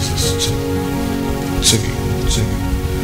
Jesus. Singing, singing.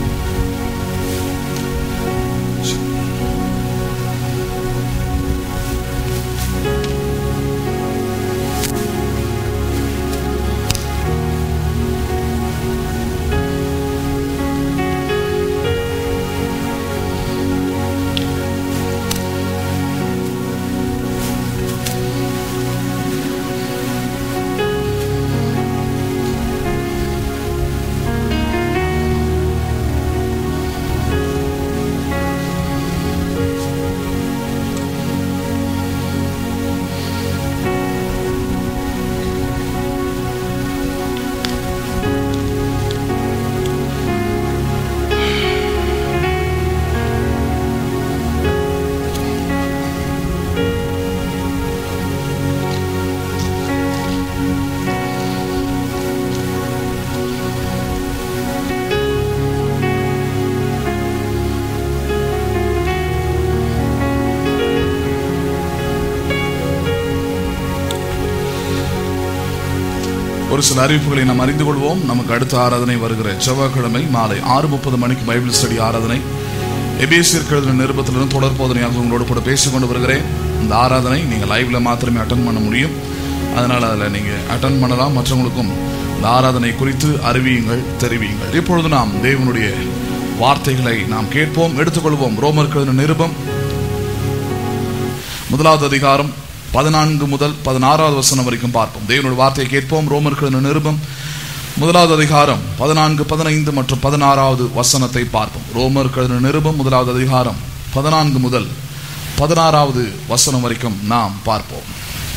ஒரு சில அறிவிப்புகளை நாம் அறிந்து கொள்வோம் நமக்கு அடுத்த ஆராதனை வருகிற செவ்வாய்க்கிழமை மாலை ஆறு முப்பது மணிக்கு பைபிள் ஸ்டடி ஆராதனை எபேசியர் எழுதின நிருபத்திலிருந்து தொடர் போதனையாக உங்களோடு கூட பேசிக் கொண்டு வருகிறேன் இந்த ஆராதனை நீங்கள் லைவ்ல மாத்திரமே அட்டன் பண்ண முடியும் அதனால அதில் நீங்க அட்டன் பண்ணலாம் மற்றவங்களுக்கும் இந்த ஆராதனை குறித்து அறிவியுங்கள் தெரிவியுங்கள் இப்பொழுது நாம் தேவனுடைய வார்த்தைகளை நாம் கேட்போம் எடுத்துக்கொள்வோம் ரோமர் எழுதின நிருபம் முதலாவது அதிகாரம் பதினான்கு முதல் பதினாறாவது வசனம் வரைக்கும் பார்ப்போம் தேவனுடைய வார்த்தையை கேட்போம் ரோமர்கள் நிருபம் முதலாவது அதிகாரம் பதினான்கு பதினைந்து மற்றும் பதினாறாவது வசனத்தை பார்ப்போம் ரோமர்கள் நிருபம் முதலாவது அதிகாரம் பதினான்கு முதல் பதினாறாவது வசனம் வரைக்கும் நாம் பார்ப்போம்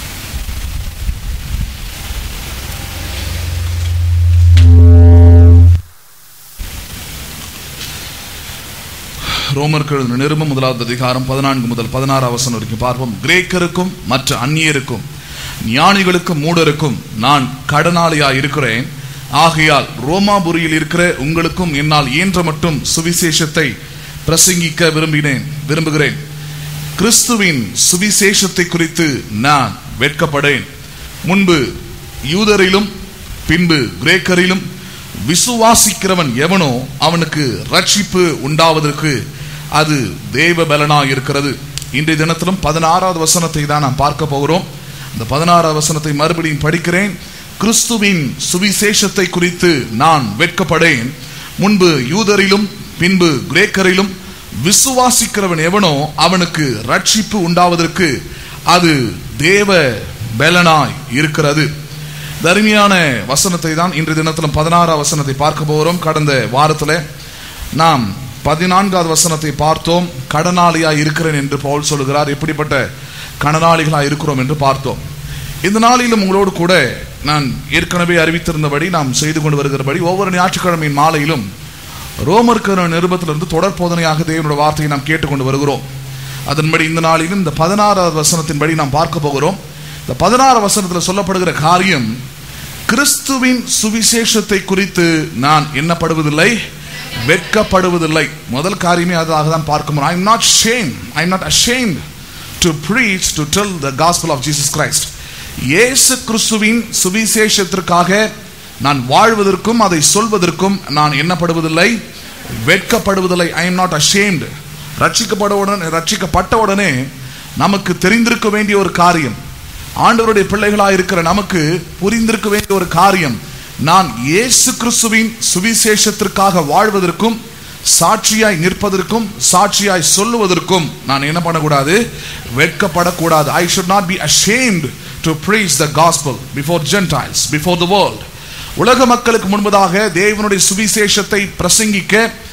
ரோமர்கள் நிருபம் முதலாவது அதிகாரம் பதினான்கு முதல் பதினாறு வசனம் வரைக்கும் பார்ப்போம் கிரேக்கருக்கும் மற்ற அந்நியருக்கும் ஞானிகளுக்கும் மூடருக்கும் நான் கடனாளியா இருக்கிறேன் ஆகையால் ரோமாபுரியில் இருக்கிற உங்களுக்கும் என்னால் இயன்ற மட்டும் சுவிசேஷத்தை பிரசங்கிக்க விரும்பினேன் விரும்புகிறேன் கிறிஸ்துவின் சுவிசேஷத்தை குறித்து நான் வெட்கப்படேன் முன்பு யூதரிலும் பின்பு கிரேக்கரிலும் விசுவாசிக்கிறவன் எவனோ அவனுக்கு ரட்சிப்பு உண்டாவதற்கு அது தேவ பலனா இருக்கிறது இன்றைய தினத்திலும் பதினாறாவது வசனத்தை தான் நாம் பார்க்க போகிறோம் இந்த பதினாறாவது வசனத்தை மறுபடியும் படிக்கிறேன் கிறிஸ்துவின் சுவிசேஷத்தை குறித்து நான் வெட்கப்படேன் முன்பு யூதரிலும் பின்பு கிரேக்கரிலும் விசுவாசிக்கிறவன் எவனோ அவனுக்கு ரட்சிப்பு உண்டாவதற்கு அது தேவ பலனாய் இருக்கிறது தருமையான வசனத்தை தான் இன்றைய தினத்திலும் பதினாறாம் வசனத்தை பார்க்க போகிறோம் கடந்த வாரத்தில் நாம் பதினான்காவது வசனத்தை பார்த்தோம் கடனாளியா இருக்கிறேன் என்று பவுல் சொல்லுகிறார் எப்படிப்பட்ட கடனாளிகளா இருக்கிறோம் என்று பார்த்தோம் இந்த நாளிலும் உங்களோடு கூட நான் ஏற்கனவே அறிவித்திருந்தபடி நாம் செய்து கொண்டு வருகிறபடி ஒவ்வொரு ஞாயிற்றுக்கிழமையின் மாலையிலும் ரோமர்கர நிருபத்திலிருந்து தொடர் போதனையாக தேவனுடைய வார்த்தையை நாம் கேட்டுக்கொண்டு வருகிறோம் அதன்படி இந்த நாளிலும் இந்த பதினாறாவது வசனத்தின்படி நாம் பார்க்க போகிறோம் இந்த பதினாறு வசனத்தில் சொல்லப்படுகிற காரியம் கிறிஸ்துவின் சுவிசேஷத்தை குறித்து நான் எண்ணப்படுவதில்லை வெட்கப்படுவதில்லை முதல் காரியமே அதாக தான் பார்க்க I am not shame I am not ashamed to preach to tell the gospel of Jesus Christ இயேசு கிறிஸ்துவின் சுவிசேஷத்திற்காக நான் வாழ்வதற்கும் அதை சொல்வதற்கும் நான் எண்ணப்படுவதில்லை வெட்கப்படுவதில்லை ஐ எம் நாட் அஷேம்டு ரட்சிக்கப்பட உடனே ரட்சிக்கப்பட்ட உடனே நமக்கு தெரிந்திருக்க வேண்டிய ஒரு காரியம் ஆண்டவருடைய பிள்ளைகளாக இருக்கிற நமக்கு புரிந்திருக்க வேண்டிய ஒரு காரியம் நான் இயேசு கிறிஸ்துவின் சுவிசேஷத்திற்காக வாழ்வதற்கும் சாட்சியாய் நிற்பதற்கும் சாட்சியாய் சொல்லுவதற்கும் நான் என்ன பண்ணக்கூடாது வெட்கப்படக்கூடாது I should not be ashamed to preach the gospel before gentiles before the world உலக மக்களுக்கு முன்பதாக தேவனுடைய சுவிசேஷத்தை பிரசங்கிக்க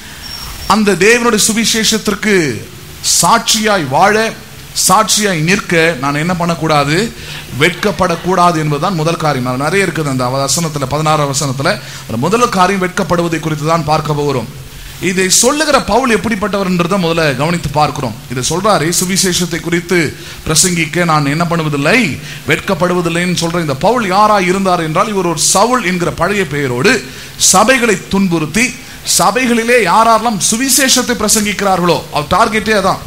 அந்த தேவனுடைய சுவிசேஷத்திற்கு சாட்சியாய் வாழ சாட்சியாய் நிற்க நான் என்ன பண்ணக்கூடாது வெட்கப்படக்கூடாது என்பதுதான் முதல் காரியம் அது நிறைய இருக்குது அந்த வசனத்தில் பதினாறாம் வசனத்தில் முதல் காரியம் வெட்கப்படுவதை குறித்து தான் பார்க்க போகிறோம் இதை சொல்லுகிற பவுல் எப்படிப்பட்டவர்ன்றதை முதல்ல கவனித்து பார்க்கிறோம் இதை சொல்றாரு சுவிசேஷத்தை குறித்து பிரசங்கிக்க நான் என்ன பண்ணுவதில்லை வெட்கப்படுவதில்லைன்னு சொல்ற இந்த பவுல் யாரா இருந்தார் என்றால் இவர் ஒரு சவுல் என்கிற பழைய பெயரோடு சபைகளை துன்புறுத்தி சபைகளிலே யாரெல்லாம் சுவிசேஷத்தை பிரசங்கிக்கிறார்களோ அவர் டார்கெட்டே அதான்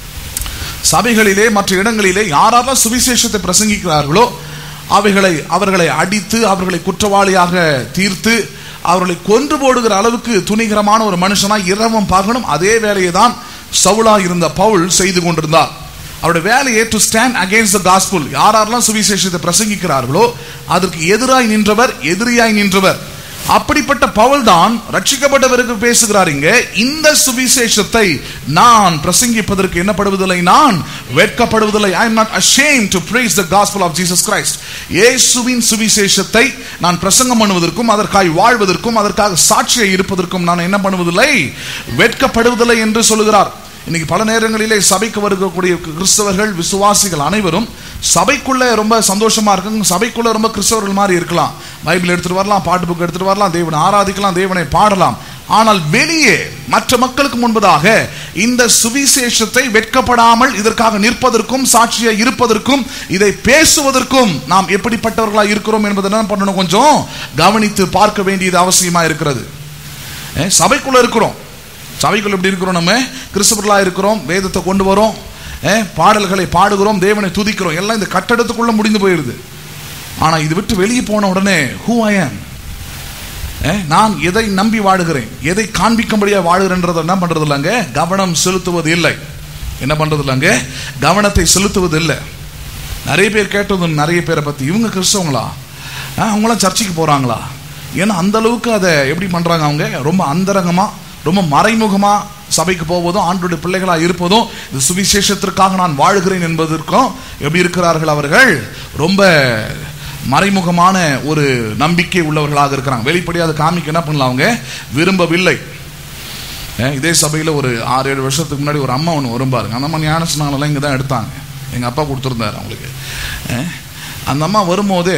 சபைகளிலே மற்ற இடங்களிலே யாரெல்லாம் சுவிசேஷத்தை பிரசங்கிக்கிறார்களோ அவைகளை அவர்களை அடித்து அவர்களை குற்றவாளியாக தீர்த்து அவர்களை கொன்று போடுகிற அளவுக்கு துணிகரமான ஒரு மனுஷனா இரவும் பகலும் அதே வேலையை தான் சவுலா இருந்த பவுல் செய்து கொண்டிருந்தார் அவருடைய வேலையை to stand against the gospel யாரெல்லாம் சுவிசேஷத்தை பிரசங்கிக்கிறார்களோ அதற்கு எதிராய் நின்றவர் எதிரியாய் நின்றவர் அப்படிப்பட்ட பவுல் தான் ரட்சிக்கப்பட்டவருக்கு பேசுகிறார் இங்க இந்த சுவிசேஷத்தை நான் பிரசங்கிப்பதற்கு என்னப்படுவதில்லை நான் வெட்கப்படுவதில்லை I am not ashamed to praise the gospel of Jesus Christ இயேசுவின் சுவிசேஷத்தை நான் பிரசங்கம் பண்ணுவதற்கும் அதற்காக வாழ்வதற்கும் அதற்காக சாட்சியை இருப்பதற்கும் நான் என்ன பண்ணுவதில்லை வெட்கப்படுவதில்லை என்று சொல்லுகிறார் இன்னைக்கு பல நேரங்களிலே சபைக்கு வருகக்கூடிய கிறிஸ்தவர்கள் விசுவாசிகள் அனைவரும் சபைக்குள்ள ரொம்ப சந்தோஷமா இருக்காங்க சபைக்குள்ள ரொம்ப கிறிஸ்தவர்கள் மாதிரி இருக்கலாம் பைபிள் எடுத்துட்டு வரலாம் பாட்டு புக் எடுத்துட்டு வரலாம் தேவனை ஆராதிக்கலாம் தேவனை பாடலாம் ஆனால் வெளியே மற்ற மக்களுக்கு முன்பதாக இந்த சுவிசேஷத்தை வெட்கப்படாமல் இதற்காக நிற்பதற்கும் சாட்சியை இருப்பதற்கும் இதை பேசுவதற்கும் நாம் எப்படிப்பட்டவர்களா இருக்கிறோம் என்பதை என்ன பண்ணணும் கொஞ்சம் கவனித்து பார்க்க வேண்டியது அவசியமா இருக்கிறது ஏ, சபைக்குள்ள இருக்கிறோம் சபைக்குள்ள எப்படி இருக்கிறோம் நம்ம கிறிஸ்தவர்களா இருக்கிறோம் வேதத்தை கொண்டு வரோம் ஏ, பாடல்களை பாடுகிறோம் தேவனை துதிக்கிறோம் எல்லாம் இந்த கட்டடத்துக்குள்ள முடிந்து போயிருது ஆனா இது விட்டு வெளியே போன உடனே ஹூ ஐ am நான் எதை நம்பி வாழுகிறேன் எதை காண்பிக்கும்படியா வாழுகிறேன்றதை என்ன பண்றது இல்லைங்க கவனம் செலுத்துவது இல்லை என்ன பண்றது இல்லைங்க கவனத்தை செலுத்துவது இல்லை நிறைய பேர் கேட்டது நிறைய பேரை பத்தி இவங்க கிறிஸ்தவங்களா ஆ, அவங்களாம் சர்ச்சுக்கு போறாங்களா ஏன்னா அந்த அளவுக்கு அதை எப்படி பண்றாங்க அவங்க ரொம்ப அந்தரங்கமா ரொம்ப மறைமுகமா சபைக்கு போவதும் ஆண்டுடைய பிள்ளைகளா இருப்பதும் இந்த சுவிசேஷத்திற்காக நான் வாழுகிறேன் என்பதற்கும் எப்படி இருக்கிறார்கள் அவர்கள் ரொம்ப மறைமுகமான ஒரு நம்பிக்கை உள்ளவர்களாக இருக்கிறாங்க வெளிப்படையாக அதை காமிக்க என்ன பண்ணலாம் அவங்க விரும்பவில்லை ஏன், இதே சபையில் ஒரு ஆறு ஏழு வருஷத்துக்கு முன்னாடி ஒரு அம்மா ஒன்று வரும் பாருங்க அந்த அம்மா ஞானஸ்நானம்லாம் இங்கே தான் எடுத்தாங்க எங்கள் அப்பா கொடுத்துருந்தாரு அவங்களுக்கு ஏன், அந்த அம்மா வரும்போதே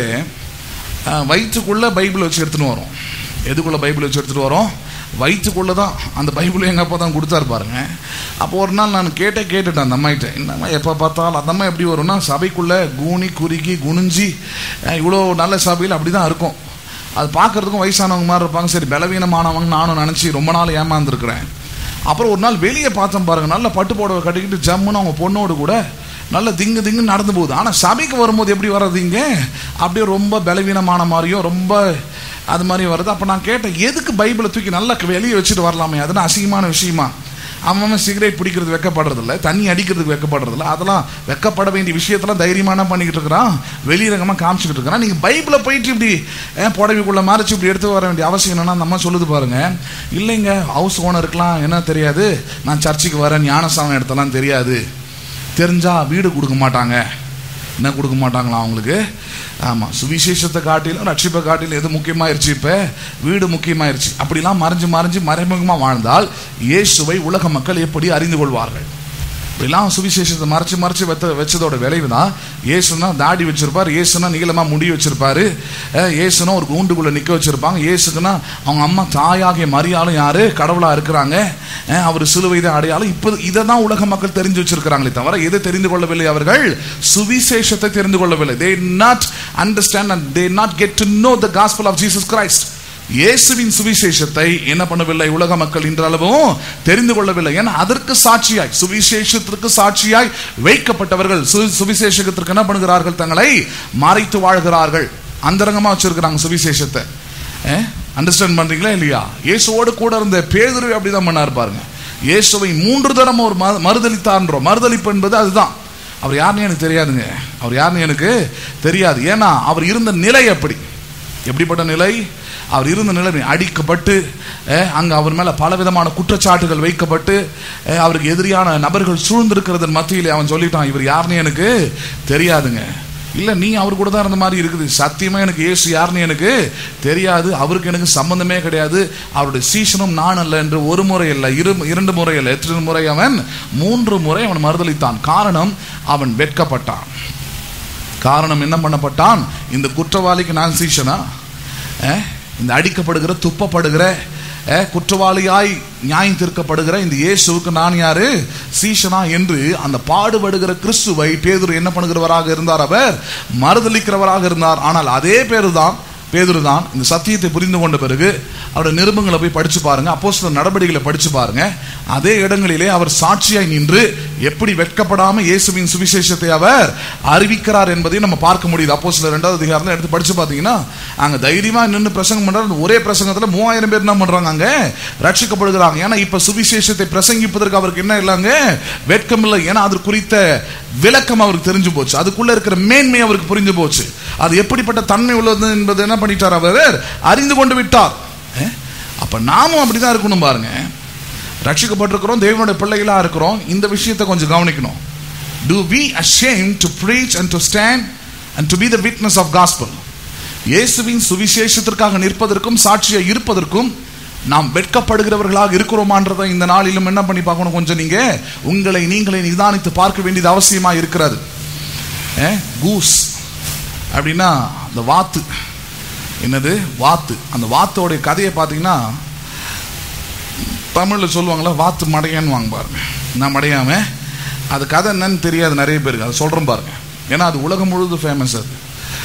அஹ், வயிற்றுக்குள்ள பைபிள் வச்சு எடுத்துன்னு வரோம் எதுக்குள்ள பைபிள் வச்சு எடுத்துட்டு வரோம் வயிற்றுக்குள்ள தான் அந்த பைபிள் எங்கள் அப்பா தான் கொடுத்தாரு பாருங்க அப்போ ஒரு நாள் நான் கேட்டே கேட்டுட்டேன் அந்த அம்மாயிட்ட என்னம்மா எப்போ பார்த்தாலும் அந்த அம்மா எப்படி வரும்னா சபைக்குள்ள கூனி குறுகி குனிஞ்சி அஹ், இவ்வளோ நல்ல சபையில் அப்படி தான் இருக்கும் அது பார்க்கறதுக்கும் வயசானவங்க மாதிரி இருப்பாங்க சரி பலவீனமானவங்க நானும் நினச்சி ரொம்ப நாள் ஏமாந்துருக்கிறேன் அப்புறம் ஒரு நாள் வெளியே பார்த்தேன் பாருங்க நல்ல பட்டு புடவை கட்டிக்கிட்டு ஜம்முன்னு அவங்க பொண்ணோடு கூட நல்ல திங்கு திங்கு நடந்து போகுது ஆனால் சபைக்கு வரும்போது எப்படி வர்றது இங்க அப்படியே ரொம்ப பலவீனமான மாதிரியும் ரொம்ப அது மாதிரி வருது அப்போ நான் கேட்டேன் எதுக்கு பைபிளை தூக்கி நல்லா வெளியே வச்சுட்டு வரலாமே அதுனா அசிங்கமான விஷயமா அவன் அவன் சிகரெட் பிடிக்கிறது வெக்கப்படுறது இல்ல தண்ணி அடிக்கிறதுக்கு வெக்கப்படுறது இல்ல அதெல்லாம் வெக்கப்பட வேண்டிய விஷயத்தெல்லாம் தைரியமான பண்ணிக்கிட்டு இருக்கிறான் வெளிரங்கமாக காமிச்சிக்கிட்டு இருக்கிறான் நீங்க பைபிளை போயிட்டு இப்படி அஹ், புடவைக்குள்ள மறைச்சு இப்படி எடுத்து வர வேண்டிய அவசியம் என்னன்னா அந்த அம்மா சொல்லுது பாருங்க இல்லைங்க ஹவுஸ் ஓனருக்குலாம் என்ன தெரியாது நான் சர்ச்சுக்கு வரேன் ஞானசானம் எடுத்தலாம் தெரியாது தெரிஞ்சா வீடு கொடுக்க மாட்டாங்க என்ன கொடுக்க மாட்டாங்களா அவங்களுக்கு ஆமா சுவிசேஷத்தை காட்டிலும் ரட்சிப்பை காட்டிலும் எது முக்கியமாயிருச்சு இப்ப வீடு முக்கியமாயிருச்சு அப்படிலாம் மறைஞ்சு மறைஞ்சு மறைமுகமா வாழ்ந்தால் இயேசுவை உலக மக்கள் எப்படி அறிந்து கொள்வார்கள் இப்படிலாம் சுவிசேஷத்தை மறைச்சு மறைச்சு வெத்த வச்சதோட விளைவு தான் இயேசுனா தாடி வச்சிருப்பார் இயேசுனா நீளமா முடி வச்சிருப்பாரு அஹ் இயேசுனா ஒரு கூண்டுக்குள்ள நிக்க வச்சிருப்பாங்க இயேசுக்குன்னா அவங்க அம்மா தாயாகிய மரியாளும் யாரு கடவுளா இருக்கிறாங்க அஹ் அவர் சிலுவை தான் அடையாளம் இப்போ இதை தான் உலக மக்கள் தெரிஞ்சு வச்சிருக்கிறாங்களே தவிர எதை தெரிந்து கொள்ளவில்லை அவர்கள் சுவிசேஷத்தை தெரிந்து கொள்ளவில்லை they not understand and they not get to know the gospel of Jesus Christ இயேசுவின் சுவிசேஷத்தை என்ன பண்ணவில்லை உலக மக்கள் இன்றளவும் தெரிந்து கொள்ளவில்லை ஏன்னா அதற்கு சாட்சியாய் சுவிசேஷத்திற்கு சாட்சியாய் வைக்கப்பட்டவர்கள் சு- சுவிசேஷத்திற்கு என்ன பண்ணுகிறார்கள் தங்களை மறைத்து வாழ்கிறார்கள் அந்தரங்கமா வச்சிருக்கிறாங்க சுவிசேஷத்தை அண்டர்ஸ்டாண்ட் பண்றீங்களா இல்லையா இயேசுவோடு கூட இருந்த பேதுரு அப்படிதான் பண்ணார் பாருங்க இயேசுவை மூன்று தரம் ஒரு மறு- மறுதலித்தான்றோம் மறுதலிப்பு என்பது அதுதான் அவர் யாருன்னு எனக்கு தெரியாதுங்க அவர் யாருன்னு எனக்கு தெரியாது ஏன்னா அவர் இருந்த நிலை அப்படி எப்படிப்பட்ட நிலை அவர் இருந்த நிலை அடிக்கப்பட்டு அஹ், அங்க அவர் மேல பலவிதமான குற்றச்சாட்டுகள் வைக்கப்பட்டு அஹ், அவருக்கு எதிரியான நபர்கள் சூழ்ந்திருக்கிறதன் மத்தியிலே அவன் சொல்லிட்டான் இவர் யாருன்னு எனக்கு தெரியாதுங்க இல்ல நீ அவர் கூட தான் இருந்த மாதிரி இருக்குது சத்தியமா எனக்கு இயேசு யாருன்னு எனக்கு தெரியாது அவருக்கு எனக்கு சம்பந்தமே கிடையாது அவருடைய சீசனும் நான் அல்ல என்று ஒரு முறை அல்ல இரு இரண்டு முறை அல்ல எத்தனை முறை அவன் மூன்று முறை அவன் மறுதளித்தான் காரணம் அவன் வெட்கப்பட்டான் காரணம் என்ன பண்ணப்பட்டான் இந்த குற்றவாளிக்கு நான் சீஷனா அஹ், இந்த அடிக்கப்படுகிற துப்பப்படுகிற அஹ், குற்றவாளியாய் நியாயம் தீர்க்கப்படுகிற இந்த இயேசுவுக்கு நான் யாரு சீஷனா என்று அந்த பாடுபடுகிற கிறிஸ்துவை பேதுரு என்ன பண்ணுகிறவராக இருந்தார் அவர் மறுதளிக்கிறவராக இருந்தார் ஆனால் அதே பேரு தான் பேதுரு தான் இந்த சத்தியத்தை புரிந்து கொண்ட பிறகு அவருடைய நிருபங்களை போய் படிச்சு பாருங்க அப்போஸ்தலர் நடவடிக்கைகளை படிச்சு பாருங்க அதே இடங்களிலே அவர் சாட்சியாய் நின்று எப்படி வெட்கப்படாம இயேசுவின் சுவிசேஷத்தை அவர் அறிவிக்கிறார் என்பதையும் நம்ம பார்க்க முடியுது அப்போ சில ரெண்டாவது அதிகாரத்தில் எடுத்து படிச்சு பார்த்தீங்கன்னா அங்க தைரியமா நின்று பிரசங்கம் பண்றாரு ஒரே பிரசங்கத்துல மூவாயிரம் பேர் என்ன பண்றாங்க அங்க ரட்சிக்கப்படுகிறாங்க ஏன்னா இப்ப சுவிசேஷத்தை பிரசங்கிப்பதற்கு அவருக்கு என்ன இல்லைங்க வெட்கம் இல்லை ஏன்னா அது குறித்த விளக்கம் அவருக்கு தெரிஞ்சு போச்சு அதுக்குள்ள இருக்கிற மேன்மை அவருக்கு புரிஞ்சு போச்சு அது எப்படிப்பட்ட தன்மை உள்ளது என்பது என்ன பண்ணிட்டார் அவர் அறிந்து கொண்டு விட்டார் அஹ்? அப்ப நாமும் அப்படிதான் இருக்கணும் பாருங்க ரட்சிக்கப்பட்டிருக்கிறோம் தேவனுடைய பிள்ளைகளா இருக்கிறோம் இந்த விஷயத்தை கொஞ்சம் கவனிக்கணும் do we ashamed to preach and to stand and to be the witness of gospel இயேசுவின் சுவிசேஷத்திற்காக நிற்பதற்கும் சாட்சியா இருப்பதற்கும் நாம் வெட்கப்படுகிறவர்களாக இருக்கிறோமான்றதை இந்த நாளிலும் என்ன பண்ணி பார்க்கணும் கொஞ்சம் நீங்க உங்களை நீங்களே நிதானித்து பார்க்க வேண்டியது அவசியமா இருக்கிறது கூஸ் அப்படின்னா அந்த வாத்து என்னது வாத்து அந்த வாத்தோடைய கதையை பார்த்தீங்கன்னா தமிழில் சொல்லுவாங்களா வாத்து மடையான்னு வாங்க பாருங்க நான் மடையாம அது கதை என்னன்னு தெரியாது நிறைய பேருக்கு அதை சொல்கிறேன் பாருங்க ஏன்னா அது உலகம் முழுது ஃபேமஸ் அது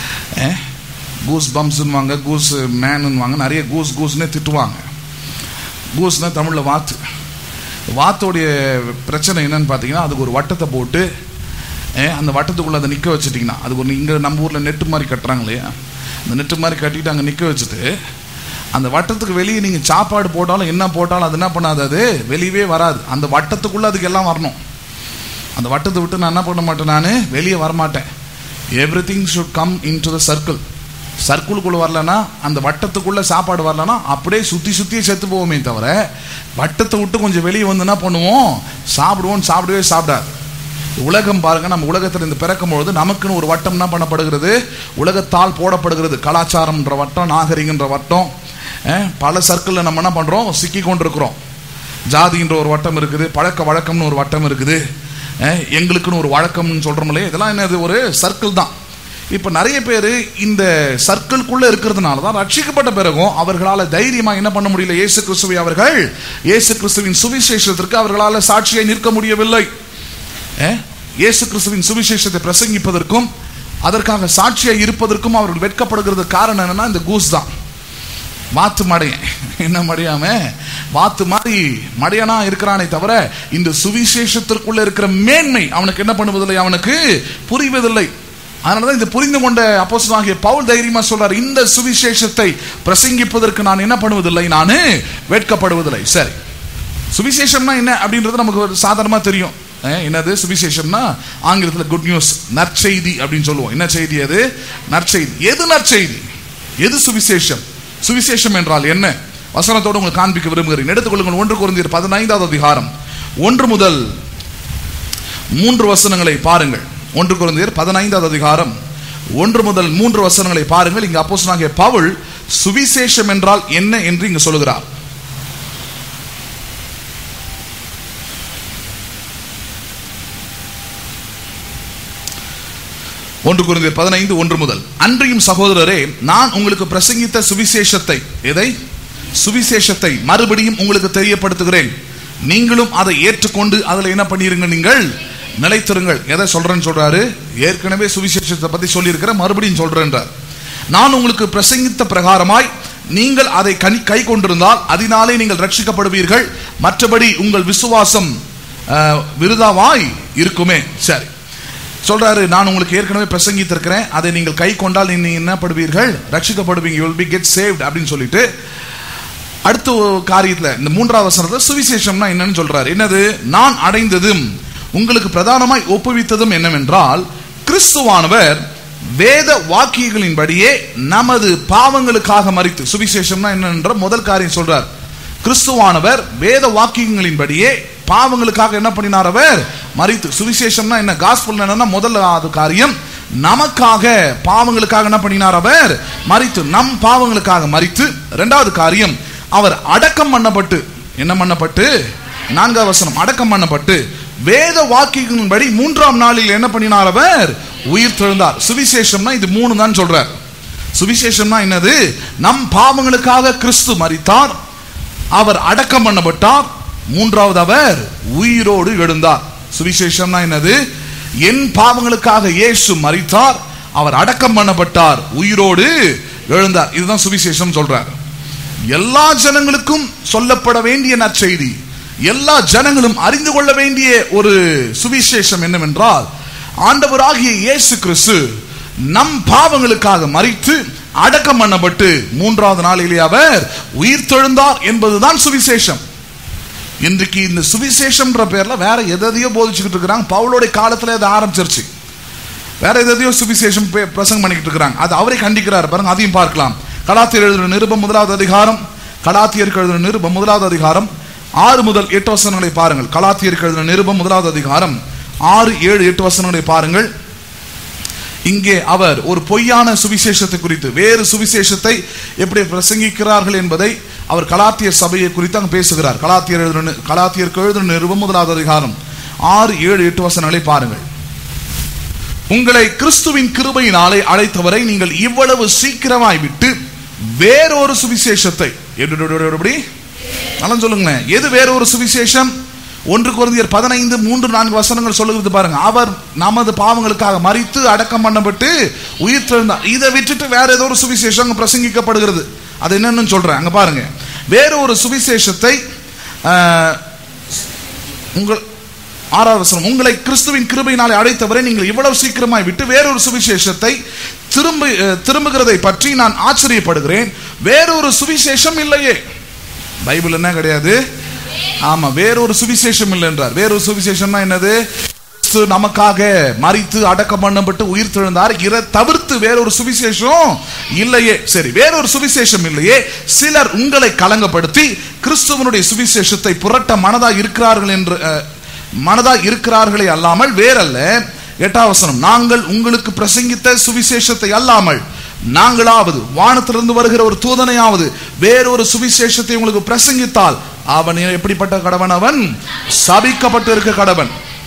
கூஸ் பம்ப்ஸ்ன்னு வாங்க கூஸ் மேனுன்னு வாங்க நிறைய கூஸ் கூஸ்னே திட்டுவாங்க கூஸ்னா தமிழில் வாத்து வாத்தோடைய பிரச்சனை என்னன்னு பார்த்தீங்கன்னா அதுக்கு ஒரு வட்டத்தை போட்டு அஹ், அந்த வட்டத்துக்குள்ளே அதை நிற்க வச்சுட்டிங்கன்னா அது ஒரு இங்கே நம்ம ஊரில் நெட்டு மாதிரி கட்டுறாங்க இல்லையா அந்த நெட்டு மாதிரி கட்டிட்டு அங்கே நிற்க வச்சுட்டு அந்த வட்டத்துக்கு வெளியே நீங்கள் சாப்பாடு போட்டாலும் என்ன போட்டாலும் அது என்ன பண்ணாது அது வெளியவே வராது அந்த வட்டத்துக்குள்ளே அதுக்கு எல்லாம் வரணும் அந்த வட்டத்தை விட்டு நான் என்ன பண்ண மாட்டேன் நான் வெளியே வரமாட்டேன் everything should come in to the circle சர்க்கிளுக்குள்ள வரலன்னா அந்த வட்டத்துக்குள்ள சாப்பாடு வரலன்னா அப்படியே சுத்தி சுத்தியே செத்து போவோமே தவிர வட்டத்தை விட்டு கொஞ்சம் வெளியே வந்து என்ன பண்ணுவோம் சாப்பிடுவோம் சாப்பிடவே சாப்பிடாது உலகம் பாருங்க நம்ம உலகத்தில் இந்த பிறக்கும் பொழுது நமக்குன்னு ஒரு வட்டம் என்ன பண்ணப்படுகிறது உலகத்தால் போடப்படுகிறது கலாச்சாரம்ன்ற வட்டம் நாகரிகன்ற வட்டம் அஹ், பல சர்க்கிளில் நம்ம என்ன பண்றோம் சிக்கி கொண்டிருக்கிறோம் ஜாதின்ற ஒரு வட்டம் இருக்குது பழக்க வழக்கம்னு ஒரு வட்டம் இருக்குது அஹ், எங்களுக்குன்னு ஒரு வழக்கம்னு சொல்றோம் இல்லையா இதெல்லாம் என்னது ஒரு சர்க்கிள் தான் இப்ப நிறைய பேர் இந்த சர்க்கிள்குள்ள இருக்கிறதுனால தான் ரட்சிக்கப்பட்ட பிறகும் அவர்களால தைரியமா என்ன பண்ண முடியல இயேசு கிறிஸ்துவை அவர்கள் இயேசு கிறிஸ்துவின் சுவிசேஷத்திற்கு அவர்களால சாட்சியை நிற்க முடியவில்லை அஹ், இயேசு கிறிஸ்துவின் சுவிசேஷத்தை பிரசங்கிப்பதற்கும் அதற்காக சாட்சியா இருப்பதற்கும் அவர்கள் வெட்கப்படுகிறது காரணம் என்னன்னா இந்த கூஸ் தான் வாத்து மடையன் என்ன மடையாம வாத்து மாதிரி மடையனா இருக்கிறானே தவிர இந்த சுவிசேஷத்திற்குள்ள இருக்கிற மேன்மை அவனுக்கு என்ன பண்ணுவதில்லை அவனுக்கு புரிவதில்லை அதனாலதான் இந்த புரிந்து கொண்ட அப்போஸ்தலனாகிய பவுல் தைரியமா சொல்றார் இந்த சுவிசேஷத்தை பிரசங்கிப்பதற்கு நான் என்ன பண்ணுவதில்லை நான் வெட்கப்படுவதில்லை சரி சுவிசேஷம்னா என்ன அப்படின்றது நமக்கு ஒரு சாதாரணமா தெரியும் அஹ், என்னது சுவிசேஷம்னா ஆங்கிலத்தில் குட் நியூஸ் நற்செய்தி அப்படின்னு சொல்லுவோம் என்ன செய்தி அது நற்செய்தி எது நற்செய்தி எது சுவிசேஷம் சுவிசேஷம் என்றால் என்ன வசனத்தோடு உங்களுக்கு காண்பிக்க விரும்புகிறேன் எடுத்துக்கொள்ளுங்கள் ஒன்று குறைந்தர் பதினைந்தாவது அதிகாரம் ஒன்று முதல் மூன்று வசனங்களை பாருங்கள் ஒன்று குறைந்தர் பதினைந்தாவது அதிகாரம் ஒன்று முதல் மூன்று வசனங்களை பாருங்கள் இங்க அப்போஸ்தலனாகிய பவுல் சுவிசேஷம் என்றால் என்ன என்று இங்கு சொல்லுகிறார் ஒன்று குருந்தியர் பதினைந்து ஒன்று முதல் அன்றியும் சகோதரரே நான் உங்களுக்கு பிரசங்கித்த சுவிசேஷத்தை எதை சுவிசேஷத்தை மறுபடியும் உங்களுக்கு தெரியப்படுத்துகிறேன் நீங்களும் அதை ஏற்றுக்கொண்டு அதில் என்ன பண்ணிருங்க நீங்கள் நிலைத்திருங்கள் எதை சொல்றேன்னு சொல்றாரு ஏற்கனவே சுவிசேஷத்தை பத்தி சொல்லியிருக்கிற மறுபடியும் சொல்றேன்றார் நான் உங்களுக்கு பிரசங்கித்த பிரகாரமாய் நீங்கள் அதை கனி கை கொண்டிருந்தால் அதனாலே நீங்கள் ரட்சிக்கப்படுவீர்கள் மற்றபடி உங்கள் விசுவாசம் அஹ், விருதாவாய் இருக்குமே சரி சொல்றாரு நான் உங்களுக்கு ஏற்கனவே பிரசங்கித்திருக்கிறேன் அதை நீங்கள் கை கொண்டால் நீங்க என்ன படுவீர்கள் ரட்சிக்கப்படுவீங்க you will be get saved அப்படின்னு சொல்லிட்டு அடுத்த ஒரு காரியத்துல இந்த மூன்றாவது வசனத்துல சுவிசேஷம்னா என்னன்னு சொல்றாரு என்னது நான் அடைந்ததும் உங்களுக்கு பிரதானமாய் ஒப்புவித்ததும் என்னவென்றால் கிறிஸ்துவானவர் வேத வாக்கியங்களின்படியே நமது பாவங்களுக்காக மறித்து சுவிசேஷம்னா என்னன்ற முதல் காரியம் சொல்றார் கிறிஸ்துவானவர் வேத வாக்கியங்களின்படியே பாவங்களுக்காக என்ன பண்ணினார் அவர் மறித்து சுவிசேஷம்னா என்ன காஸ்பல் என்னன்னா முதலாவது காரியம் நமக்காக பாவங்களுக்காக என்ன பண்ணினார் அவர் மறித்து நம் பாவங்களுக்காக மறித்து இரண்டாவது காரியம் அவர் அடக்கம் பண்ணப்பட்டு என்ன பண்ணப்பட்டு நான்காவது வசனம் அடக்கம் பண்ணப்பட்டு வேத வாக்கியங்களின்படி மூன்றாம் நாளில் என்ன பண்ணினார் அவர் உயிர் தெழுந்தார் சுவிசேஷம்னா இது மூணு தான் சொல்றார் சுவிசேஷம்னா என்னது நம் பாவங்களுக்காக கிறிஸ்து மரித்தார் அவர் அடக்கம் பண்ணப்பட்டார் மூன்றாவது அவர் உயிரோடு எழுந்தார் சுவிசேஷம்னா என்னது என் பாவங்களுக்காக இயேசு மரித்தார் அவர் அடக்கம் பண்ணப்பட்டார் உயிரோடு எழுந்தார் இதுதான் சுவிசேஷம் சொல்றார் எல்லா ஜனங்களுக்கும் சொல்லப்பட வேண்டிய நற்செய்தி எல்லா ஜனங்களும் அறிந்து கொள்ள வேண்டிய ஒரு சுவிசேஷம் என்னவென்றால் ஆண்டவராகிய இயேசு கிறிஸ்து நம் பாவங்களுக்காக மறித்து அடக்கம் பண்ணப்பட்டு மூன்றாவது நாளிலே அவர் உயிர் தெழுந்தார் என்பதுதான் சுவிசேஷம் இன்றைக்கு இந்த சுவிசேஷம்ன்ற பேர்ல வேற எதையோ போதிச்சுக்கிட்டு இருக்கிறாங்க பவுலோடைய காலத்துல அதை ஆரம்பிச்சிருச்சு வேற எதையோ சுவிசேஷம் பே- பிரசங்கம் பண்ணிக்கிட்டு இருக்கிறாங்க அது அவரே கண்டிக்கிறார் பாருங்க அதையும் பார்க்கலாம் கலாத்தியர் எழுதின நிருபம் முதலாவது அதிகாரம் கலாத்தியருக்கு எழுதின நிருபம் முதலாவது அதிகாரம் ஆறு முதல் எட்டு வசனங்களை பாருங்கள் கலாத்தியருக்கு எழுதின நிருபம் முதலாவது அதிகாரம் ஆறு ஏழு எட்டு வசனங்களை பாருங்கள் இங்கே அவர் ஒரு பொய்யான சுவிசேஷத்தை குறித்து வேறு சுவிசேஷத்தை எப்படி பிரசங்கிக்கிறார்கள் என்பதை அவர் கலாத்தியர் சபையை குறித்து அங்கு பேசுகிறார் கலாத்தியர் எழுதின கலாத்தியருக்கு எழுதின நிருபம் முதலாவது அதிகாரம் ஆறு ஏழு எட்டு வசனங்களை பாருங்கள் உங்களை கிறிஸ்துவின் கிருபையினாலே அழைத்தவரை நீங்கள் இவ்வளவு சீக்கிரமாய் விட்டு வேறொரு சுவிசேஷத்தை எப்படி எப்படி நல்லா சொல்லுங்களேன் எது வேறொரு சுவிசேஷம் ஒன்று குருந்தியர் பதினைந்து மூன்று நான்கு வசனங்கள் சொல்லுகிறது பாருங்க அவர் நமது பாவங்களுக்காக மறித்து அடக்கம் பண்ணப்பட்டு உயிர் தெழுந்தார் இதை விட்டுட்டு வேற ஏதோ ஒரு சுவிசேஷம் அங்க பிரசங்கிக்கப்படுகிறது அது என்னன்னு சொல்றேன் அங்க பாருங்க வேற ஒரு சுவிசேஷத்தை ஆஹ், உங்கள் ஆறாவது வசனம் உங்களை கிறிஸ்துவின் கிருபையினாலே அழைத்தவரை நீங்கள் இவ்வளவு சீக்கிரமாய் விட்டு வேறொரு சுவிசேஷத்தை திரும்ப அஹ், திரும்புகிறதை பற்றி நான் ஆச்சரியப்படுகிறேன் வேறொரு சுவிசேஷம் இல்லையே பைபிள் என்ன கிடையாது ஆமா வேறொரு சுவிசேஷம் இல்லை என்றார் வேறொரு சுவிசேஷம்னா என்னது கிறிஸ்து நமக்காக மறித்து அடக்கம் பண்ணப்பட்டு உயிர் தெழுந்தார் இதை தவிர்த்து வேறொரு சுவிசேஷம் இல்லையே சரி வேறொரு சுவிசேஷம் இல்லையே சிலர் உங்களை கலங்கப்படுத்தி கிறிஸ்துவனுடைய சுவிசேஷத்தை புரட்ட மனதா இருக்கிறார்கள் என்று அஹ், மனதா இருக்கிறார்களே அல்லாமல் வேறல்ல எட்டாம் வசனம் நாங்கள் உங்களுக்கு பிரசங்கித்த சுவிசேஷத்தை அல்லாமல் நாங்களாவது வானத்திலிருந்து வருகிற ஒரு தூதனையாவது வேறொரு சுவிசேஷத்தை உங்களுக்கு பிரசங்கித்தால் அவன் எப்படிப்பட்ட கடவன் அவன் சபிக்கப்பட்டு இருக்க கடவன்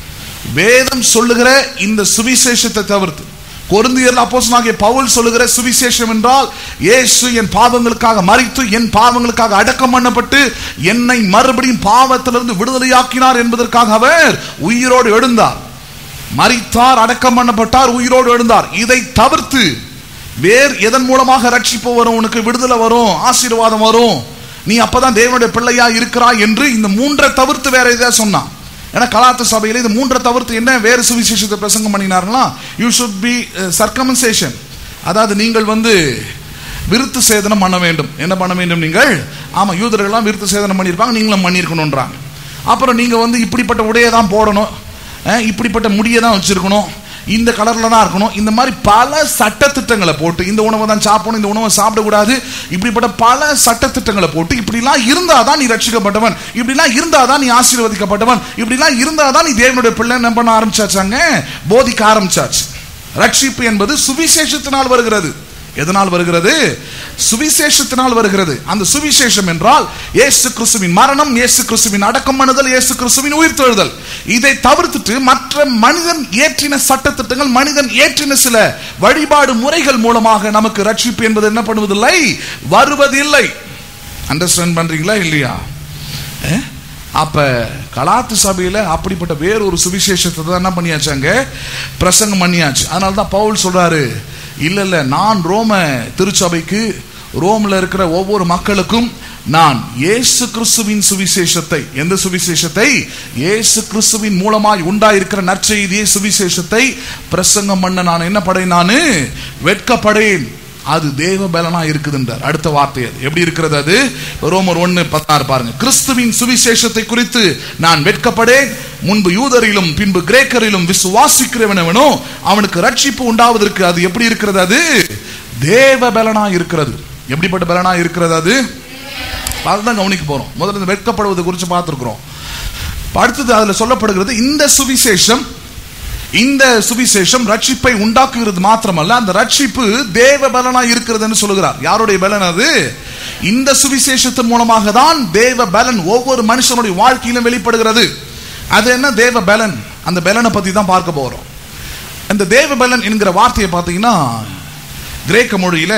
வேதம் சொல்லுகிற இந்த சுவிசேஷத்தை தவிர்த்து கொருந்தியர் அப்போஸ்தலனாகிய பவுல் சொல்லுகிற சுவிசேஷம் என்றால் இயேசு என் பாவங்களுக்காக மறித்து என் பாவங்களுக்காக அடக்கம் பண்ணப்பட்டு என்னை மறுபடியும் பாவத்திலிருந்து விடுதலையாக்கினார் என்பதற்காக அவர் உயிரோடு எழுந்தார் மறித்தார் அடக்கம் பண்ணப்பட்டார் உயிரோடு எழுந்தார் இதை தவிர்த்து வேர் எதன் மூலமாக ரட்சிப்பு வரும் உனக்கு விடுதலை வரும் ஆசீர்வாதம் வரும் நீ அப்பதான் தேவனுடைய பிள்ளையா இருக்கிறாய் என்று இந்த மூன்றை தவிர்த்து வேற எதாவது சொன்னான் ஏன்னா கலாத்த சபையில இந்த மூன்றை தவிர்த்து என்ன வேறு சுவிசேஷத்தை பிரசங்கம் பண்ணினார்களா யூ ஷுட் பி சர்க்கமன்சேஷன் அதாவது நீங்கள் வந்து விருத்து சேதனம் பண்ண வேண்டும் என்ன பண்ண வேண்டும் நீங்கள் ஆமா யூதர்கள்லாம் விருத்து சேதனம் பண்ணியிருப்பாங்க நீங்களும் பண்ணியிருக்கணுன்றாங்க அப்புறம் நீங்க வந்து இப்படிப்பட்ட உடையை தான் போடணும் அஹ், இப்படிப்பட்ட முடியை தான் வச்சிருக்கணும் இந்த கலர்ல தான் இருக்கணும் இந்த மாதிரி பல சட்டத்திட்டங்களை போட்டு இந்த உணவை தான் சாப்பிடணும் இந்த உணவை சாப்பிடக்கூடாது இப்படிப்பட்ட பல சட்டத்திட்டங்களை போட்டு இப்படிலாம் இருந்தாதான் நீ ரட்சிக்கப்பட்டவன் இப்படிலாம் இருந்தாதான் நீ ஆசீர்வதிக்கப்பட்டவன் இப்படிலாம் இருந்தாதான் நீ தேவனுடைய பிள்ளை என்ன பண்ண ஆரம்பிச்சாச்சாங்க போதிக்க ஆரம்பிச்சாச்சு ரட்சிப்பு என்பது சுவிசேஷத்தினால் வருகிறது எதனால் வருகிறது சுவிசேஷத்தினால் வருகிறது அந்த சுவிசேஷம் என்றால் இயேசு கிறிஸ்துவின் மரணம் இயேசு கிறிஸ்துவின் அடக்கம் பண்ணுதல் இயேசு கிறிஸ்துவின் உயிர்த்தெழுதல் இதை தவிர்த்துட்டு மற்ற மனிதன் ஏற்றின சட்டத்திட்டங்கள் மனிதன் ஏற்றின சில வழிபாடு முறைகள் மூலமாக நமக்கு ரட்சிப்பு என்பது என்ன பண்ணுவதில்லை வருவதில்லை அண்டர்ஸ்டாண்ட் பண்றீங்களா இல்லையா அஹ்? அப்ப கலாத்து சபையில அப்படிப்பட்ட வேறொரு சுவிசேஷத்தை தான் என்ன பண்ணியாச்சாங்க பிரசங்கம் பண்ணியாச்சு அதனால தான் பவுல் சொல்றாரு இல்ல இல்ல நான் ரோம திருச்சபைக்கு ரோம்ல இருக்கிற ஒவ்வொரு மக்களுக்கும் நான் இயேசு கிறிஸ்துவின் சுவிசேஷத்தை எந்த சுவிசேஷத்தை இயேசு கிறிஸ்துவின் மூலமாய் உண்டாயிருக்கிற நற்செய்தியை சுவிசேஷத்தை பிரசங்கம் பண்ண நான் என்ன படேன் நானு வெட்கப்படேன் அது தேவ பலனா இருக்குதுன்றார் அடுத்த வார்த்தை அது எப்படி இருக்கிறது அது ரோமர் ஒன்னு பதினாறு பாருங்க கிறிஸ்துவின் சுவிசேஷத்தை குறித்து நான் வெட்கப்படேன் முன்பு யூதரிலும் பின்பு கிரேக்கரிலும் விசுவாசிக்கிறவனவனோ அவனுக்கு ரட்சிப்பு உண்டாவதற்கு அது எப்படி இருக்கிறது அது தேவ பலனா இருக்கிறது எப்படிப்பட்ட பலனா இருக்கிறது அது அதுதான் கவனிக்க போறோம் முதல்ல இந்த வெட்கப்படுவது குறித்து பார்த்திருக்கிறோம் அடுத்தது அதுல சொல்லப்படுகிறது இந்த சுவிசேஷம் இந்த சுவிசேஷம் ரட்சிப்பை உண்டாக்குகிறது மாத்திரமல்ல அந்த ரட்சிப்பு தேவ பலனா இருக்கிறதுன்னு சொல்லுகிறார் யாருடைய பலன் அது இந்த சுவிசேஷத்தின் மூலமாக தான் தேவ பலன் ஒவ்வொரு மனுஷனுடைய வாழ்க்கையிலும் வெளிப்படுகிறது அது என்ன தேவ பலன் அந்த பலனை பத்தி தான் பார்க்க போறோம் அந்த தேவ பலன் என்கிற வார்த்தையை பார்த்தீங்கன்னா கிரேக்க மொழியில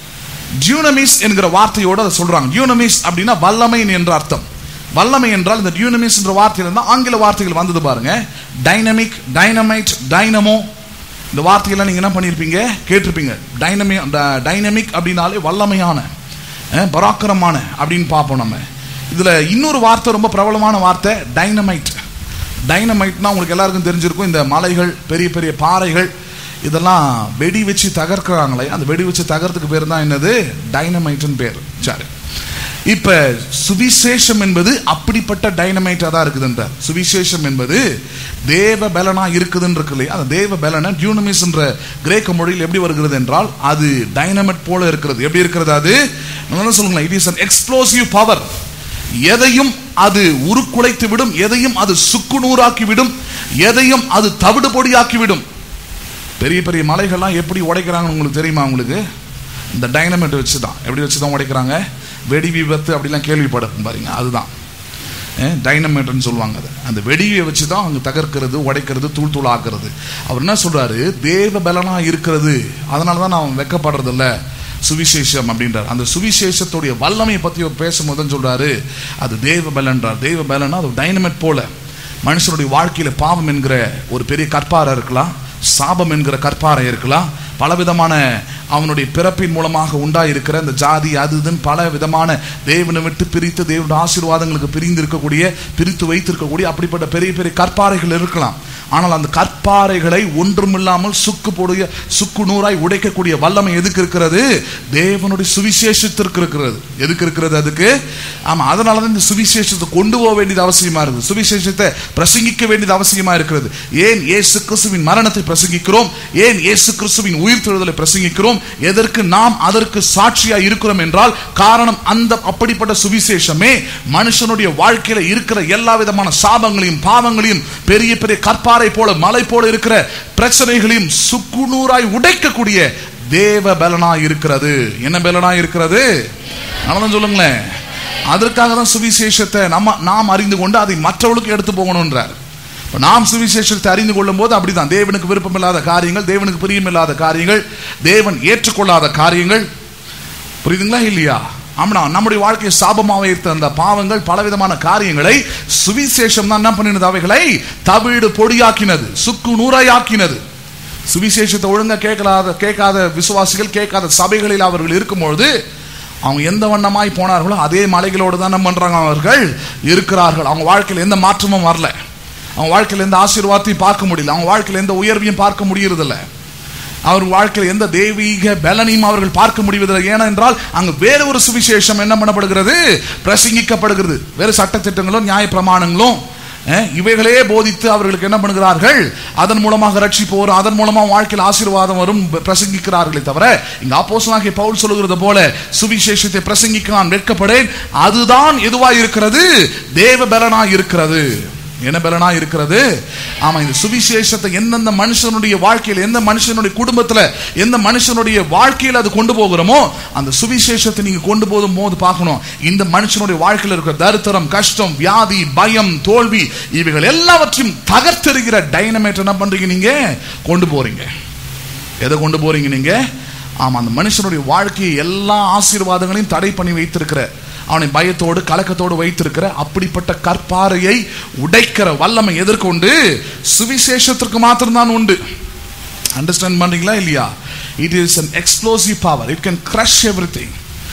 டியூனமிஸ் என்கிற வார்த்தையோட அதை சொல்றாங்க டியூனமிஸ் அப்படின்னா வல்லமை என்ற அர்த்தம் வல்லமை என்றால் இந்த டியூனமிஸ் என்ற வார்த்தையில தான் ஆங்கில வார்த்தைகள் வந்தது பாருங்க டைனமிக் டைனமைட் டைனமோ இந்த வார்த்தையெல்லாம் நீங்க என்ன பண்ணியிருப்பீங்க கேட்டிருப்பீங்க டைனமி டைனமிக் அப்படின்னாலே வல்லமையான அஹ், பராக்கிரமான அப்படின்னு பார்ப்போம் நம்ம இதுல இன்னொரு வார்த்தை ரொம்ப பிரபலமான வார்த்தை டைனமைட் டைனமைட்னா உங்களுக்கு எல்லாருக்கும் தெரிஞ்சிருக்கும் இந்த மலைகள் பெரிய பெரிய பாறைகள் இதெல்லாம் வெடி வச்சு தகர்க்கிறாங்களே அந்த வெடி வச்சு தகர்த்துக்கு பேர் தான் என்னது டைனமைட்னு பேர் சரி இப்ப சுவிசேஷம் என்பது அப்படிப்பட்ட டைனமைட்டா தான் இருக்குதுன்றார் சுவிசேஷம் என்பது தேவ பலனா இருக்குதுன்னு இருக்கு இல்லையா அந்த தேவ பலன டியூனமிஸ் என்ற கிரேக்க மொழியில் எப்படி வருகிறது என்றால் அது டைனமைட் போல இருக்கிறது எப்படி இருக்கிறது அது என்ன சொல்லுங்களேன் it is an explosive power எதையும் அது உருக்குலைத்து விடும் எதையும் அது சுக்குநூறாக்கி விடும் எதையும் அது தவிடு பொடியாக்கி விடும் பெரிய பெரிய மலைகள்லாம் எப்படி உடைக்கிறாங்கன்னு உங்களுக்கு தெரியுமா உங்களுக்கு இந்த டைனமைட் வச்சு தான் எப்படி வச்சு தான் உடைக்கிறாங்க வெடி விபத்து அப்படிலாம் கேள்விப்படும் பாருங்க அதுதான் டைனமைட்னு சொல்லுவாங்க அதை அந்த வெடியை வச்சு தான் அவங்க தகர்க்கிறது உடைக்கிறது தூள் தூள் ஆக்குறது அவர் என்ன சொல்றாரு தேவ பலனா இருக்கிறது அதனால தான் நான் வெக்கப்படுறது இல்ல சுவிசேஷம் அப்படின்றார் அந்த சுவிசேஷத்துடைய வல்லமையை பத்தி அவர் பேசும்போது தான் சொல்றாரு அது தேவ பலன்றார் தேவ பலனா அது டைனமைட் போல மனுஷனுடைய வாழ்க்கையில பாவம் என்கிற ஒரு பெரிய கற்பாறை இருக்கலாம் சாபம் என்கிற கற்பாறை இருக்கலாம் பலவிதமான அவனுடைய பிறப்பின் மூலமாக உண்டாயிருக்கிற இந்த ஜாதி அது இதுன்னு பல விதமான தேவனை விட்டு பிரித்து தேவனுடைய ஆசீர்வாதங்களுக்கு பிரிந்து இருக்கக்கூடிய பிரித்து வைத்திருக்கக்கூடிய அப்படிப்பட்ட பெரிய பெரிய கற்பாறைகள் இருக்கலாம் ஆனால் அந்த கற்பாறைகளை ஒன்றுமில்லாமல் சுக்கு போடைய சுக்கு நூறாய் உடைக்கக்கூடிய வல்லமை எதுக்கு இருக்கிறது தேவனுடைய சுவிசேஷத்திற்கு இருக்கிறது எதுக்கு இருக்கிறது அதுக்கு ஆமா அதனால தான் இந்த சுவிசேஷத்தை கொண்டு போக வேண்டியது அவசியமா இருக்குது சுவிசேஷத்தை பிரசங்கிக்க வேண்டியது அவசியமா இருக்கிறது ஏன் இயேசு கிறிஸ்துவின் மரணத்தை பிரசங்கிக்கிறோம் ஏன் இயேசு கிறிஸ்துவின் உயிர்த்தெழுதலை பிரசங்கிக்கிறோம் எதற்கு நாம் அதற்கு சாட்சியா இருக்கிறோம் என்றால் காரணம் அந்த அப்படிப்பட்ட சுவிசேஷமே மனுஷனுடைய வாழ்க்கையில இருக்கிற எல்லா விதமான சாபங்களையும் பாவங்களையும் பெரிய பெரிய கற்பாறை போல மலை போல இருக்கிற பிரச்சனைகளையும் சுக்குநூறாய் உடைக்கக்கூடிய தேவ பலனா இருக்கிறது என்ன பலனா இருக்கிறது நல்லதான் சொல்லுங்களேன் அதற்காக தான் சுவிசேஷத்தை நம்ம நாம் அறிந்து கொண்டு அதை மற்றவர்களுக்கு எடுத்து போகணும்ன்றார் இப்ப நாம் சுவிசேஷத்தை அறிந்து கொள்ளும் போது அப்படிதான் தேவனுக்கு விருப்பமில்லாத காரியங்கள் தேவனுக்கு பிரியமில்லாத காரியங்கள் தேவன் ஏற்றுக்கொள்ளாத காரியங்கள் புரியுதுங்களா இல்லையா ஆமா நம்முடைய வாழ்க்கையை சாபமாக இருந்த அந்த பாவங்கள் பலவிதமான காரியங்களை சுவிசேஷம் தான் என்ன பண்ணினது அவைகளை தவிடு பொடியாக்கினது சுக்கு நூறாயாக்கினது சுவிசேஷத்தை ஒழுங்கா கேட்கலாத கேட்காத விசுவாசிகள் கேட்காத சபைகளில் அவர்கள் இருக்கும்பொழுது அவங்க எந்த வண்ணமாய் போனார்களோ அதே மலைகளோடு தான் என்ன பண்றாங்க அவர்கள் இருக்கிறார்கள் அவங்க வாழ்க்கையில் எந்த மாற்றமும் வரல அவங்க வாழ்க்கையில் எந்த ஆசீர்வாதத்தையும் பார்க்க முடியல அவங்க வாழ்க்கையில் எந்த உயர்வையும் பார்க்க முடியறதில்ல அவர் வாழ்க்கையில் எந்த தெய்வீக பலனையும் அவர்கள் பார்க்க முடிவதில்லை ஏனென்றால் அங்கு வேற ஒரு சுவிசேஷம் என்ன பண்ணப்படுகிறது பிரசங்கிக்கப்படுகிறது வேறு சட்டத்திட்டங்களும் நியாய பிரமாணங்களும் அஹ், இவைகளே போதித்து அவர்களுக்கு என்ன பண்ணுகிறார்கள் அதன் மூலமாக ரட்சிப்பு வரும் அதன் மூலமா வாழ்க்கையில் ஆசீர்வாதம் வரும் பிரசங்கிக்கிறார்களே தவிர இங்க அப்போஸ்தலனாகிய பவுல் சொல்லுகிறது போல சுவிசேஷத்தை பிரசங்கிக்க நான் வெட்கப்படேன் அதுதான் எதுவாய் இருக்கிறது தேவ பலனாய் இருக்கிறது என்ன பலனா இருக்கிறது ஆமா இந்த சுவிசேஷத்தை எந்தெந்த மனுஷனுடைய வாழ்க்கையில் எந்த மனுஷனுடைய குடும்பத்துல எந்த மனுஷனுடைய வாழ்க்கையில் அது கொண்டு போகிறோமோ அந்த சுவிசேஷத்தை நீங்க கொண்டு போதும் போது பார்க்கணும் இந்த மனுஷனுடைய வாழ்க்கையில் இருக்கிற தரித்திரம் கஷ்டம் வியாதி பயம் தோல்வி இவைகள் எல்லாவற்றையும் தகர்த்தெறிகிற டைனமேட் என்ன பண்றீங்க நீங்க கொண்டு போறீங்க எதை கொண்டு போறீங்க நீங்க ஆமா அந்த மனுஷனுடைய வாழ்க்கையை எல்லா ஆசீர்வாதங்களையும் தடை பண்ணி வைத்திருக்கிற அவனை பயத்தோடு கலக்கத்தோடு வைத்திருக்கிற அப்படிப்பட்ட கற்பாறையை உடைக்கிற வல்லமை எதிர்கொண்டு சுவிசேஷத்திற்கு மாத்திரம்தான் உண்டு அண்டர்ஸ்டாண்ட் பண்றீங்களா இல்லையா it is an explosive power it can crush every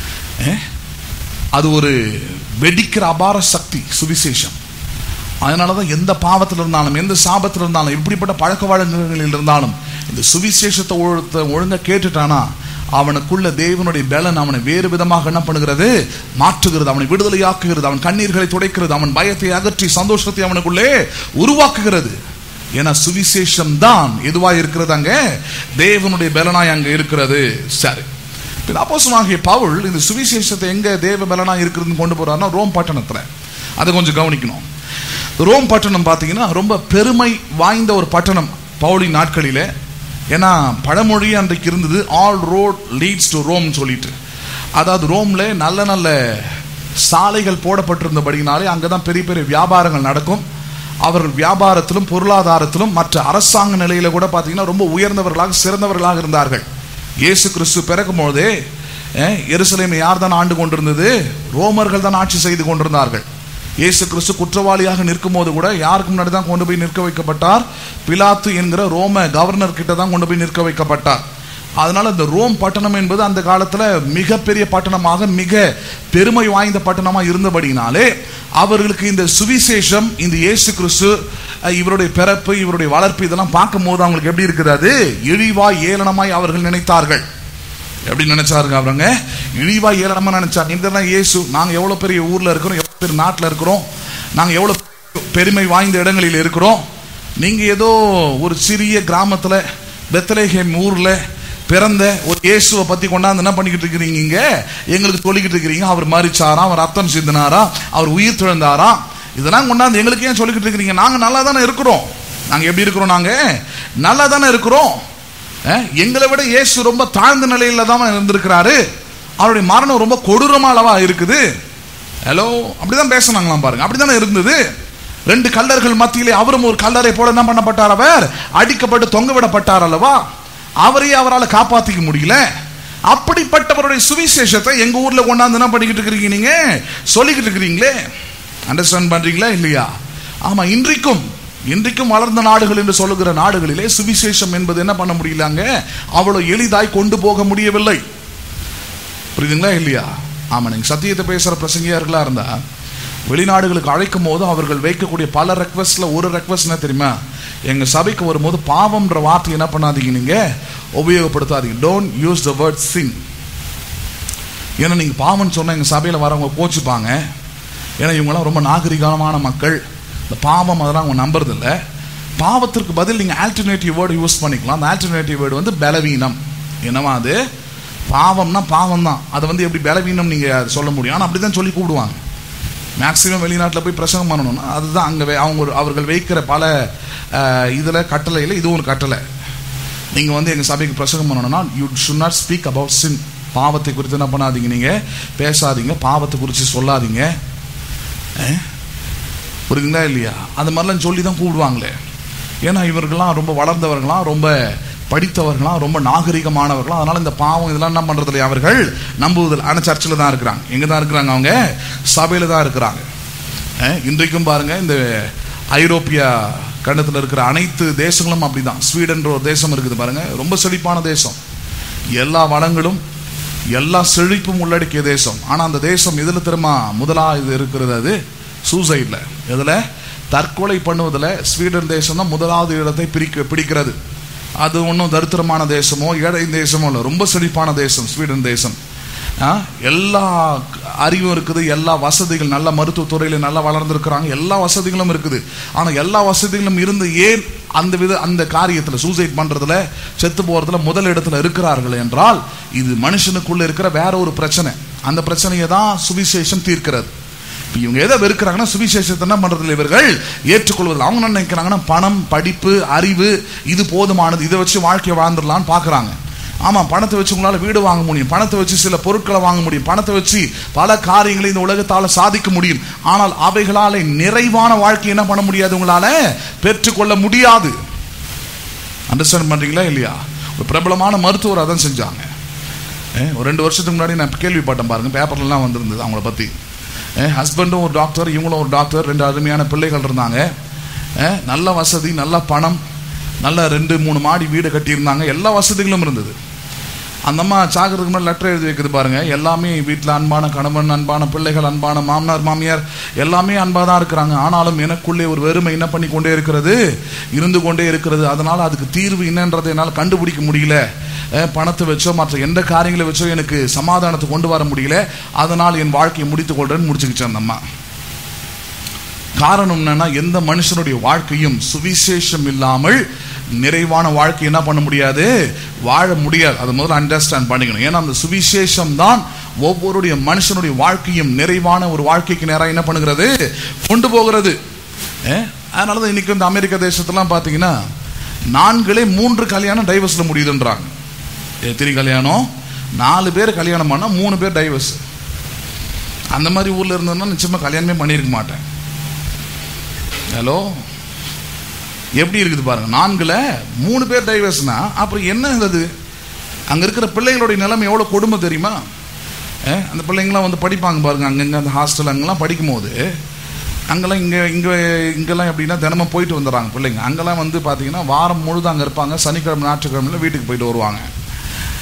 அது ஒரு வெடிக்கிற அபார சக்தி சுவிசேஷம் அதனால தான் எந்த பாவத்தில் இருந்தாலும் எந்த சாபத்தில் இருந்தாலும் எப்படிப்பட்ட பழக்க வழக்கங்களில் இருந்தாலும் இந்த சுவிசேஷத்தை ஒழுத்த ஒழுங்கா கேட்டுட்டானா அவனுக்குள்ள தேவனுடைய பலன் அவனை வேறு விதமாக என்ன பண்ணுகிறது மாற்றுகிறது அவனை விடுதலையாக்குகிறது அவன் கண்ணீர்களை துடைக்கிறது அவன் பயத்தை அகற்றி சந்தோஷத்தை அவனுக்குள்ளே உருவாக்குகிறது ஏன்னா சுவிசேஷம் தான் எதுவா இருக்கிறது அங்க தேவனுடைய பலனாய் அங்க இருக்கிறது சரி அப்போசமாகிய பவுல் இந்த சுவிசேஷத்தை எங்க தேவ பலனா இருக்கிறதுன்னு கொண்டு போறாருன்னா ரோம் பட்டணத்துல அதை கொஞ்சம் கவனிக்கணும் ரோம் பட்டணம் பார்த்தீங்கன்னா ரொம்ப பெருமை வாய்ந்த ஒரு பட்டணம் பவுலின் நாட்களிலே ஏன்னா பழமொழி அன்றைக்கு இருந்தது all road leads to Rome சொல்லிட்டு அதாவது ரோம்ல நல்ல நல்ல சாலைகள் போடப்பட்டிருந்தபடினாலே அங்கதான் பெரிய பெரிய வியாபாரங்கள் நடக்கும் அவர்கள் வியாபாரத்திலும் பொருளாதாரத்திலும் மற்ற அரசாங்க நிலையில கூட பார்த்தீங்கன்னா ரொம்ப உயர்ந்தவர்களாக சிறந்தவர்களாக இருந்தார்கள் இயேசு கிறிஸ்து பிறக்கும் பொழுதே அஹ், எருசலேமை யார் தான் ஆண்டு கொண்டிருந்தது ரோமர்கள் தான் ஆட்சி செய்து கொண்டிருந்தார்கள் இயேசு கிறிஸ்து குற்றவாளியாக நிற்கும் போது கூட யாருக்கு முன்னாடி தான் கொண்டு போய் நிற்க வைக்கப்பட்டார் பிலாத்து என்கிற ரோம கவர்னர் கிட்ட தான் கொண்டு போய் நிற்க வைக்கப்பட்டார் அதனால இந்த ரோம் பட்டணம் என்பது அந்த காலத்துல மிகப்பெரிய பட்டணமாக மிக பெருமை வாய்ந்த பட்டணமா இருந்தபடினாலே அவர்களுக்கு இந்த சுவிசேஷம் இந்த இயேசு கிறிஸ்து அஹ், இவருடைய பிறப்பு இவருடைய வளர்ப்பு இதெல்லாம் பார்க்கும்போது அவங்களுக்கு எப்படி இருக்கிறது இழிவாய் ஏளனமாய் அவர்கள் நினைத்தார்கள் எப்படி நினைச்சாருங்க அவருங்க இழிவா ஏளனமா நினைச்சாங்க இதெல்லாம் இயேசு நாங்க எவ்வளவு பெரிய ஊர்ல இருக்கிறோம் எவ்வளவு பெரிய நாட்டுல இருக்கிறோம் நாங்க எவ்வளவு பெருமை வாய்ந்த இடங்களில் இருக்கிறோம் நீங்க ஏதோ ஒரு சிறிய கிராமத்துல பெத்தலேஹேம் ஊர்ல பிறந்த ஒரு இயேசுவை பத்தி கொண்டாந்து என்ன பண்ணிக்கிட்டு இருக்கிறீங்க இங்க எங்களுக்கு சொல்லிக்கிட்டு இருக்கிறீங்க அவர் மறிச்சாரா அவர் ரத்தம் சிந்தினாரா அவர் உயிர் திழந்தாரா இதெல்லாம் கொண்டாந்து எங்களுக்கு ஏன் சொல்லிக்கிட்டு இருக்கிறீங்க நாங்க நல்லா தானே இருக்கிறோம் நாங்க எப்படி இருக்கிறோம் நாங்க நல்லா தானே இருக்கிறோம் அஹ், எங்களை விட இயேசு ரொம்ப தாழ்ந்த நிலையில தான் இருந்திருக்கிறாரு அவருடைய மரணம் ரொம்ப கொடூரமா அளவா இருக்குது ஹலோ அப்படிதான் பேசினாங்களாம் பாருங்க அப்படிதானே இருந்தது ரெண்டு கல்லர்கள் மத்தியிலே அவரும் ஒரு கல்லறை போல என்ன பண்ணப்பட்டார் அவர் அடிக்கப்பட்டு தொங்க விடப்பட்டார் அல்லவா அவரையே அவரால் காப்பாத்திக்க முடியல அப்படிப்பட்டவருடைய சுவிசேஷத்தை எங்க ஊர்ல கொண்டாந்து என்ன பண்ணிக்கிட்டு இருக்கிறீங்க நீங்க சொல்லிக்கிட்டு இருக்கிறீங்களே அண்டர்ஸ்டாண்ட் பண்றீங்களா இல்லையா ஆமா இன்றைக்கும் இன்றைக்கும் வளர்ந்த நாடுகள் என்று சொல்லுகிற நாடுகளிலே சுவிசேஷம் என்பது என்ன பண்ண முடியலங்க அவ்வளவு எளிதாய் கொண்டு போக முடியவில்லை புரியுதுங்களா இல்லையா ஆமா நீங்க சத்தியத்தை பேசுற பிரசங்கியார்களா இருந்தா வெளிநாடுகளுக்கு அழைக்கும் போது அவர்கள் வைக்கக்கூடிய பல ரெக்வஸ்ட்ல ஒரு ரெக்வஸ்ட் என்ன தெரியுமா எங்க சபைக்கு வரும்போது பாவம்ன்ற வார்த்தை என்ன பண்ணாதீங்க நீங்க உபயோகப்படுத்தாதீங்க don't use the word sin ஏன்னா நீங்க பாவம்னு சொன்னா எங்க சபையில வரவங்க கோச்சுப்பாங்க ஏன்னா இவங்கெல்லாம் ரொம்ப நாகரிகமான மக்கள் இந்த பாவம் அதெல்லாம் அவங்க நம்புறது இல்ல பாவத்திற்கு பதில் நீங்க ஆல்டர்னேட்டிவ் வேர்டு யூஸ் பண்ணிக்கலாம் அந்த ஆல்டர்னேட்டிவ் வேர்டு வந்து பலவீனம் என்னவா அது பாவம்னா பாவம் தான் அதை வந்து எப்படி பலவீனம் நீங்க சொல்ல முடியும் ஆனா அப்படிதான் சொல்லி கூப்பிடுவாங்க மேக்சிமம் வெளிநாட்டில் போய் பிரசங்கம் பண்ணணும்னா அதுதான் அங்கே அவங்க ஒரு- அவர்கள் வைக்கிற பல அஹ், இதுல கட்டளையில் இது ஒரு கட்டளை நீங்க வந்து எங்க சபைக்கு பிரசங்கம் பண்ணணும்னா you should not speak about sin பாவத்தை குறித்து என்ன பண்ணாதீங்க நீங்க பேசாதீங்க பாவத்தை குறித்து சொல்லாதீங்க அஹ்? புரியுதுங்களா இல்லையா அந்த மாதிரிலாம் சொல்லி தான் கூப்பிடுவாங்களே ஏன்னா இவர்கள்லாம் ரொம்ப வளர்ந்தவர்களாம் ரொம்ப படித்தவர்களாம் ரொம்ப நாகரிகமானவர்களாம் அதனால இந்த பாவம் இதெல்லாம் என்ன பண்றது இல்லையா அவர்கள் நம்புவதில்லை ஆனால் சர்ச்சில் தான் இருக்கிறாங்க எங்க தான் இருக்கிறாங்க அவங்க சபையில தான் இருக்கிறாங்க அஹ், இன்றைக்கும் பாருங்க இந்த ஐரோப்பிய கண்டத்தில் இருக்கிற அனைத்து தேசங்களும் அப்படிதான் ஸ்வீடன்ற ஒரு தேசம் இருக்குது பாருங்க ரொம்ப செழிப்பான தேசம் எல்லா வளங்களும் எல்லா செழிப்பும் உள்ளடக்கிய தேசம் ஆனா அந்த தேசம் எதுல திரும்ப முதலா இது இருக்கிறது அது சூசைட்ல எதுல தற்கொலை பண்ணுவதுல ஸ்வீடன் தேசம் தான் முதலாவது இடத்தை பிரிக்க பிடிக்கிறது அது ஒன்றும் தரித்திரமான தேசமோ ஏழை தேசமோ இல்லை ரொம்ப செழிப்பான தேசம் ஸ்வீடன் தேசம் ஆ, எல்லா அறிவும் இருக்குது எல்லா வசதிகள் நல்ல மருத்துவத்துறையில நல்லா வளர்ந்துருக்கிறாங்க எல்லா வசதிகளும் இருக்குது ஆனா எல்லா வசதிகளும் இருந்து ஏன் அந்த வித அந்த காரியத்துல சூசைட் பண்றதுல செத்து போறதுல முதல் இடத்துல இருக்கிறார்கள் என்றால் இது மனுஷனுக்குள்ள இருக்கிற வேற ஒரு பிரச்சனை அந்த பிரச்சனையை தான் சுவிசேஷம் தீர்க்கிறது இப்ப இவங்க எதை வெறுக்கிறாங்கன்னா சுவிசேஷத்தை என்ன பண்றதில்லை இவர்கள் ஏற்றுக்கொள்வதில்லை அவங்க என்ன நினைக்கிறாங்கன்னா பணம் படிப்பு அறிவு இது போதுமானது இதை வச்சு வாழ்க்கையை வாழ்ந்துடலாம்னு பாக்குறாங்க ஆமா பணத்தை வச்சு உங்களால வீடு வாங்க முடியும் பணத்தை வச்சு சில பொருட்களை வாங்க முடியும் பணத்தை வச்சு பல காரியங்களை இந்த உலகத்தால சாதிக்க முடியும் ஆனால் அவைகளால நிறைவான வாழ்க்கை என்ன பண்ண முடியாது உங்களால பெற்றுக்கொள்ள முடியாது அண்டர்ஸ்டாண்ட் பண்றீங்களா இல்லையா ஒரு பிரபலமான மருத்துவர் அதான் செஞ்சாங்க ஏ, ஒரு ரெண்டு வருஷத்துக்கு முன்னாடி நான் கேள்விப்பட்டேன் பாருங்க பேப்பர்லாம் வந்திருந்தது அவங்கள பத்தி ஹஸ்பண்டும் ஒரு டாக்டர் இவங்களும் ஒரு டாக்டர் ரெண்டு அருமையான பிள்ளைகள் இருந்தாங்க ஏ, நல்ல வசதி நல்ல பணம் நல்ல ரெண்டு மூணு மாடி வீடு கட்டியிருந்தாங்க எல்லா வசதிகளும் இருந்தது அந்த அம்மா சாகிறதுக்கு முன்னாடி லெட்டர் எழுதி வைக்குது பாருங்க எல்லாமே வீட்டில் அன்பான கணவன் அன்பான பிள்ளைகள் அன்பான மாமனார் மாமியார் எல்லாமே அன்பாக தான் இருக்கிறாங்க ஆனாலும் எனக்குள்ளே ஒரு வெறுமை என்ன பண்ணி கொண்டே இருக்கிறது இருந்து கொண்டே இருக்கிறது அதனால அதுக்கு தீர்வு என்னன்றதை என்னால் கண்டுபிடிக்க முடியல அஹ், பணத்தை வச்சோ மற்ற எந்த காரியங்களை வச்சோ எனக்கு சமாதானத்தை கொண்டு வர முடியல அதனால் என் வாழ்க்கையை முடித்துக் கொள்றேன்னு முடிச்சுக்கிச்சு அந்த அம்மா காரணம் என்னன்னா எந்த மனுஷனுடைய வாழ்க்கையும் சுவிசேஷம் இல்லாமல் நிறைவான வாழ்க்கை என்ன பண்ண முடியாது வாழ முடியாது அதை முதல்ல அண்டர்ஸ்டாண்ட் பண்ணிக்கணும் ஏன்னா அந்த சுவிசேஷம் தான் ஒவ்வொருடைய மனுஷனுடைய வாழ்க்கையும் நிறைவான ஒரு வாழ்க்கைக்கு நேரா என்ன பண்ணுகிறது கொண்டு போகிறது ஏ? அதனாலதான் இன்னைக்கு இந்த அமெரிக்க தேசத்துலாம் பாத்தீங்கன்னா நான்களே மூன்று கல்யாணம் டைவர்ஸ்ல முடியுதுன்றாங்க எத்தனை கல்யாணம் நாலு பேர் கல்யாணம் பண்ணா மூணு பேர் டைவர்ஸ் அந்த மாதிரி ஊர்ல இருந்ததுன்னா நிச்சயமா கல்யாணமே பண்ணியிருக்க மாட்டேன் ஹலோ எப்படி இருக்குது பாருங்க நான்குல மூணு பேர் டைவர்ஸ்னா அப்புறம் என்ன அது அங்க இருக்கிற பிள்ளைகளுடைய நிலைமை எவ்வளவு கொடுமை தெரியுமா அஹ், அந்த பிள்ளைங்களாம் வந்து படிப்பாங்க பாருங்க அங்கங்க அந்த ஹாஸ்டல் அங்கெல்லாம் படிக்கும்போது அங்கெல்லாம் இங்க இங்க இங்கெல்லாம் எப்படின்னா தினமும் போயிட்டு வந்துடுறாங்க பிள்ளைங்க அங்கெல்லாம் வந்து பாத்தீங்கன்னா வாரம் முழுதும் அங்க இருப்பாங்க சனிக்கிழமை ஞாயிற்றுக்கிழமையில வீட்டுக்கு போயிட்டு வருவாங்க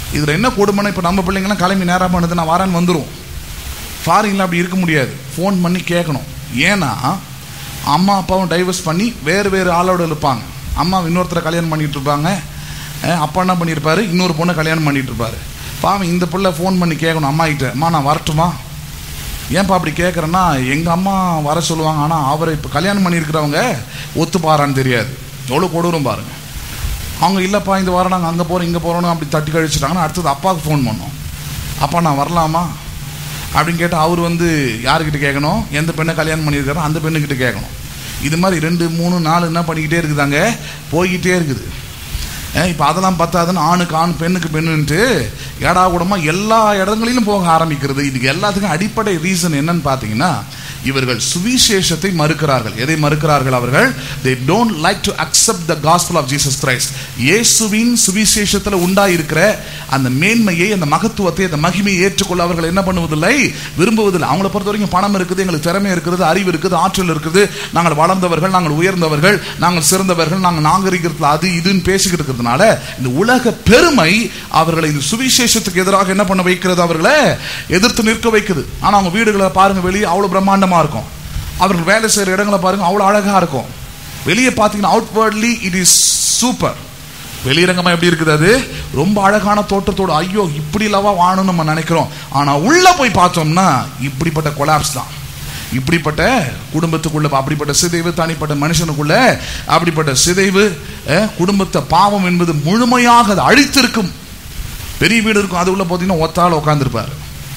இதுல என்ன கொடுமைன்னா இப்போ நம்ம பிள்ளைங்கலாம் கிளம்பி நேரம் பண்ணுது நான் வரேன்னு வந்துடும் ஃபாரின்ல அப்படி இருக்க முடியாது ஃபோன் பண்ணி கேட்கணும் ஏன்னா அம்மா அப்பாவும் டைவர்ஸ் பண்ணி வேறு வேறு ஆளோட இருப்பாங்க அம்மா இன்னொருத்தரை கல்யாணம் பண்ணிட்டு இருப்பாங்க அஹ் அப்பா என்ன பண்ணியிருப்பாரு இன்னொரு பொண்ணை கல்யாணம் பண்ணிட்டு இருப்பாரு பாவம் இந்த பிள்ளை ஃபோன் பண்ணி கேட்கணும் அம்மா கிட்ட அம்மா நான் வரட்டுமா ஏன்பா அப்படி கேட்குறேன்னா எங்கள் அம்மா வர சொல்லுவாங்க ஆனால் அவரை இப்போ கல்யாணம் பண்ணியிருக்கிறவங்க ஒத்துப்பாரான்னு தெரியாது எவ்வளோ கொடூரம் பாருங்க அவங்க இல்லைப்பா இந்த வாரம் நாங்கள் அங்கே போகிறோம் இங்கே போகிறோன்னு அப்படி தட்டி கழிச்சிட்டாங்கன்னா அடுத்தது அப்பாவுக்கு ஃபோன் பண்ணோம் அப்பா நான் வரலாமா அப்படின்னு கேட்டால் அவர் வந்து யாருக்கிட்ட கேட்கணும் எந்த பெண்ணை கல்யாணம் பண்ணியிருக்காரோ அந்த பெண்ணுக்கிட்ட கேட்கணும் இது மாதிரி ரெண்டு மூணு நாலு என்ன பண்ணிக்கிட்டே இருக்குதாங்க போய்கிட்டே இருக்குது இப்போ அதெல்லாம் பத்தாதுன்னு ஆணுக்கு ஆண் பெண்ணுக்கு பெண்ணுன்ட்டு ஏடா கூடமா எல்லா இடங்களிலும் போக ஆரம்பிக்கிறது இதுக்கு எல்லாத்துக்கும் அடிப்படை ரீசன் என்னன்னு பார்த்தீங்கன்னா இவர்கள் சுவிசேஷத்தை மறுக்கிறார்கள் எதை மறுக்கிறார்கள் அவர்கள் they don't like to accept the gospel of jesus christ இயேசுவின் சுவிசேஷத்தில் உண்டாயிருக்கிற அந்த மேன்மையை அந்த மகத்துவத்தை அந்த மகிமையை ஏற்றுக்கொள்ள அவர்கள் என்ன பண்ணுவதில்லை விரும்புவதில்லை அவங்கள பொறுத்த வரைக்கும் பணம் இருக்குது எங்களுக்கு திறமை இருக்குது அறிவு இருக்குது ஆற்றல் இருக்குது நாங்கள் வளர்ந்தவர்கள் நாங்கள் உயர்ந்தவர்கள் நாங்கள் சிறந்தவர்கள் நாங்கள் நாகரிகத்தில் அது இதுன்னு பேசிக்கிட்டு இருக்கிறதுனால இந்த உலக பெருமை அவர்களை இந்த சுவிசேஷத்துக்கு எதிராக என்ன பண்ண வைக்கிறது அவர்களை எதிர்த்து நிற்க வைக்குது ஆனா அவங்க வீடுகளை பாருங்க வெளியே அவ்வளவு பிரம்மாண்டமா இருக்கும் அவர்கள் வேலை செய்யற இடங்களை பாருங்க அவ்வளவு அழகா இருக்கும் வெளியே பார்த்தீங்கன்னா அவுட்வர்ட்லி இட் இஸ் சூப்பர் வெளியரங்கமா எப்படி இருக்குது அது ரொம்ப அழகான தோட்டத்தோட ஐயோ இப்படி லவா வாழணும்னு நம்ம நினைக்கிறோம் ஆனா உள்ள போய் பார்த்தோம்னா இப்படிப்பட்ட கொலாப்ஸ் தான் இப்படிப்பட்ட குடும்பத்துக்குள்ள அப்படிப்பட்ட சிதைவு தனிப்பட்ட மனுஷனுக்குள்ள அப்படிப்பட்ட சிதைவு அஹ், குடும்பத்தை பாவம் என்பது முழுமையாக அது அழித்திருக்கும் பெரிய வீடு இருக்கும் அது உள்ள பார்த்தீங்கன்னா ஒத்தாள் உட்காந்துருப்பாரு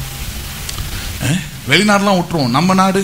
வெளிநாடுலாம் விட்டுருவோம் நம்ம நாடு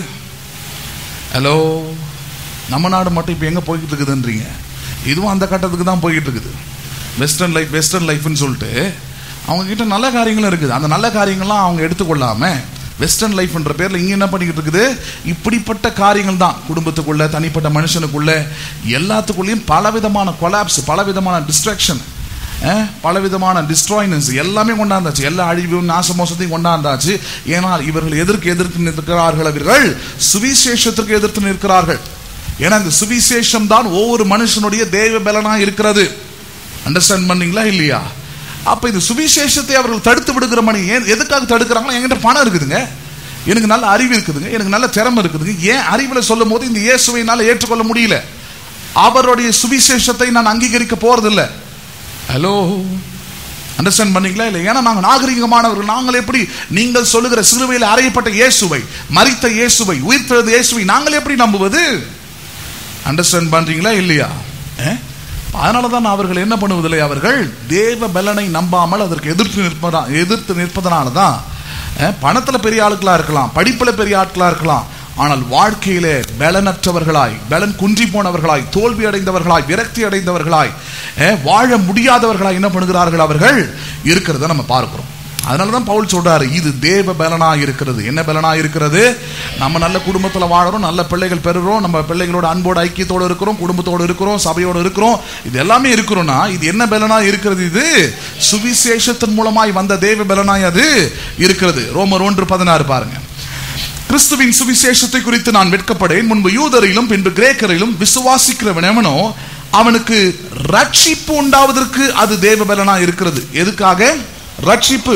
ஹலோ நம்ம நாடு மட்டும் இப்போ எங்கே போய்கிட்டு இருக்குதுன்றீங்க இதுவும் அந்த கட்டத்துக்கு தான் போய்கிட்டு இருக்குது வெஸ்டர்ன் லைஃப் வெஸ்டர்ன் லைஃப்னு சொல்லிட்டு அவங்க கிட்ட நல்ல காரியங்களும் இருக்குது அந்த நல்ல காரியங்கள்லாம் அவங்க எடுத்துக்கொள்ளாம வெஸ்டர்ன் லைஃப்ன்ற பேர்ல இங்க என்ன பண்ணிக்கிட்டு இருக்குது இப்படிப்பட்ட காரியங்கள் தான் குடும்பத்துக்குள்ள தனிப்பட்ட மனுஷனுக்குள்ள எல்லாத்துக்குள்ளேயும் பலவிதமான கொலாப்ஸ் பலவிதமான டிஸ்ட்ராக்ஷன் பலவிதமான டிஸ்ட்ராய்னஸ் எல்லாமே கொண்டாந்தாச்சு எல்லா அழிவும் நாசமோசத்தையும் கொண்டாந்தாச்சு ஏனால் இவர்கள் எதற்கு எதிர்த்து நிற்கிறார்கள் அவர்கள் சுவிசேஷத்திற்கு எதிர்த்து நிற்கிறார்கள் ஏன்னா இந்த சுவிசேஷம் தான் ஒவ்வொரு மனுஷனுடைய தேவ பலனா இருக்கிறது அண்டர்ஸ்டாண்ட் பண்ணீங்களா இல்லையா அப்ப இந்த சுவிசேஷத்தை அவர்கள் தடுத்து விடுகிற மணி ஏன் எதுக்காக தடுக்கிறாங்களோ என்கிட்ட பணம் இருக்குதுங்க எனக்கு நல்ல அறிவு இருக்குதுங்க எனக்கு நல்ல திறமை இருக்குதுங்க ஏன் அறிவுல சொல்லும் போது இந்த இயேசுவை என்னால ஏற்றுக்கொள்ள முடியல அவருடைய சுவிசேஷத்தை நான் அங்கீகரிக்க போறதில்லை ஹலோ அண்டர்ஸ்டாண்ட் பண்ணீங்களா இல்லை ஏன்னா நாங்கள் நாகரிகமானவர்கள் நாங்கள் எப்படி நீங்கள் சொல்லுகிற சிலுவையில் அறையப்பட்ட இயேசுவை மரித்த இயேசுவை உயிர்த்தெழுந்த இயேசுவை நாங்கள் எப்படி நம்புவது அண்டர்ஸ்டாண்ட் பண்றீங்களா இல்லையா அதனால தான் அவர்கள் என்ன பண்ணுவதில்லை அவர்கள் தேவ பலனை நம்பாமல் அதற்கு எதிர்த்து நிற்பதா எதிர்த்து நிற்பதனால தான் பணத்துல பெரிய ஆட்களா இருக்கலாம் படிப்புல பெரிய ஆட்களா இருக்கலாம் ஆனால் வாழ்க்கையிலே பலனற்றவர்களாய் பலன் குன்றி போனவர்களாய் தோல்வி அடைந்தவர்களாய் விரக்தி அடைந்தவர்களாய் அஹ், வாழ முடியாதவர்களாய் என்ன பண்ணுகிறார்கள் அவர்கள் இருக்கிறத நம்ம பார்க்கிறோம் அதனாலதான் பவுல் சொல்றாரு இது தேவ பலனா இருக்கிறது என்ன பலனா இருக்கிறது நம்ம நல்ல குடும்பத்துல வாழறோம் நல்ல பிள்ளைகள் பெறுறோம் நம்ம பிள்ளைகளோட அன்போட ஐக்கியத்தோட இருக்கிறோம் குடும்பத்தோட இருக்கிறோம் சபையோட இருக்கிறோம் இது எல்லாமே இருக்கிறோம்னா இது என்ன பலனா இருக்கிறது இது சுவிசேஷத்தின் மூலமாய் வந்த தேவ பலனாய் அது இருக்கிறது ரோமர் ஒன்று பதினாறு பாருங்க கிறிஸ்துவின் சுவிசேஷத்தை குறித்து நான் வெட்கப்படேன் முன்பு யூதரிலும் பின்பு கிரேக்கரிலும் விசுவாசிக்கிறவன் எவனோ அவனுக்கு ரட்சிப்பு உண்டாவதற்கு அது தேவ பலனா இருக்கிறது எதுக்காக ரட்சிப்பு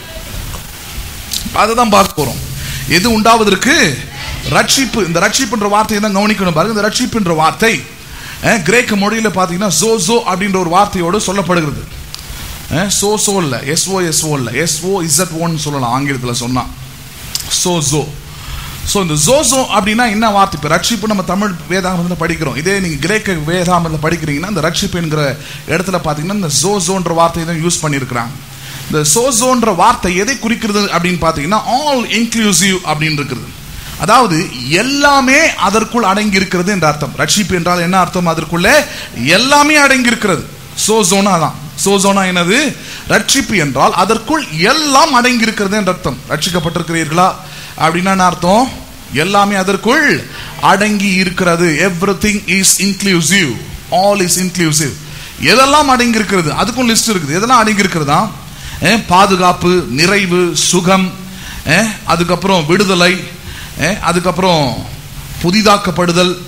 அதுதான் பார்க்க போறோம் எது உண்டாவதற்கு ரட்சிப்பு இந்த ரட்சிப்புன்ற வார்த்தையை தான் கவனிக்கணும் பாருங்க இந்த ரட்சிப்புன்ற வார்த்தை அஹ், கிரேக்க மொழியில பாத்தீங்கன்னா ஜோசோ அப்படின்ற ஒரு வார்த்தையோடு சொல்லப்படுகிறது சோ சோ இல்ல எஸ்ஓ எஸ்ஓ இல்ல எஸ்ஓ இசட் ஓன்னு சொல்லலாம் ஆங்கிலத்துல சொன்னா சோசோ ஸோ இந்த ஜோசோ அப்படின்னா என்ன வார்த்தை இப்போ ரட்சிப்பு நம்ம தமிழ் வேதாகமத்தில் படிக்கிறோம் இதே நீங்கள் கிரேக்க வேதாகமத்தில் படிக்கிறீங்கன்னா இந்த ரட்சிப்பு என்கிற இடத்துல பார்த்தீங்கன்னா இந்த ஜோசோன்ற வார்த்தையை தான் யூஸ் பண்ணியிருக்கிறாங்க இந்த சோசோன்ற வார்த்தை எதை குறிக்கிறது அப்படின்னு பார்த்தீங்கன்னா ஆல் இன்க்ளூசிவ் அப்படின்னு இருக்கிறது அதாவது எல்லாமே அதற்குள் அடங்கி இருக்கிறது என்ற அர்த்தம் ரட்சிப்பு என்றால் என்ன அர்த்தம் அதற்குள்ளே எல்லாமே அடங்கி இருக்கிறது சோசோனா தான் சோசோனா என்னது ரட்சிப்பு என்றால் அதற்குள் எல்லாம் அடங்கி இருக்கிறது என்ற அர்த்தம் ரட்சிக்கப்பட்டிருக்கிறீர்களா அப்படின்னா என்ன அர்த்தம் எல்லாமே அதற்குள் அடங்கி இருக்கிறது everything is inclusive all is inclusive எதெல்லாம் அடங்கி இருக்கிறது அதுக்கும் லிஸ்ட் இருக்குது எதெல்லாம் அடங்கி இருக்கிறதா அஹ், பாதுகாப்பு நிறைவு சுகம் அஹ், அதுக்கப்புறம் விடுதலை அஹ், அதுக்கப்புறம் புதிதாக்கப்படுதல்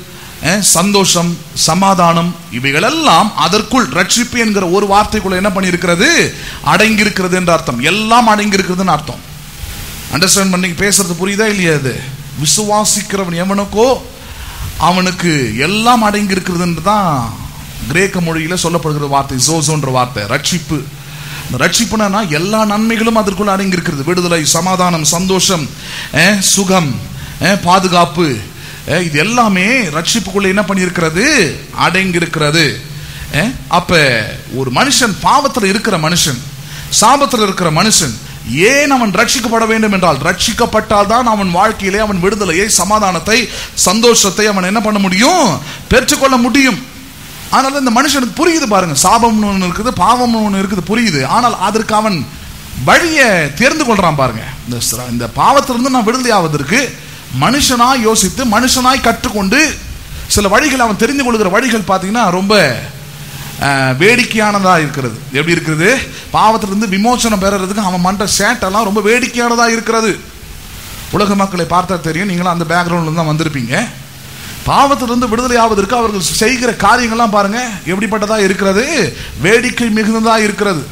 அஹ், சந்தோஷம் சமாதானம் இவைகளெல்லாம் அதற்குள் ரட்சிப்பு என்கிற ஒரு வார்த்தைக்குள்ள என்ன பண்ணியிருக்கிறது அடங்கி இருக்கிறது என்ற அர்த்தம் எல்லாம் அடங்கி இருக்கிறதுன்னு அர்த்தம் அண்டர்ஸ்டாண்ட் பண்ணி பேசுறது புரியுதா இல்லையா அது விசுவாசிக்கிறவன் எவனுக்கோ அவனுக்கு எல்லாம் அடங்கி இருக்கிறதுன்னு தான் கிரேக்க மொழியில சொல்லப்படுகிற வார்த்தை ஜோசோன்ற வார்த்தை ரட்சிப்பு இந்த ரட்சிப்புனா எல்லா நன்மைகளும் அதற்குள்ள அடங்கி இருக்கிறது விடுதலை சமாதானம் சந்தோஷம் அஹ், சுகம் அஹ், பாதுகாப்பு அஹ், இது எல்லாமே ரட்சிப்புக்குள்ள என்ன பண்ணியிருக்கிறது அடங்கி இருக்கிறது அஹ், அப்ப ஒரு மனுஷன் பாவத்துல இருக்கிற மனுஷன் சாபத்தில் இருக்கிற மனுஷன் ஏன் அவன் ரட்சிக்கப்பட வேண்டும் என்றால் ரட்சிக்கப்பட்டால் தான் அவன் வாழ்க்கையிலே அவன் விடுதலையை சமாதானத்தை சந்தோஷத்தை அவன் என்ன பண்ண முடியும் பெற்றுக்கொள்ள முடியும் அதனால இந்த மனுஷனுக்கு புரியுது பாருங்க சாபம்னு ஒன்று இருக்குது பாவம்னு ஒன்று இருக்குது புரியுது ஆனால் அதற்கு அவன் வழியை தேர்ந்து கொள்றான் பாருங்க இந்த ச- இந்த பாவத்திலிருந்து நான் விடுதலை ஆவதற்கு மனுஷனாய் யோசித்து மனுஷனாய் கற்றுக்கொண்டு சில வழிகள் அவன் தெரிந்து கொள்கிற வழிகள் பார்த்தீங்கன்னா ரொம்ப அஹ், வேடிக்கையானதா இருக்கிறது எப்படி இருக்கிறது பாவத்திலிருந்து விமோசனம் பெறறதுக்கு அவன் மண்ட சேட்டெல்லாம் ரொம்ப வேடிக்கையானதா இருக்கிறது உலக மக்களை பார்த்தா தெரியும் நீங்களும் அந்த பேக்ரவுண்ட்ல தான் வந்திருப்பீங்க பாவத்திலிருந்து விடுதலை ஆவதற்கு அவர்கள் செய்கிற காரியங்கள்லாம் பாருங்க எப்படிப்பட்டதா இருக்கிறது வேடிக்கை மிகுந்ததா இருக்கிறது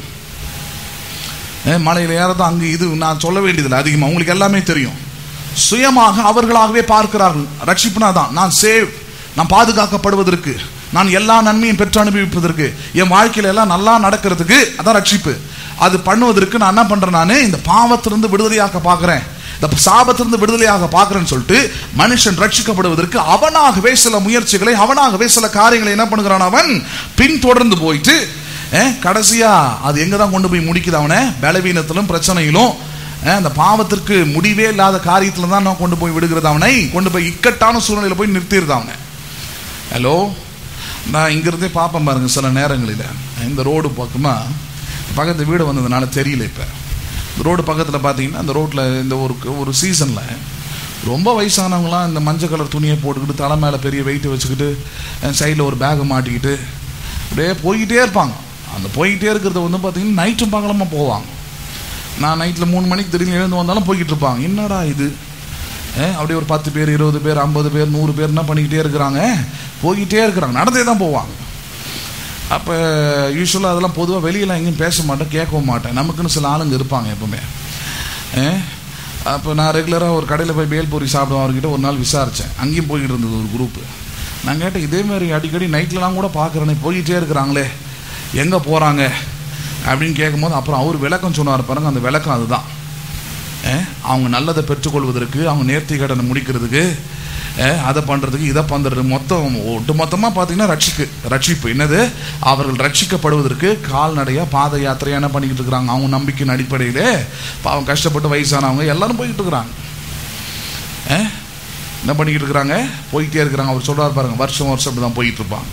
அஹ், மலையில ஏறதான் அங்கு இது நான் சொல்ல வேண்டியதில்லை அதிகமாக உங்களுக்கு எல்லாமே தெரியும் சுயமாக அவர்களாகவே பார்க்கிறார்கள் ரட்சிப்புனா தான் நான் சேவ் நான் பாதுகாக்கப்படுவதற்கு நான் எல்லா நன்மையும் பெற்று அனுபவிப்பதற்கு என் வாழ்க்கையில எல்லாம் நல்லா நடக்கிறதுக்கு அதான் ரட்சிப்பு அது பண்ணுவதற்கு நான் என்ன பண்றேன் நான் இந்த பாவத்திலிருந்து விடுதலையாக்க பார்க்கிறேன் இந்த சாபத்திலிருந்து விடுதலையாக பார்க்கிறேன்னு சொல்லிட்டு மனுஷன் ரட்சிக்கப்படுவதற்கு அவனாகவே சில முயற்சிகளை அவனாகவே சில காரியங்களை என்ன பண்ணுகிறான் அவன் பின்தொடர்ந்து போயிட்டு அஹ், கடைசியா அது எங்க தான் கொண்டு போய் முடிக்குது அவனை பலவீனத்திலும் பிரச்சனையிலும் அஹ், அந்த பாவத்திற்கு முடிவே இல்லாத காரியத்துல தான் நான் கொண்டு போய் விடுகிறது அவனை கொண்டு போய் இக்கட்டான சூழ்நிலையில போய் நிறுத்திடுது அவனை ஹலோ நான் இங்கிருந்தே பார்ப்பேன் பாருங்க சில நேரங்களில் இந்த ரோடு பக்கமா பக்கத்து வீடு வந்ததுனால தெரியல இப்போ இந்த ரோடு பக்கத்தில் பார்த்தீங்கன்னா இந்த ரோட்டில் இந்த ஒரு ஒரு சீசனில் ரொம்ப வயசானவங்களாம் இந்த மஞ்சள் கலர் துணியை போட்டுக்கிட்டு தலை மேலே பெரிய வெயிட்டை வச்சுக்கிட்டு சைடில் ஒரு பேக்கை மாட்டிக்கிட்டு அப்படியே போய்கிட்டே இருப்பாங்க அந்த போய்கிட்டே இருக்கிறத வந்து பார்த்தீங்கன்னா நைட்டும் பகலமாக போவாங்க நான் நைட்டில் மூணு மணிக்கு திடீர்னு எழுந்து வந்தாலும் போய்கிட்டு இருப்பாங்க என்னடா இது ஏ, அப்படியே ஒரு பத்து பேர் இருபது பேர் ஐம்பது பேர் நூறு பேர் என்ன பண்ணிக்கிட்டே இருக்கிறாங்க போய்கிட்டே இருக்கிறாங்க நடந்தே தான் போவாங்க அப்போ யூஸ்வலாக அதெல்லாம் பொதுவாக வெளியெல்லாம் எங்கேயும் பேச மாட்டேன் கேட்கவும் மாட்டேன் நமக்குன்னு சில ஆளுங்க இருப்பாங்க எப்பவுமே அப்போ நான் ரெகுலராக ஒரு கடையில் போய் பேல்பூரி சாப்பிடுவேன் அவர்கிட்ட ஒரு நாள் விசாரித்தேன் அங்கேயும் போய்கிட்டு இருந்தது ஒரு குரூப்பு நான் கேட்டேன் இதே மாதிரி அடிக்கடி நைட்லலாம் கூட பார்க்குறேனே போய்கிட்டே இருக்கிறாங்களே எங்கே போகிறாங்க அப்படின்னு கேட்கும்போது அப்புறம் அவர் விளக்கம் சொன்னார் பாருங்க அந்த விளக்கம் அதுதான் அஹ், அவங்க நல்லதை பெற்றுக்கொள்வதற்கு அவங்க நேர்த்தி கடனை முடிக்கிறதுக்கு அஹ், அதை பண்ணுறதுக்கு இதை பண்ணுறது மொத்தம் ஒட்டு மொத்தமாக பார்த்தீங்கன்னா ரட்சிக்கு ரட்சிப்பு என்னது அவர்கள் ரட்சிக்கப்படுவதற்கு கால்நடையாக பாத யாத்திரையாக என்ன பண்ணிக்கிட்டு இருக்கிறாங்க அவங்க நம்பிக்கையின் அடிப்படையிலே பாவம் கஷ்டப்பட்டு வயசானவங்க எல்லாரும் போய்கிட்டு இருக்கிறாங்க அஹ், என்ன பண்ணிக்கிட்டு இருக்கிறாங்க போய்கிட்டே இருக்கிறாங்க அவர் சொல்றாரு பாருங்க வருஷம் வருஷம் இப்படி தான் போயிட்டு இருப்பாங்க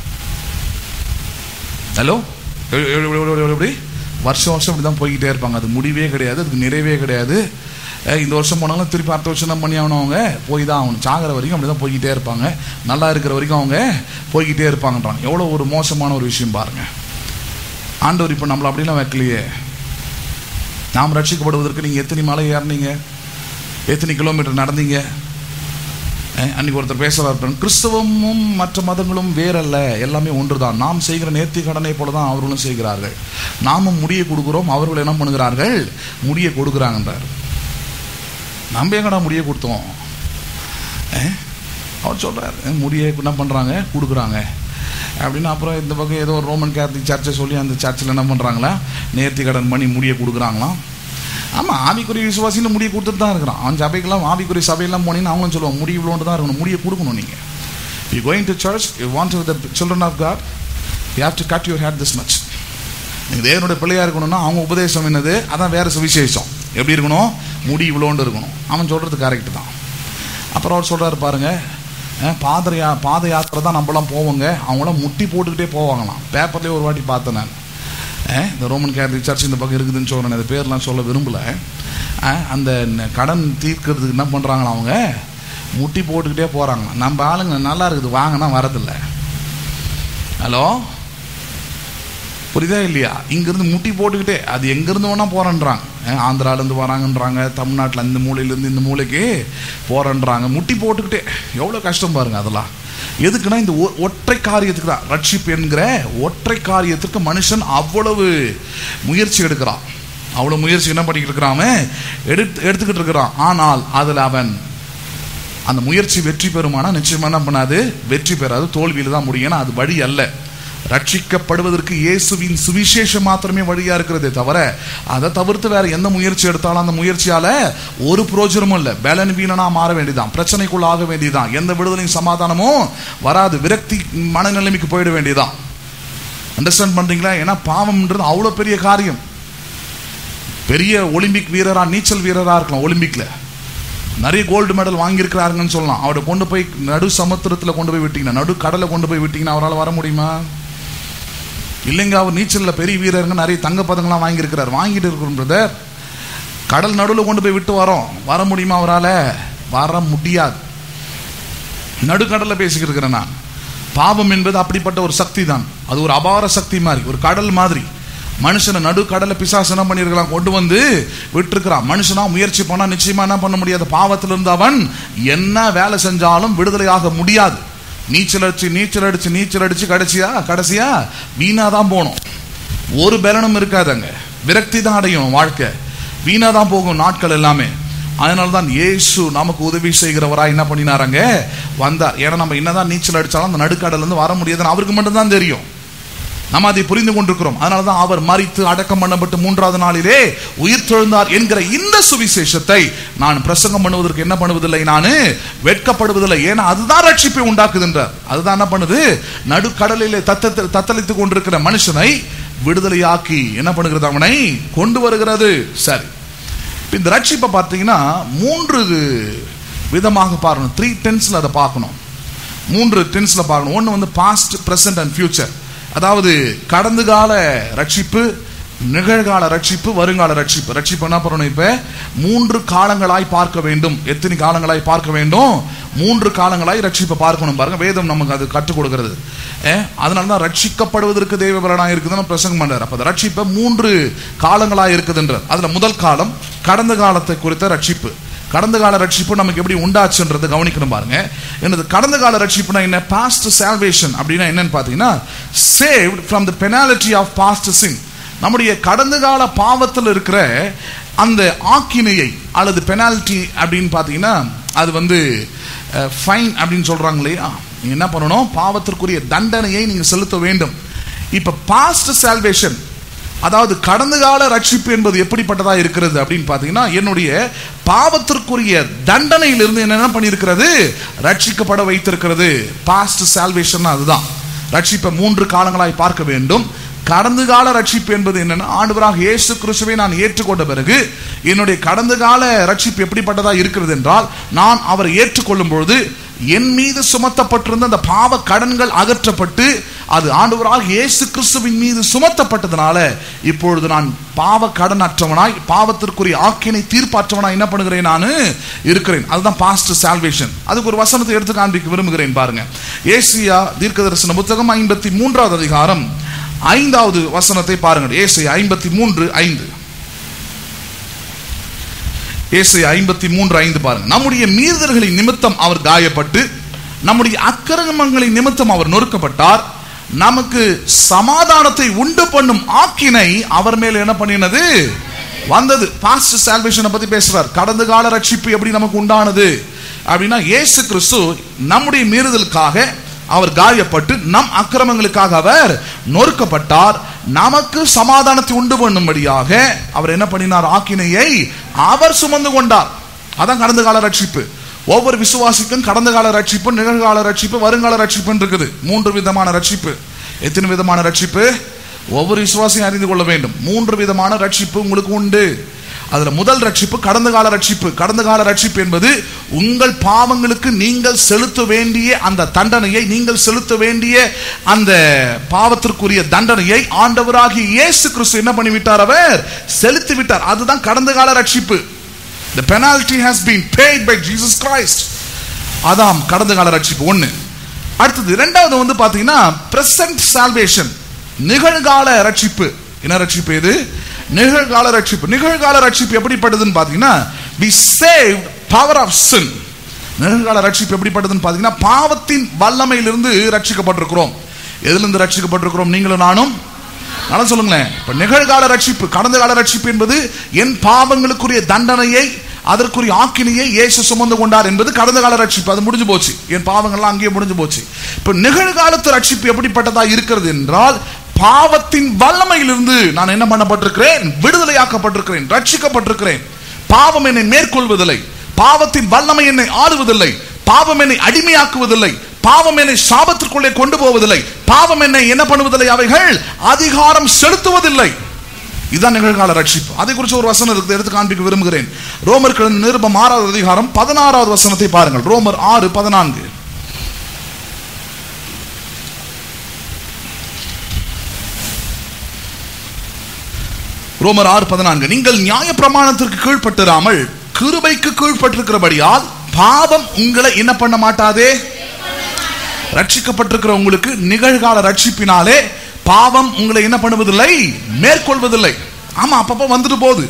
ஹலோ எப்படி வருஷம் வருஷம் இப்படி தான் போய்கிட்டே இருப்பாங்க அது முடிவே கிடையாது அதுக்கு நிறைவே கிடையாது அஹ் இந்த வருஷம் போனாலும் திருப்பி அடுத்த வருஷம் தான் பண்ணி ஆகணும் அவங்க போய் தான் ஆகணும் சாகிற வரைக்கும் அப்படி தான் போய்கிட்டே இருப்பாங்க நல்லா இருக்கிற வரைக்கும் அவங்க போய்கிட்டே இருப்பாங்கன்றாங்க எவ்வளோ ஒரு மோசமான ஒரு விஷயம் பாருங்க ஆண்டவர் இப்போ நம்மளை அப்படிலாம் வைக்கலையே நாம் ரட்சிக்கப்படுவதற்கு நீங்கள் எத்தனை மலை ஏறினீங்க எத்தனை கிலோமீட்டர் நடந்தீங்க அஹ் அன்னைக்கு ஒருத்தர் பேசுறாரு கிறிஸ்தவமும் மற்ற மதங்களும் வேறல்ல எல்லாமே ஒன்றுதான் நாம் செய்கிற நேர்த்தி கடனை போல தான் அவர்களும் செய்கிறார்கள் நாமும் முடிய கொடுக்கிறோம் அவர்கள் என்ன பண்ணுகிறார்கள் முடிய கொடுக்குறாங்கன்றார் நம்ம எங்கடா முடிய கொடுத்தோம் அஹ் அவர் சொல்றாரு அஹ் முடிய என்ன பண்றாங்க கொடுக்குறாங்க அப்படின்னு அப்புறம் இந்த பக்கம் ஏதோ ஒரு ரோமன் கேத்தலிக் சர்ச்சை சொல்லி அந்த சர்ச்சில் என்ன பண்றாங்களா நேர்த்தி கடன் பண்ணி முடிய கொடுக்குறாங்களாம் ஆமா ஆவிக்குரிய விசுவாசின்னு முடிய கொடுத்துட்டு தான் இருக்கிறான் அவன் சபைக்கெல்லாம் ஆவிக்குரிய சபையெல்லாம் போனீங்கன்னா அவங்களும் சொல்லுவாங்க முடி இவ்வளோண்டு தான் இருக்கணும் முடிய கொடுக்கணும் நீங்க you going to church you want to the children of God you have to cut your head this much நீங்கள் தேவனுடைய பிள்ளையா இருக்கணும்னா அவங்க உபதேசம் என்னது அதான் வேற சுவிசேஷம் எப்படி இருக்கணும் முடி இவ்வளோண்டு இருக்கணும் அவன் சொல்றது கரெக்ட் தான் அப்புறம் அவர் சொல்றாரு பாருங்க அஹ், பாத யா பாத யாத்திரை தான் நம்மளாம் போவோங்க அவங்களாம் முட்டி போட்டுக்கிட்டே போவாங்களாம் பேப்பர்லேயே ஒரு வாட்டி பார்த்தேன் நான் அஹ், இந்த ரோமன் கேத்தலிக் சர்ச் இந்த பக்கம் இருக்குதுன்னு சொல்கிறேன் அந்த பேர்லாம் சொல்ல விரும்பல அஹ், அந்த ந- கடன் தீர்க்கிறதுக்கு என்ன பண்ணுறாங்களா அவங்க முட்டி போட்டுக்கிட்டே போகிறாங்களாம் நம்ம ஆளுங்க நல்லா இருக்குது வாங்கினா வரதில்லை ஹலோ புரியுதா இல்லையா இங்கிருந்து முட்டி போட்டுக்கிட்டே அது எங்கிருந்து வேணா போறேன்றாங்க அஹ் ஆந்திராலேருந்து வராங்கன்றாங்க தமிழ்நாட்டில் இந்த மூலையிலேருந்து இந்த மூலைக்கு போறேன்றாங்க முட்டி போட்டுக்கிட்டே எவ்வளோ கஷ்டம் பாருங்க அதெல்லாம் எதுக்குன்னா இந்த ஒ- ஒற்றை காரியத்துக்கு தான் ரட்சிப்பு என்கிற ஒற்றை காரியத்திற்கு மனுஷன் அவ்வளவு முயற்சி எடுக்கிறான் அவ்வளவு முயற்சி என்ன பண்ணிக்கிட்டு இருக்கிறான் அவன் எடுத்து எடுத்துக்கிட்டு இருக்கிறான் ஆனால் அதில் அவன் அந்த முயற்சி வெற்றி பெறுமானா நிச்சயமா என்ன பண்ணாது வெற்றி பெறாது தோல்வியில தான் முடியும் ஏன்னா அது வழி அல்ல ரட்சிக்கப்படுவதற்கு இயேசுவின் சுவிசேஷம் மாத்திரமே வழியா இருக்கிறதே தவிர அதை தவிர்த்து வேற எந்த முயற்சி எடுத்தாலும் அந்த முயற்சியால ஒரு புரோஜனமும் இல்லை பலன் வீணனா மாற வேண்டியதான் பிரச்சனைக்குள்ள ஆக வேண்டியதான் எந்த விடுதலையும் சமாதானமும் வராது விரக்தி மனநிலைமைக்கு போயிட வேண்டியதான் அண்டர்ஸ்டாண்ட் பண்றீங்களா ஏன்னா பாவம்ன்றது அவ்வளோ பெரிய காரியம் பெரிய ஒலிம்பிக் வீரரா நீச்சல் வீரரா இருக்கலாம் ஒலிம்பிக்ல நிறைய கோல்டு மெடல் வாங்கியிருக்கிறாருங்கன்னு சொல்லலாம் அவரை கொண்டு போய் நடு சமுத்திரத்தில் கொண்டு போய் விட்டீங்கன்னா நடு கடலை கொண்டு போய் விட்டீங்கன்னா அவரால் வர முடியுமா இல்லைங்க அவர் நீச்சல்ல பெரிய வீரருங்க நிறைய தங்க பதங்கள்லாம் வாங்கியிருக்கிறார் வாங்கிட்டு இருக்கிறோம் பிரதர் கடல் நடுவில் கொண்டு போய் விட்டு வரோம் வர முடியுமா அவரால் வர முடியாது நடுக்கடல்ல பேசிக்கிட்டு இருக்கிறேன் நான் பாவம் என்பது அப்படிப்பட்ட ஒரு சக்தி தான் அது ஒரு அபார சக்தி மாதிரி ஒரு கடல் மாதிரி மனுஷனை நடு கடலை பிசாசு என்ன பண்ணியிருக்கலாம் கொண்டு வந்து விட்டுருக்கிறான் மனுஷனா முயற்சி பண்ணா நிச்சயமா என்ன பண்ண முடியாது பாவத்தில் இருந்து அவன் என்ன வேலை செஞ்சாலும் விடுதலையாக முடியாது நீச்சல் அடிச்சு நீச்சல் அடிச்சு நீச்சல் அடிச்சு கடைசியா கடைசியா வீணா தான் போகணும் ஒரு பலனும் இருக்காதுங்க விரக்தி தான் அடையும் வாழ்க்கை வீணா தான் போகும் நாட்கள் எல்லாமே அதனால தான் இயேசு நமக்கு உதவி செய்கிறவரா என்ன பண்ணினாராங்க வந்தார் ஏன்னா நம்ம என்னதான் நீச்சல் அடிச்சாலும் அந்த நடுக்கடல்ல இருந்து வர முடியாதுன்னு அவருக்கு மட்டும்தான் தெரியும் நம்ம அதை புரிந்து கொண்டிருக்கிறோம் அதனால தான் அவர் மறித்து அடக்கம் பண்ணப்பட்டு மூன்றாவது நாளிலே உயிர் தெழுந்தார் என்கிற இந்த சுவிசேஷத்தை நான் பிரசங்கம் பண்ணுவதற்கு என்ன பண்ணுவதில்லை நான் வெட்கப்படுவதில்லை ஏன்னா அதுதான் ரட்சிப்பை உண்டாக்குதுன்றார் அதுதான் என்ன பண்ணுது நடுக்கடலிலே தத்தத்தை தத்தளித்துக் கொண்டிருக்கிற மனுஷனை விடுதலையாக்கி என்ன பண்ணுகிறது அவனை கொண்டு வருகிறது சரி இப்ப இந்த ரட்சிப்பை பார்த்தீங்கன்னா மூன்று விதமாக பார்க்கணும் த்ரீ டென்ஸ்ல அதை பார்க்கணும் மூன்று டென்ஸ்ல பார்க்கணும் ஒன்று வந்து பாஸ்ட் பிரசன்ட் அண்ட் ஃபியூச்சர் அதாவது கடந்த கால ரட்சிப்பு நிகழ்கால ரட்சிப்பு வருங்கால ரட்சிப்பு ரட்சிப்பு என்ன பண்ணணும் இப்ப மூன்று காலங்களாய் பார்க்க வேண்டும் எத்தனை காலங்களாய் பார்க்க வேண்டும் மூன்று காலங்களாய் ரட்சிப்பை பார்க்கணும் பாருங்க வேதம் நமக்கு அது கற்றுக் கொடுக்கிறது அதனால தான் ரட்சிக்கப்படுவதற்கு தேவபலனாக இருக்குதுன்னு பிரசங்கம் பண்றாரு அப்ப அந்த ரட்சிப்பை மூன்று காலங்களாய் இருக்குதுன்றார் அதுல முதல் காலம் கடந்த காலத்தை குறித்த ரட்சிப்பு கடந்த கால ரட்சிப்பு நமக்கு எப்படி உண்டாச்சுன்றது கவனிக்கணும் பாருங்க என்னது கடந்த கால ரட்சிப்புனா என்ன பாஸ்ட் சால்வேஷன் அப்படின்னா என்னன்னு பார்த்தீங்கன்னா saved from the penalty of past sin நம்முடைய கடந்த கால பாவத்தில் இருக்கிற அந்த ஆக்கினையை அல்லது பெனால்டி அப்படின்னு பார்த்தீங்கன்னா அது வந்து ஃபைன் அப்படின்னு சொல்றாங்க இல்லையா நீங்க என்ன பண்ணணும் பாவத்திற்குரிய தண்டனையை நீங்க செலுத்த வேண்டும் இப்ப பாஸ்ட் சால்வேஷன் அதாவது கடந்த கால ரட்சிப்பு என்பது எப்படிப்பட்டதா இருக்கிறது அப்படின்னு பார்த்தீங்கன்னா என்னுடைய பாவத்திற்குரிய தண்டனையிலிருந்து என்ன பண்ணியிருக்கிறது ரட்சிக்கப்பட வைத்திருக்கிறது பாஸ்ட் சால்வேஷன் அதுதான் ரட்சிப்பை மூன்று காலங்களாய் பார்க்க வேண்டும் கடந்த கால ரட்சிப்பு என்பது என்னன்னா ஆண்டவராக இயேசு கிறிஸ்துவை நான் ஏற்றுக்கொண்ட பிறகு என்னுடைய கடந்த கால ரட்சிப்பு எப்படிப்பட்டதா இருக்கிறது என்றால் நான் அவரை ஏற்றுக்கொள்ளும் பொழுது என் மீது சுமத்தப்பட்டிருந்த அந்த பாவ கடன்கள் அகற்றப்பட்டு அது ஆண்டவராக இயேசு கிறிஸ்துவின் மீது சுமத்தப்பட்டதுனால இப்பொழுது நான் பாவ கடன் அற்றவனாய் பாவத்திற்குரிய ஆக்கினை தீர்ப்பாற்றவனாய் என்ன பண்ணுகிறேன் நான் இருக்கிறேன் அதுதான் பாஸ்ட் சால்வேஷன் அதுக்கு ஒரு வசனத்தை எடுத்து காண்பிக்க விரும்புகிறேன் பாருங்க ஏசியா தீர்க்கதரிசன புத்தகம் ஐம்பத்தி மூன்றாவது அதிகாரம் ஐந்தாவது வசனத்தை பாருங்கள் ஏசை ஐம்பத்தி மூன்று ஐந்து ஏசை ஐம்பத்தி மூன்று ஐந்து பாருங்க நம்முடைய மீறுதல்களின் நிமித்தம் அவர் காயப்பட்டு நம்முடைய அக்கிரமங்களின் நிமித்தம் அவர் நொறுக்கப்பட்டார் நமக்கு சமாதானத்தை உண்டு பண்ணும் ஆக்கினை அவர் மேல் என்ன பண்ணினது வந்தது பாஸ்ட் சால்வேஷனை பத்தி பேசுறார் கடந்த கால ரட்சிப்பு எப்படி நமக்கு உண்டானது அப்படின்னா இயேசு கிறிஸ்து நம்முடைய மீறுதலுக்காக அவர் காயப்பட்டு நம் அக்கிரமங்களுக்காக அவர் நொறுக்கப்பட்டார் நமக்கு சமாதானத்தை உண்டு பண்ணும்படியாக அவர் என்ன பண்ணினார் ஆக்கினையை அவர் சுமந்து கொண்டார் அதான் கடந்த கால ரட்சிப்பு ஒவ்வொரு விசுவாசிக்கும் கடந்த கால ரட்சிப்பு நிகழ்கால ரட்சிப்பு வருங்கால ரட்சிப்பு இருக்குது மூன்று விதமான ரட்சிப்பு எத்தனை விதமான ரட்சிப்பு ஒவ்வொரு விசுவாசியும் அறிந்து கொள்ள வேண்டும் மூன்று விதமான ரட்சிப்பு உங்களுக்கு உண்டு அதுல முதல் ரட்சிப்பு கடந்த கால ரட்சிப்பு கடந்த கால ரட்சிப்பு என்பது உங்கள் பாவங்களுக்கு நீங்கள் செலுத்த வேண்டிய அந்த தண்டனையை நீங்கள் செலுத்த வேண்டிய அந்த பாவத்திற்குரிய தண்டனையை ஆண்டவராகிய இயேசு கிறிஸ்து என்ன பண்ணிவிட்டார் அவர் செலுத்தி விட்டார் அதுதான் கடந்த கால ரட்சிப்பு the penalty has been paid by Jesus Christ அதாம் கடந்த கால ரட்சிப்பு ஒண்ணு அடுத்தது இரண்டாவது வந்து பாத்தீங்கன்னா பிரசன்ட் சால்வேஷன் நிகழ்கால ரட்சிப்பு என்ன ரட்சிப்பு இது நிகழ்கால ரட்சிப்பு நிகழ்கால ரட்சிப்பு எப்படிப்பட்டதுன்னு பாத்தீங்கன்னா we save power of sin நிகழ்கால ரட்சிப்பு எப்படிப்பட்டதுன்னு பாத்தீங்கன்னா பாவத்தின் வல்லமையிலிருந்து ரட்சிக்கப்பட்டிருக்கிறோம் எதிலிருந்து ரட்சிக்கப்பட்டிருக்கிறோம் நீங்களும் நானும் நல்லா சொல்லுங்களேன் இப்ப நிகழ்கால ரட்சிப்பு கடந்த கால ரட்சிப்பு என்பது என் பாவங்களுக்குரிய தண்டனையை அதற்குரிய ஆக்கினியை இயேசு சுமந்து கொண்டார் என்பது கடந்த கால ரட்சிப்பு அது முடிஞ்சு போச்சு என் பாவங்கள்லாம் அங்கேயே முடிஞ்சு போச்சு இப்ப நிகழ்காலத்து ரட்சிப்பு எப்படிப்பட்டதா இருக்கிறது என்றால் பாவத்தின் வல்லமையிலிருந்து நான் என்ன பண்ணப்பட்டிருக்கிறேன் விடுதலையாக்கப்பட்டிருக்கிறேன் ரட்சிக்கப்பட்டிருக்கிறேன் பாவம் என்னை மேற்கொள்வதில்லை பாவத்தின் வல்லமை என்னை ஆளுவதில்லை பாவம் என்னை அடிமையாக்குவதில்லை பாவம் என்னை சாபத்திற்குள்ளே கொண்டு போவதில்லை பாவம் என்னை என்ன பண்ணுவதில்லை அவைகள் அதிகாரம் செலுத்துவதில்லை இதுதான் நிகழ்கால ரட்சிப்பு அதை குறித்து ஒரு வசனம் இருக்குது எடுத்து காண்பிக்க விரும்புகிறேன் ரோமர் நிருபம் ஆறாவது அதிகாரம் பதினாறாவது வசனத்தை பாருங்கள் ரோமர் ஆறு பதினான்கு ரோமர் ஆறு பதினான்கு நீங்கள் நியாய பிரமாணத்திற்கு கீழ்ப்பட்டிராமல் கிருபைக்கு கீழ்ப்பட்டிருக்கிறபடியால் பாவம் உங்களை என்ன பண்ண மாட்டாதே ரட்சிக்கப்பட்டிருக்கிற உங்களுக்கு நிகழ்கால ரட்சிப்பினாலே பாவம் உங்களை என்ன பண்ணுவதில்லை மேற்கொள்வதில்லை ஆமா அப்பப்போ வந்துட்டு போகுது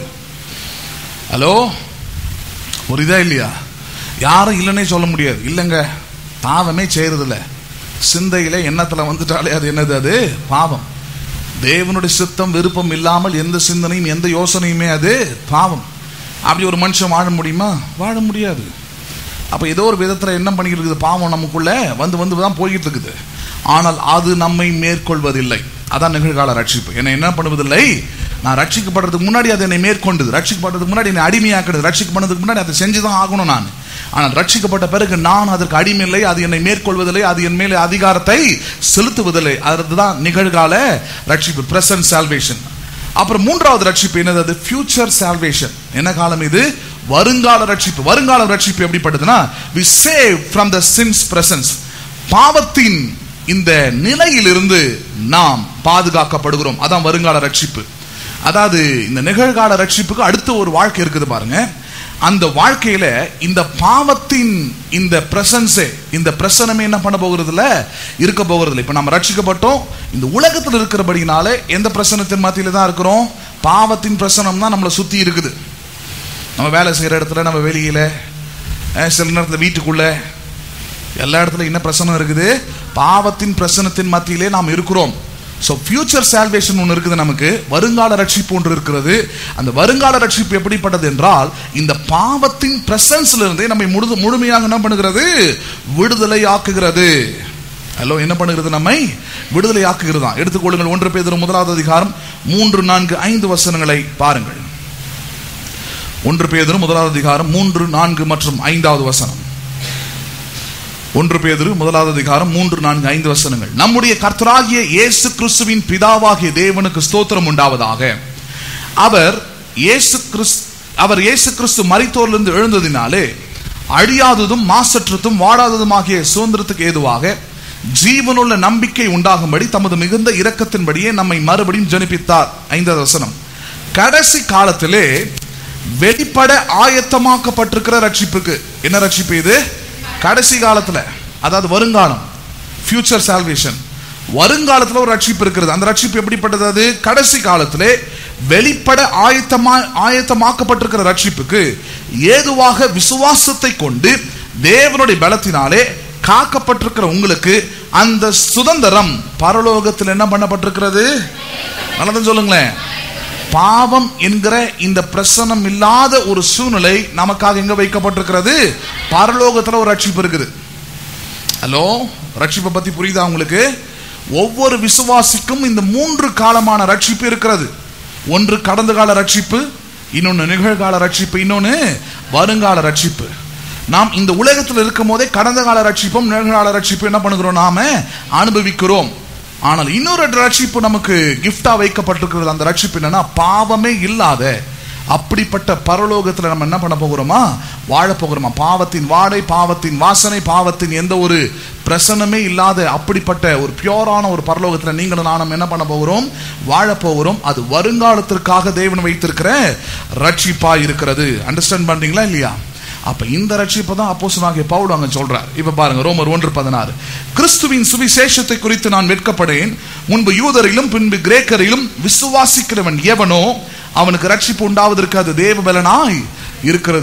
ஹலோ புரியுதா இல்லையா யாரும் இல்லைன்னே சொல்ல முடியாது இல்லைங்க பாவமே செய்யறதில்ல சிந்தையில எண்ணத்துல வந்துட்டாலே அது என்னது அது பாவம் தேவனுடைய சித்தம் விருப்பம் இல்லாமல் எந்த சிந்தனையும் எந்த யோசனையுமே அது பாவம் அப்படி ஒரு மனுஷன் வாழ முடியுமா வாழ முடியாது அப்ப ஏதோ ஒரு விதத்துல என்ன பண்ணிக்கிட்டு இருக்குது பாவம் நமக்குள்ள வந்து வந்து தான் போய்கிட்டு இருக்குது ஆனால் அது நம்மை மேற்கொள்வதில்லை அதான் நிகழ்கால ரட்சிப்பு என்னை என்ன பண்ணுவதில்லை நான் ரட்சிக்கப்படுறதுக்கு முன்னாடி அது என்னை மேற்கொண்டது ரட்சிக்கப்படுறதுக்கு முன்னாடி என்னை அடிமையாக்குறது ரட்சிக்கப்படுறதுக்கு முன்னாடி அதை செஞ்சுதான் ஆகணும் நான் ஆனால் ரட்சிக்கப்பட்ட பிறகு நான் அதற்கு அடிமை இல்லை அது என்னை மேற்கொள்வதில்லை அது என் மேலே அதிகாரத்தை செலுத்துவதில்லை அதுதான் நிகழ்கால ரட்சிப்பு பிரசன்ட் சால்வேஷன் அப்புறம் மூன்றாவது ரட்சிப்பு என்னது அது ஃபியூச்சர் சால்வேஷன் என்ன காலம் இது வருங்கால ரட்சிப்பு வருங்கால ரட்சிப்பு எப்படிப்பட்டதுன்னா we save from the sin's presence பாவத்தின் இந்த நிலையிலிருந்து நாம் பாதுகாக்கப்படுகிறோம் அதான் வருங்கால ரட்சிப்பு அதாவது இந்த நிகழ்கால ரட்சிப்புக்கு அடுத்த ஒரு வாழ்க்கை இருக்குது பாருங்க அந்த வாழ்க்கையில இந்த பாவத்தின் இந்த பிரசன்ஸே இந்த பிரசனமே என்ன பண்ண போகிறது இல்ல இருக்க போகிறது இல்லை இப்ப நம்ம ரட்சிக்கப்பட்டோம் இந்த உலகத்தில் இருக்கிறபடினாலே எந்த பிரசனத்தின் மத்தியில தான் இருக்கிறோம் பாவத்தின் பிரசனம் தான் நம்மளை சுத்தி இருக்குது நம்ம வேலை செய்யற இடத்துல நம்ம வெளியில அஹ், சில நேரத்தில் வீட்டுக்குள்ள எல்லா இடத்துல என்ன பிரசனம் இருக்குது பாவத்தின் பிரசனத்தின் மத்தியிலே நாம் இருக்கிறோம் ஸோ ஃபியூச்சர் சால்வேஷன் ஒன்று இருக்குது நமக்கு வருங்கால ரட்சிப்பு ஒன்று இருக்கிறது அந்த வருங்கால ரட்சிப்பு எப்படிப்பட்டது என்றால் இந்த பாவத்தின் பிரசன்ஸ்ல இருந்தே நம்மை முழு முழுமையாக என்ன பண்ணுகிறது விடுதலை ஆக்குகிறது ஹலோ என்ன பண்ணுகிறது நம்மை விடுதலை ஆக்குகிறதா எடுத்துக்கொள்ளுங்கள் ஒன்று பேதர் முதலாவது அதிகாரம் மூன்று நான்கு ஐந்து வசனங்களை பாருங்கள் ஒன்று பேதரும் முதலாவது அதிகாரம் மூன்று நான்கு மற்றும் ஐந்தாவது வசனம் ஒன்று பேதுரு முதலாவது அதிகாரம் மூன்று நான்கு ஐந்து வசனங்கள் நம்முடைய கர்த்தராகிய இயேசு கிறிஸ்துவின் பிதாவாகிய தேவனுக்கு ஸ்தோத்திரம் உண்டாவதாக அவர் இயேசு கிறிஸ்து அவர் இயேசு கிறிஸ்து மரித்தோரிலிருந்து எழுந்ததினாலே அழியாததும் மாசற்றதும் வாடாததுமாகிய சுதந்திரத்துக்கு ஏதுவாக ஜீவனுள்ள நம்பிக்கை உண்டாகும்படி தமது மிகுந்த இரக்கத்தின்படியே நம்மை மறுபடியும் ஜனிப்பித்தார் ஐந்தாவது வசனம் கடைசி காலத்திலே வெளிப்பட ஆயத்தமாக்கப்பட்டிருக்கிற ரட்சிப்புக்கு என்ன ரட்சிப்பு இது கடைசி காலத்துல அதாவது வருங்காலம் ஃபியூச்சர் சால்வேஷன் வருங்காலத்துல ஒரு ரட்சிப்பு இருக்கிறது அந்த ரட்சிப்பு எப்படிப்பட்டது அது கடைசி காலத்திலே வெளிப்பட ஆயத்தமா ஆயத்தமாக்கப்பட்டிருக்கிற ரட்சிப்புக்கு ஏதுவாக விசுவாசத்தை கொண்டு தேவனுடைய பலத்தினாலே காக்கப்பட்டிருக்கிற உங்களுக்கு அந்த சுதந்திரம் பரலோகத்தில் என்ன பண்ணப்பட்டிருக்கிறது நல்லதுன்னு சொல்லுங்களேன் பாவம் என்கிற இந்த பிரசனம் இல்லாத ஒரு சூழ்நிலை நமக்காக எங்க வைக்கப்பட்டிருக்கிறது பரலோகத்துல ஒரு ரட்சிப்பு இருக்குது ஹலோ ரட்சிப்பை பத்தி புரியுதா உங்களுக்கு ஒவ்வொரு விசுவாசிக்கும் இந்த மூன்று காலமான ரட்சிப்பு இருக்கிறது ஒன்று கடந்த கால ரட்சிப்பு இன்னொன்னு நிகழ்கால ரட்சிப்பு இன்னொன்னு வருங்கால ரட்சிப்பு நாம் இந்த உலகத்தில் இருக்கும் போதே கடந்த கால ரட்சிப்பும் நிகழ்கால ரட்சிப்பு என்ன பண்ணுகிறோம் நாம அனுபவிக்கிறோம் ஆனால் இன்னொரு ரட்சிப்பு நமக்கு கிஃப்டா வைக்கப்பட்டிருக்கிறது அந்த ரட்சிப்பு என்னன்னா பாவமே இல்லாத அப்படிப்பட்ட பரலோகத்துல நம்ம என்ன பண்ண போகிறோமா வாழ போகிறோமா பாவத்தின் வாடை பாவத்தின் வாசனை பாவத்தின் எந்த ஒரு பிரசனமே இல்லாத அப்படிப்பட்ட ஒரு பியோரான ஒரு பரலோகத்துல நீங்களும் நானும் என்ன பண்ண போகிறோம் வாழ போகிறோம் அது வருங்காலத்திற்காக தேவன் வைத்திருக்கிற ரட்சிப்பா இருக்கிறது அண்டர்ஸ்டாண்ட் பண்றீங்களா இல்லையா அப்ப இந்த ரட்சிப்பை தான் அப்போஸ்தலனாகிய பவுல் அங்க சொல்றார் இப்ப பாருங்க ரோமர் ஒன்று பதினாறு கிறிஸ்துவின் சுவிசேஷத்தை குறித்து நான் வெட்கப்படேன் முன்பு யூதரிலும் பின்பு கிரேக்கரிலும் விசுவாசிக்கிறவன் எவனோ அவனுக்கு ரட்சிப்பு உண்டாவதற்கு அது தேவ பலனாய் இருக்கிறது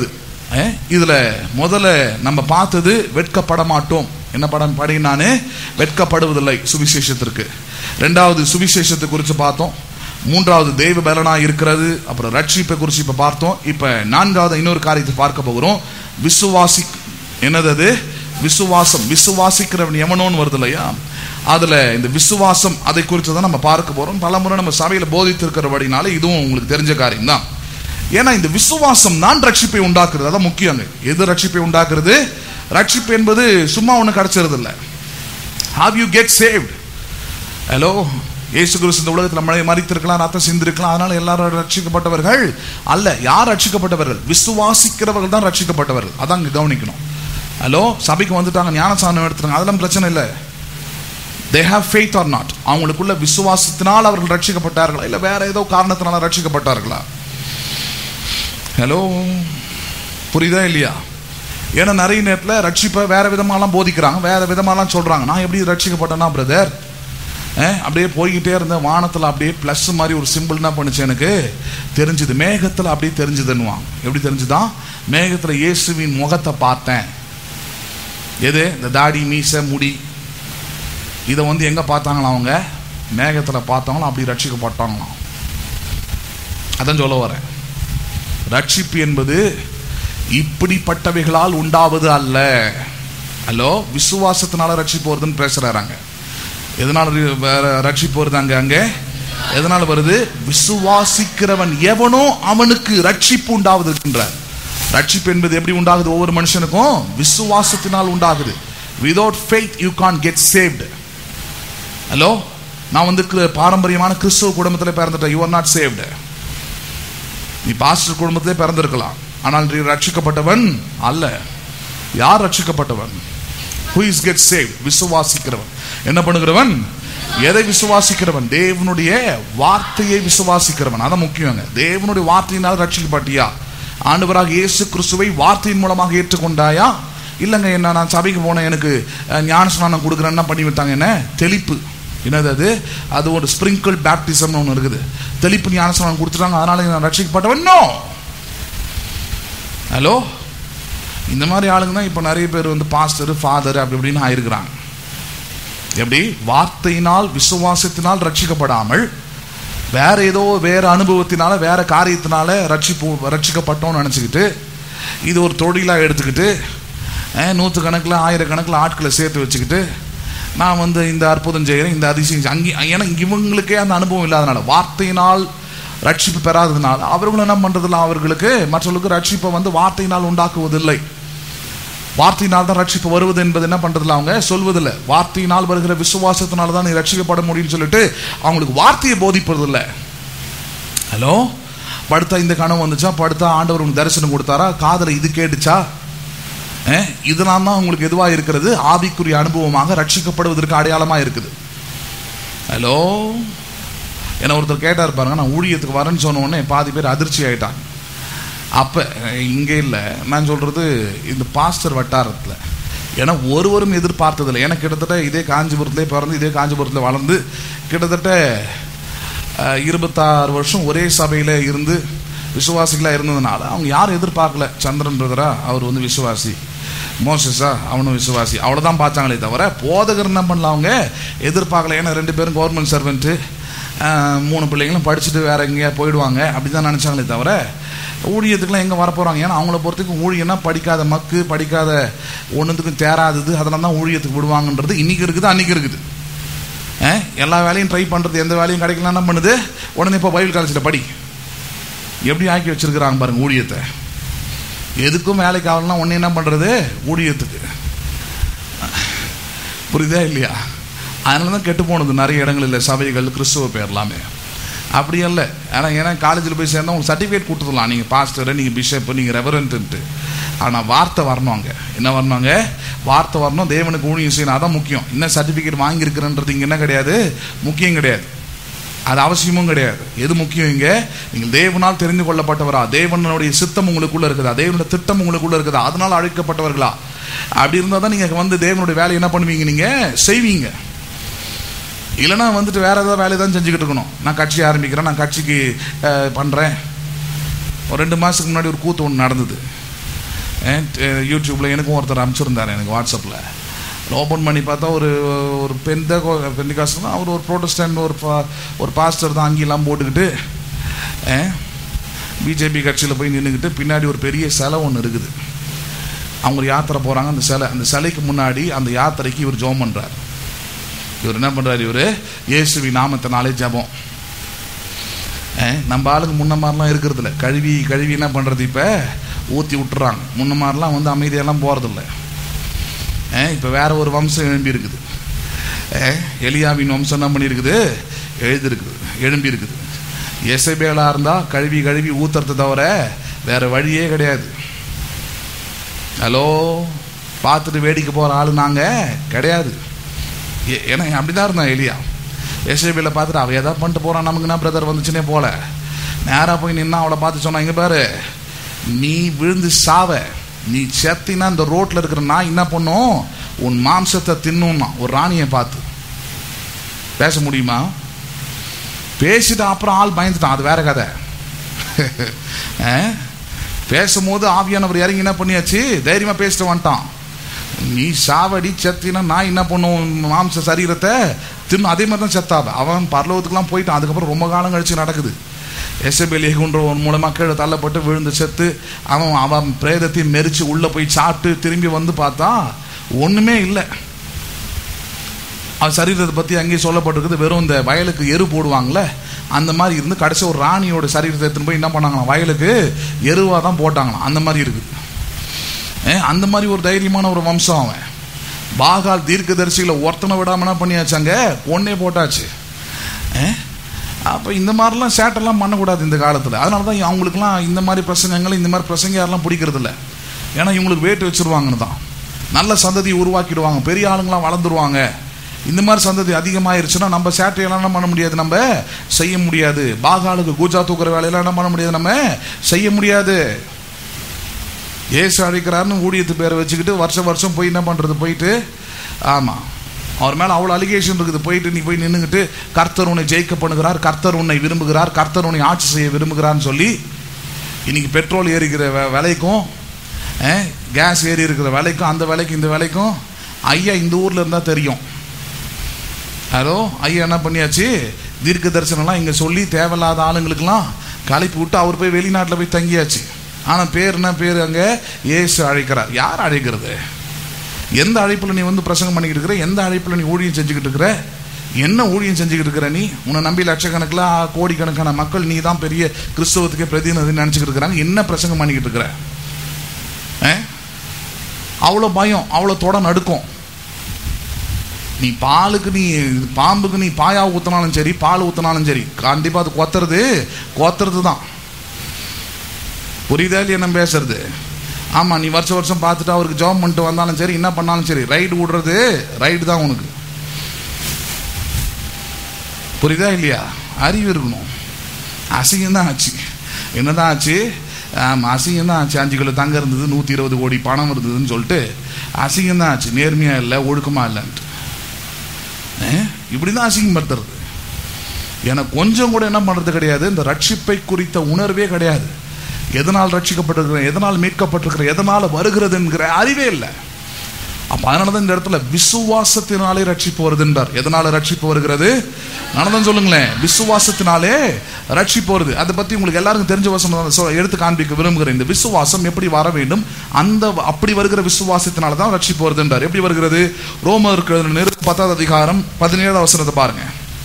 அஹ், இதுல முதல்ல நம்ம பார்த்தது வெட்கப்பட மாட்டோம் என்ன படம் படினானு வெட்கப்படுவதில்லை சுவிசேஷத்திற்கு ரெண்டாவது சுவிசேஷத்தை குறித்து பார்த்தோம் மூன்றாவது தெய்வ பலனா இருக்கிறது அப்புறம் ரட்சிப்பை குறித்து இப்ப பார்த்தோம் இப்ப நான்காவது இன்னொரு காரியத்தை பார்க்க போகிறோம் விசுவாசி என்னது அது விசுவாசம் விசுவாசிக்கிறவன் எவனோன்னு வருது இல்லையா அதுல இந்த விசுவாசம் அதை குறித்து தான் நம்ம பார்க்க போறோம் பலமுறை நம்ம சபையில போதித்திருக்கிறபடினால இதுவும் உங்களுக்கு தெரிஞ்ச காரியம் தான் ஏன்னா இந்த விசுவாசம் தான் ரட்சிப்பை உண்டாக்குறது அதான் முக்கியங்க எது ரட்சிப்பை உண்டாக்குறது ரட்சிப்பு என்பது சும்மா ஒண்ணு கிடைச்சிருது இல்ல have you get saved hello இயேசு கிறிஸ்து இந்த உலகத்தில் மழை மறித்திருக்கலாம் ரத்தம் சிந்திருக்கலாம் அதனால எல்லாரும் ரட்சிக்கப்பட்டவர்கள் அல்ல யார் ரட்சிக்கப்பட்டவர்கள் விசுவாசிக்கிறவர்கள் தான் ரட்சிக்கப்பட்டவர்கள் அதான் இங்க கவனிக்கணும் ஹலோ சபைக்கு வந்துட்டாங்க ஞானசானம் எடுத்துட்டாங்க அதெல்லாம் பிரச்சனை இல்லை they have faith or not அவங்களுக்குள்ள விசுவாசத்தினால் அவர்கள் ரட்சிக்கப்பட்டார்களா இல்ல வேற ஏதோ காரணத்தினால ரட்சிக்கப்பட்டார்களா ஹலோ புரியுதா இல்லையா ஏன்னா நிறைய நேரத்தில் ரட்சிப்பை வேற விதமாலாம் போதிக்கிறாங்க வேற விதமாலாம் சொல்றாங்க நான் எப்படி ரட்சிக்கப்பட்டேன்னா பிரதர் அப்படியே போய்கிட்டே இருந்தேன் வானத்தில் அப்படியே ப்ளஸ் மாதிரி ஒரு சிம்பிள் என்ன பண்ணுச்சு எனக்கு தெரிஞ்சுது மேகத்தில் அப்படியே தெரிஞ்சுதுன்னுவான் எப்படி தெரிஞ்சுதான் மேகத்தில் இயேசுவின் முகத்தை பார்த்தேன் எது இந்த தாடி மீசை முடி இதை வந்து எங்க பார்த்தாங்களாம் அவங்க மேகத்தில் பார்த்தாங்களாம் அப்படி ரட்சிக்கப்பட்டாங்களாம் அதான் சொல்ல வரேன் ரட்சிப்பு என்பது இப்படிப்பட்டவைகளால் உண்டாவது அல்ல ஹலோ விசுவாசத்தினால ரட்சிப்பு வருதுன்னு பேசுறாங்க எதனால ரி- வேற ரட்சிப்பு வருது அங்க அங்க எதனால வருது விசுவாசிக்கிறவன் எவனோ அவனுக்கு ரட்சிப்பு உண்டாவது இருக்கின்றார் ரட்சிப்பு என்பது எப்படி உண்டாகுது ஒவ்வொரு மனுஷனுக்கும் விசுவாசத்தினால் உண்டாகுது without faith you can get saved hello நான் வந்து கிரு- பாரம்பரியமான கிறிஸ்துவ குடும்பத்தில் பிறந்துட்டேன் யூ ஆர் நாட் சேவ்டு நீ பாஸ்டர் குடும்பத்திலே பிறந்திருக்கலாம் ஆனால் நீ ரட்சிக்கப்பட்டவன் அல்ல யார் ரட்சிக்கப்பட்டவன் who is get saved விசுவாசிக்கிறவன் என்ன பண்ணுகிறவன் எதை விசுவாசிக்கிறவன் தேவனுடைய வார்த்தையை விசுவாசிக்கிறவன் அதான் முக்கியங்க தேவனுடைய வார்த்தையினால் ரட்சிக்கப்பட்டியா ஆண்டவராக இயேசு கிறிஸ்துவை வார்த்தையின் மூலமாக ஏற்றுக்கொண்டாயா இல்லைங்க என்ன நான் சபைக்கு போனேன் எனக்கு அஹ், ஞான ஸ்நானம் கொடுக்குறேன்னா பண்ணி விட்டாங்க என்ன தெளிப்பு என்னது அது அது ஒரு ஸ்பிரிங்கிள் பேப்டிசம்னு ஒன்று இருக்குது தெளிப்பு ஞானஸ்நானம் கொடுத்துட்டாங்க அதனால நான் ரட்சிக்கப்பட்டவன் நோ ஹலோ இந்த மாதிரி ஆளுங்க தான் இப்போ நிறைய பேர் வந்து பாஸ்டர் ஃபாதர் அப்படி இப்படின்னு ஆயிருக்கிறாங்க எப்படி வார்த்தையினால் விசுவாசத்தினால் ரட்சிக்கப்படாமல் வேற ஏதோ வேற அனுபவத்தினால வேற காரியத்தினால ரட்சிப்பு ரட்சிக்கப்பட்டோம்னு நினச்சிக்கிட்டு இது ஒரு தொழிலாக எடுத்துக்கிட்டு நூற்று கணக்கில் ஆயிரக்கணக்கில் ஆட்களை சேர்த்து வச்சுக்கிட்டு நான் வந்து இந்த அற்புதம் செய்கிறேன் இந்த அதிசயம் செய்~ அங்கே ஏன்னா இவங்களுக்கே அந்த அனுபவம் இல்லாதனால வார்த்தையினால் ரட்சிப்பு பெறாததுனால அவர்களும் என்ன பண்றதில்ல அவர்களுக்கு மற்றவர்களுக்கு ரட்சிப்பை வந்து வார்த்தையினால் உண்டாக்குவதில்லை வார்த்தையினால் தான் ரட்சிப்பு வருவது என்பது என்ன பண்றதில்ல அவங்க சொல்வதில்லை வார்த்தையினால் வருகிற விசுவாசத்தினால தான் நீ ரட்சிக்கப்பட முடியும்னு சொல்லிட்டு அவங்களுக்கு வார்த்தையை போதிப்பதில்லை ஹலோ படுத்தா இந்த கனவு வந்துச்சா படுத்தா ஆண்டவர் உங்களுக்கு தரிசனம் கொடுத்தாரா காதல இது கேட்டுச்சா அஹ், இதெல்லாம் தான் உங்களுக்கு எதுவா இருக்கிறது ஆவிக்குரிய அனுபவமாக ரட்சிக்கப்படுவதற்கு அடையாளமா இருக்குது ஹலோ என்ன ஒருத்தர் கேட்டார் பாருங்க நான் ஊழியத்துக்கு வரேன்னு சொன்ன உடனே பாதி பேர் அதிர்ச்சி ஆயிட்டாங்க அப்ப அஹ், இங்க இல்லை நான் சொல்றது இந்த பாஸ்டர் வட்டாரத்தில் ஏன்னா ஒருவரும் எதிர்பார்த்ததில்லை ஏன்னா கிட்டத்தட்ட இதே காஞ்சிபுரத்திலே பிறந்து இதே காஞ்சிபுரத்தில் வளர்ந்து கிட்டத்தட்ட அஹ், இருபத்தாறு வருஷம் ஒரே சபையில இருந்து விசுவாசிகளா இருந்ததுனால அவங்க யாரும் எதிர்பார்க்கல சந்திரன் பிரதரா அவர் வந்து விசுவாசி மோசஸா அவனும் விசுவாசி அவ்வளவுதான் பார்த்தாங்களே தவிர போதகர் என்ன பண்ணல அவங்க எதிர்பார்க்கல ஏன்னா ரெண்டு பேரும் கவர்மெண்ட் சர்வெண்ட்டு மூணு பிள்ளைங்களும் படிச்சுட்டு வேற எங்கேயா போயிடுவாங்க அப்படி தான் நினச்சாங்களே தவிர ஊழியத்துக்குலாம் எங்கே வரப்போகிறாங்க ஏன்னா அவங்கள பொறுத்தவரைக்கும் ஊழியம்னா படிக்காத மக்கு படிக்காத ஒன்றுத்துக்கும் தேராதது அதெல்லாம் தான் ஊழியத்துக்கு விடுவாங்கன்றது இன்னைக்கு இருக்குது அன்னைக்கு இருக்குது அஹ், எல்லா வேலையும் ட்ரை பண்ணுறது எந்த வேலையும் கிடைக்கலாம் என்ன பண்ணுது உடனே இப்போ பைபிள் காலேஜில் படி எப்படி ஆக்கி வச்சிருக்கிறாங்க பாருங்க ஊழியத்தை எதுக்கும் வேலைக்கு ஆகலாம் ஒன்று என்ன பண்ணுறது ஊழியத்துக்கு புரியுதா இல்லையா அதனால தான் கெட்டு போனது நிறைய இடங்களில் சபைகள் கிறிஸ்துவ பேர் எல்லாமே அப்படி அல்ல ஆனால் ஏன்னா காலேஜில் போய் சேர்ந்தா உங்களுக்கு சர்டிஃபிகேட் கொடுத்துடலாம் நீங்கள் பாஸ்டர் நீங்கள் பிஷப் நீங்கள் ரெவரண்ட்டு ஆனால் வார்த்தை வரணும் அங்கே என்ன வரணும் அங்கே வார்த்தை வரணும் தேவனுக்கு ஊழியம் செய்யணும் அதான் முக்கியம் என்ன சர்டிஃபிகேட் வாங்கியிருக்கிறன்றது இங்கே என்ன கிடையாது முக்கியம் கிடையாது அது அவசியமும் கிடையாது எது முக்கியம் இங்க நீங்கள் தேவனால் தெரிந்து கொள்ளப்பட்டவரா தேவனுடைய சித்தம் உங்களுக்குள்ள இருக்குதா தேவனுடைய திட்டம் உங்களுக்குள்ள இருக்குதா அதனால அழைக்கப்பட்டவர்களா அப்படி இருந்தால் தான் நீங்க வந்து தேவனுடைய வேலையை என்ன பண்ணுவீங்க நீங்க செய்வீங்க இல்லைன்னா வந்துட்டு வேற ஏதாவது வேலையை தான் செஞ்சுக்கிட்டு இருக்கணும் நான் கட்சி ஆரம்பிக்கிறேன் நான் கட்சிக்கு அஹ், பண்றேன் ஒரு ரெண்டு மாசத்துக்கு முன்னாடி ஒரு கூத்து ஒன்று நடந்தது யூடியூப்ல எனக்கும் ஒருத்தர் அனுப்பிச்சிருந்தாரு எனக்கு வாட்ஸ்அப்பில் ஓப்பன் பண்ணி பார்த்தா ஒரு ஒரு பெந்த பெந்திகாஸ்ட்னா அவர் ஒரு ப்ரோட்டஸ்டன்ட் ஒரு பா- ஒரு பாஸ்டர் தான் அங்கெல்லாம் போட்டுக்கிட்டு பிஜேபி கட்சியில் போய் நின்றுக்கிட்டு பின்னாடி ஒரு பெரிய சிலை ஒன்று இருக்குது அவங்க ஒரு யாத்திரை போகிறாங்க அந்த சிலை அந்த சிலைக்கு முன்னாடி அந்த யாத்திரைக்கு இவர் ஜெபம் பண்ணுறார் இவர் என்ன பண்ணுறாரு இவர் இயேசுவி நாமத்தினாலே ஜெபம் அஹ், நம்ம ஆளுங்க முன்ன மாதிரிலாம் இருக்கிறது இல்ல கழுவி கழுவி என்ன பண்ணுறது இப்போ ஊற்றி விட்டுறாங்க முன்ன மாதிரிலாம் வந்து அமைதியெல்லாம் போகிறதில்ல இப்போ வேற ஒரு வம்சம் எழும்பி இருக்குது அஹ், எலியாவின் வம்சம் என்ன பண்ணியிருக்குது எழுதிருக்குது எழும்பி இருக்குது எசபேலாக இருந்தால் கழுவி கழுவி ஊத்துறதை தவிர வேற வழியே கிடையாது ஹலோ பார்த்துட்டு வேடிக்கை போகிற ஆளு நாங்கள் கிடையாது ஏ- ஏன்னா அப்படிதான் இருந்தான் எலியா எஸ்ஏபியில் பார்த்துட்டு அவ ஏதாவது பண்ணிட்டு போகிறான் நமக்கு என்ன பிரதர் வந்துச்சுனே போல நேராக போய் நின்னா அவளை பார்த்து சொன்னா இங்க பாரு நீ விழுந்து சாவ நீ செத்தினா இந்த ரோட்டில் இருக்கிற நான் என்ன பண்ணும் உன் மாம்சத்தை தின்னும்னா ஒரு ராணியை பார்த்து பேச முடியுமா பேசிட்டு அப்புறம் ஆள் பயந்துட்டான் அது வேற கதை அஹ்? பேசும்போது ஆவியானவர் இறங்கி என்ன பண்ணியாச்சு தைரியமா பேசிட்டு வந்துட்டான் நீ சாவடி செத்தினா நான் என்ன பண்ணுவோம் மாம்ச சரீரத்தை தின்னு அதே மாதிரி தான் செத்தாவ அவன் பரலோகத்துக்குலாம் போயிட்டான் அதுக்கப்புறம் ரொம்ப காலம் கழிச்சு நடக்குது எஸ்எபிஎல் ஏகுன்ற ஒரு மூலமா கீழே தள்ளப்பட்டு விழுந்து செத்து அவன் அவன் பிரேதத்தையும் மெரிச்சு உள்ள போய் சாப்பிட்டு திரும்பி வந்து பார்த்தா ஒண்ணுமே இல்லை அவன் சரீரத்தை பத்தி அங்கேயே சொல்லப்பட்டிருக்குது வெறும் இந்த வயலுக்கு எரு போடுவாங்கல்ல அந்த மாதிரி இருந்து கடைசி ஒரு ராணியோட சரீரத்தை எடுத்துன்னு போய் என்ன பண்ணாங்களாம் வயலுக்கு எருவா தான் போட்டாங்களாம் அந்த மாதிரி இருக்குது ஏ, அந்த மாதிரி ஒரு தைரியமான ஒரு வம்சம் அவன் பாகால் தீர்க்கதரிசிகளை ஒருத்தனை விடாம என்ன பண்ணியாச்சு அங்க பொண்ணே போட்டாச்சு ஏ, அப்ப இந்த மாதிரிலாம் சேட்டெல்லாம் பண்ணக்கூடாது இந்த காலத்துல அதனால தான் அவங்களுக்குலாம் இந்த மாதிரி பிரசங்கங்கள் இந்த மாதிரி பிரசங்க யாரெல்லாம் பிடிக்கிறது இல்ல ஏன்னா இவங்களுக்கு வேட்டு வச்சிருவாங்கன்னு தான் நல்ல சந்ததி உருவாக்கிடுவாங்க பெரிய ஆளுங்களாம் வளர்ந்துருவாங்க இந்த மாதிரி சந்ததி அதிகமாயிருச்சுன்னா நம்ம சேட்டையெல்லாம் என்ன பண்ண முடியாது நம்ம செய்ய முடியாது பாகாலுக்கு கூஜா தூக்குற வேலையெல்லாம் என்ன பண்ண முடியாது நம்ம செய்ய முடியாது ஏசு அழைக்கிறாருன்னு ஊழியத்து பேரை வச்சுக்கிட்டு வருஷம் வருஷம் போய் என்ன பண்றது போயிட்டு ஆமா அவர் மேல அவ்வளவு அலிகேஷன் இருக்குது போயிட்டு நீ போய் நின்னுக்கிட்டு கர்த்தர் உன்னை ஜெயிக்க பண்ணுகிறார் கர்த்தர் உன்னை விரும்புகிறார் கர்த்தர் உன்னை ஆட்சி செய்ய விரும்புகிறார்னு சொல்லி இன்னைக்கு பெட்ரோல் ஏறிக்கிற வெ- விலைக்கும் அஹ், கேஸ் ஏறி இருக்கிற விலைக்கும் அந்த விலைக்கும் இந்த விலைக்கும் ஐயா இந்த ஊர்ல இருந்தா தெரியும் ஹலோ ஐயா என்ன பண்ணியாச்சு தீர்க்க தரிசனம்லாம் இங்க சொல்லி தேவையில்லாத ஆளுங்களுக்கெல்லாம் கலைப்பு விட்டு அவர் போய் வெளிநாட்டில் போய் தங்கியாச்சு ஆனா பேர் என்ன பேர் அங்க இயேசு அழைக்கிறார் யார் அழைக்கிறது எந்த அழைப்புல நீ வந்து பிரசங்கம் பண்ணிக்கிட்டு இருக்கிற எந்த அழைப்புல நீ ஊழியம் செஞ்சுக்கிட்டு இருக்கிற என்ன ஊழியம் செஞ்சுக்கிட்டு இருக்கிற நீ உன்னை நம்பி லட்சக்கணக்கில் கோடிக்கணக்கான மக்கள் நீ தான் பெரிய கிறிஸ்தவத்துக்கே பிரதிநிதி நினைச்சுக்கிட்டு இருக்கிறாங்க என்ன பிரசங்கம் பண்ணிக்கிட்டு இருக்கிற அஹ்? அவ்வளோ பயம் அவ்வளோ தொட நடுக்கும் நீ பாலுக்கு நீ பாம்புக்கு நீ பாயா ஊத்தினாலும் சரி பால் ஊத்தினாலும் சரி கண்டிப்பா அது கொத்துறது கொத்துறது தான் புரியுதா இல்லையா நம்ம பேசுறது ஆமா நீ வருஷம் வருஷம் பார்த்துட்டு அவருக்கு ஜாப் பண்ணிட்டு வந்தாலும் சரி என்ன பண்ணாலும் சரி ரைடு விடுறது ரைடு தான் உனக்கு புரியுதா இல்லையா அறிவு இருக்கணும் அசிங்கம் தான் ஆச்சு என்னதான் ஆச்சு ஆமா அசிங்கம் தான் ஆச்சு அஞ்சு கிலோ தங்கம் இருந்தது நூத்தி இருபது கோடி பணம் இருந்ததுன்னு சொல்லிட்டு அசிங்கம் தான் ஆச்சு நேர்மையா இல்லை ஒழுக்கமா இல்லைன்ட்டு அஹ், இப்படிதான் அசிங்கப்படுத்துறது எனக்கு கொஞ்சம் கூட என்ன பண்றது கிடையாது இந்த ரட்சிப்பை குறித்த உணர்வே கிடையாது எதனால் ரட்சிக்கப்பட்டிருக்கிறேன் எதனால் மீட்கப்பட்டிருக்கிறேன் எதனால் வருகிறது என்கிற அறிவே இல்லை அப்ப அதனாலதான் இந்த இடத்துல விசுவாசத்தினாலே ரட்சிப்பு வருதுன்றார் எதனால ரட்சிப்பு வருகிறது நானதான் சொல்லுங்களேன் விசுவாசத்தினாலே ரட்சிப்பு வருது அதை பத்தி உங்களுக்கு எல்லாருக்கும் தெரிஞ்ச வசனம் தான் சொ- எடுத்து காண்பிக்க விரும்புகிறேன் இந்த விசுவாசம் எப்படி வர வேண்டும் அந்த அப்படி வருகிற விசுவாசத்தினால தான் ரட்சிப்பு வருதுன்றார் எப்படி வருகிறது ரோமருக்கு நிறு பத்தாவது அதிகாரம் பதினேழாவது வசனத்தை பாருங்க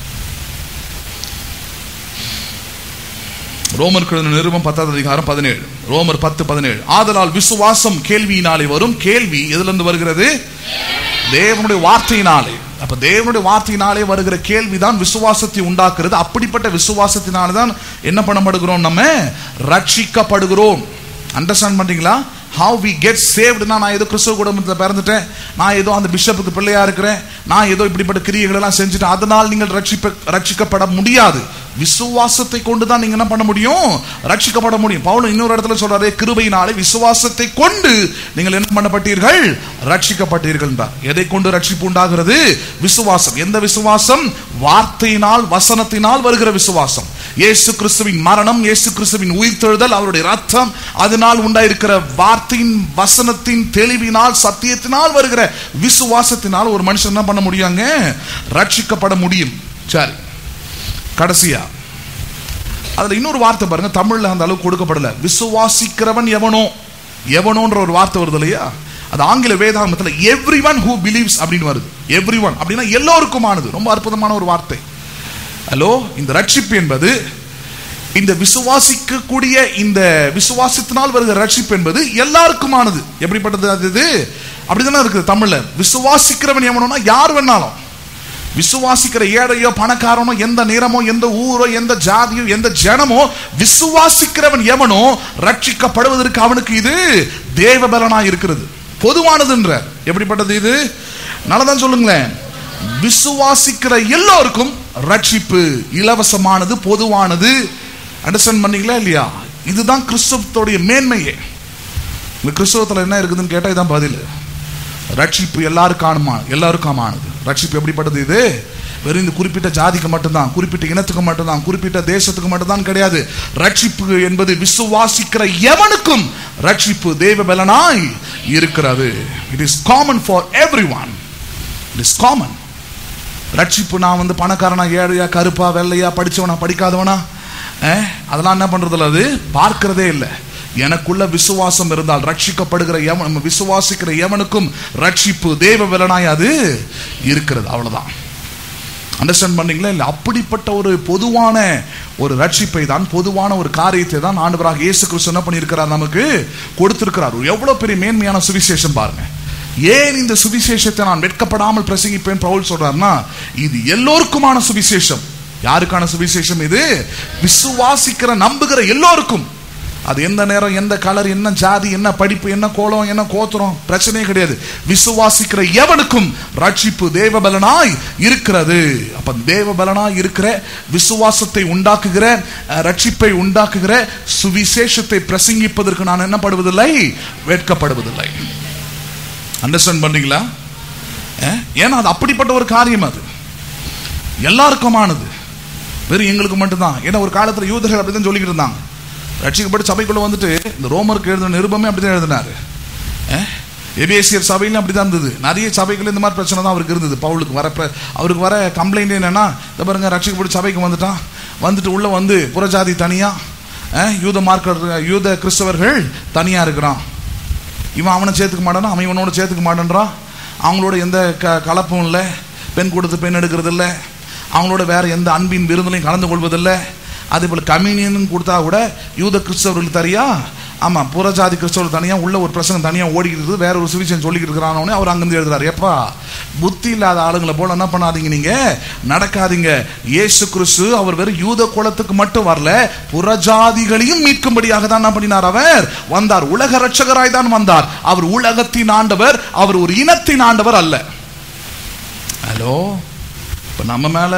ரோமர் எழுதின நிருபம் பத்தாவது அதிகாரம் பதினேழு ரோமர் பத்து பதினேழு ஆதலால் விசுவாசம் கேள்வியினாலே வரும் கேள்வி எதுல இருந்து வருகிறது தேவனுடைய வார்த்தையினாலே அப்ப தேவனுடைய வார்த்தையினாலே வருகிற கேள்விதான் விசுவாசத்தை உண்டாக்குறது அப்படிப்பட்ட விசுவாசத்தினால தான் என்ன பண்ணப்படுகிறோம் நம்ம ரட்சிக்கப்படுகிறோம் அண்டர்ஸ்டாண்ட் பண்றீங்களா ஹவு வி கெட் சேவ்டுனா நான் ஏதோ கிறிஸ்துவ குடும்பத்தில் பிறந்துட்டேன் நான் ஏதோ அந்த பிஷப்புக்கு பிள்ளையா இருக்கிறேன் நான் ஏதோ இப்படிப்பட்ட கிரியைகள் எல்லாம் செஞ்சுட்டேன் அதனால் நீங்கள் ரட்சிப்ப ரட்சிக்கப்பட முடியாது விசுவாசத்தை கொண்டு தான் நீங்க என்ன பண்ண முடியும் ரட்சிக்கப்பட முடியும் பவுல் இன்னொரு இடத்துல சொல்றாரு கிருபையினாலே விசுவாசத்தை கொண்டு நீங்கள் என்ன பண்ணப்பட்டீர்கள் ரட்சிக்கப்பட்டீர்கள் என்றார் எதை கொண்டு ரட்சிப்பு உண்டாகிறது விசுவாசம் எந்த விசுவாசம் வார்த்தையினால் வசனத்தினால் வருகிற விசுவாசம் இயேசு கிறிஸ்துவின் மரணம் இயேசு கிறிஸ்துவின் உயிர்த்தெழுதல் அவருடைய ரத்தம் அதனால் உண்டாயிருக்கிற வார்த்தையின் வசனத்தின் தெளிவினால் சத்தியத்தினால் வருகிற விசுவாசத்தினால் ஒரு மனுஷன் என்ன பண்ண முடியுங்க ரட்சிக்கப்பட முடியும் சரி கடைசியா அதுல இன்னொரு வார்த்தை பாருங்க தமிழ்ல அந்த அளவுக்கு கொடுக்கப்படல விசுவாசிக்கிறவன் எவனோ எவனோன்ற ஒரு வார்த்தை வருது இல்லையா அது ஆங்கில வேதாகமத்தில் எவ்ரி ஒன் ஹூ பிலீவ்ஸ் அப்படின்னு வருது எவ்ரி ஒன் அப்படின்னா எல்லோருக்குமானது ரொம்ப அற்புதமான ஒரு வார்த்தை ஹலோ இந்த ரட்சிப்பு என்பது இந்த விசுவாசிக்கக்கூடிய இந்த விசுவாசத்தினால் வருகிற ரட்சிப்பு என்பது எல்லாருக்குமானது எப்படிப்பட்டது அது இது அப்படிதானே இருக்குது தமிழ்ல விசுவாசிக்கிறவன் எவனோனா யார் வேணாலும் விசுவாசிக்கிற ஏழையோ பணக்காரனோ எந்த நிறமோ எந்த ஊரோ எந்த ஜாதியோ எந்த ஜனமோ விசுவாசிக்கிறவன் எவனோ ரட்சிக்கப்படுவதற்கு அவனுக்கு இது தேவபலனா இருக்கிறது பொதுவானதுன்ற எப்படிப்பட்டது இது நல்லதான் சொல்லுங்களேன் விசுவாசிக்கிற எல்லோருக்கும் ரட்சிப்பு இலவசமானது பொதுவானது அண்டர்ஸ்டாண்ட் பண்ணீங்களா இல்லையா இதுதான் கிறிஸ்தவத்தோடைய மேன்மையே இந்த கிறிஸ்தவத்தில் என்ன இருக்குதுன்னு கேட்டால் இதான் பதில் ரட்சிப்பு எல்லாருக்கானுமா எல்லாருக்காமானது ரட்சிப்பு எப்படிப்பட்டது இது வெறும் இந்த குறிப்பிட்ட ஜாதிக்கு மட்டும்தான் குறிப்பிட்ட இனத்துக்கு மட்டும்தான் குறிப்பிட்ட தேசத்துக்கு மட்டும்தான் கிடையாது ரட்சிப்பு என்பது விசுவாசிக்கிற எவனுக்கும் ரட்சிப்பு தேவ பலனாய் இருக்கிறது it is common for everyone it is common ரட்சிப்பு நான் வந்து பணக்காரனா ஏழையா கருப்பா வெள்ளையா படிச்சவனா படிக்காதவனா அஹ், அதெல்லாம் என்ன பண்றதில்ல அது பார்க்கிறதே இல்லை எனக்குள்ள விசுவாசம் இருந்தால் ரட்சிக்கப்படுகிற எவன் விசுவாசிக்கிற எவனுக்கும் ரட்சிப்பு தேவ பலனாய் அது இருக்கிறது அவ்வளவுதான் அண்டர்ஸ்டாண்ட் பண்ணீங்களா இல்லை அப்படிப்பட்ட ஒரு பொதுவான ஒரு ரட்சிப்பை தான் பொதுவான ஒரு காரியத்தை தான் ஆண்டவராக இயேசு கிறிஸ்து என்ன பண்ணியிருக்கிறார் நமக்கு கொடுத்திருக்கிறார் எவ்வளவு பெரிய மேன்மையான சுவிசேஷம் பாருங்க ஏன் இந்த சுவிசேஷத்தை நான் வெட்கப்படாமல் பிரசங்கிப்பேன் பவுல் சொல்றாருன்னா இது எல்லோருக்குமான சுவிசேஷம் யாருக்கான சுவிசேஷம் இது விசுவாசிக்கிற நம்புகிற எல்லோருக்கும் அது எந்த நேரம் எந்த கலர் என்ன ஜாதி என்ன படிப்பு என்ன கோலம் என்ன கோத்திரம் பிரச்சனையே கிடையாது விசுவாசிக்கிற எவனுக்கும் ரட்சிப்பு தேவபலனாய் இருக்கிறது அப்ப தேவபலனாய் இருக்கிற விசுவாசத்தை உண்டாக்குகிற அஹ், ரட்சிப்பை உண்டாக்குகிற சுவிசேஷத்தை பிரசங்கிப்பதற்கு நான் என்ன படுவதில்லை வெட்கப்படுவதில்லை அண்டர்ஸ்டாண்ட் பண்றீங்களா அஹ், ஏன்னா அது அப்படிப்பட்ட ஒரு காரியம் அது எல்லாருக்குமானது வெறும் எங்களுக்கு மட்டும்தான் ஏன்னா ஒரு காலத்துல யூதர்கள் அப்படிதான் சொல்லிக்கிட்டு இருந்தாங்க ரட்சிக்கப்பட்டு சபைக்குள்ள வந்துட்டு இந்த ரோமருக்கு எழுதின நிருபமே அப்படிதான் எழுதினாரு அஹ்? எபேசியர் சபையிலும் அப்படிதான் இருந்தது நிறைய சபைகள் இந்த மாதிரி பிரச்சனை தான் அவருக்கு இருந்தது பவுலுக்கு வர பிர- அவருக்கு வர கம்ப்ளைண்ட் என்னன்னா இந்த பாருங்க ரட்சிக்கப்பட்டு சபைக்கு வந்துட்டான் வந்துட்டு உள்ள வந்து புறஜாதி தனியா அஹ், யூத மார்க்க யூத கிறிஸ்தவர்கள் தனியா இருக்கிறான் இவன் அவனை சேர்த்துக்க மாட்டானா அவன் இவனோட சேர்த்துக்க மாட்டேன்றான் அவங்களோட எந்த க கலப்பும் இல்லை பெண் கொடுத்து பெண் எடுக்கிறது இல்லை அவங்களோட வேற எந்த அன்பின் விருந்திலையும் கலந்து கொள்வதில்லை அதே போல் கம்யூனியன் கொடுத்தா கூட யூத கிறிஸ்தவர்களுக்கு தனியா ஆமாம் புறஜாதி கிறிஸ்தவர்கள் தனியாக உள்ள ஒரு பிரசங்கம் தனியாக ஓடிக்கிட்டு இருக்குது வேற ஒரு சுவிசேஷம் சொல்லிக்கிட்டு இருக்கிறானே அவர் அங்கிருந்து எழுதுறாரு எப்பா புத்தி இல்லாத ஆளுங்களை போல என்ன பண்ணாதீங்க நீங்க நடக்காதீங்க இயேசு கிறிஸ்து அவர் வெறும் யூத குலத்துக்கு மட்டும் வரல புறஜாதிகளையும் மீட்கும்படியாக தான் என்ன பண்ணினார் அவர் வந்தார் உலக ரட்சகராய் தான் வந்தார் அவர் உலகத்தின் ஆண்டவர் அவர் ஒரு இனத்தின் ஆண்டவர் அல்ல ஹலோ இப்ப நம்ம மேல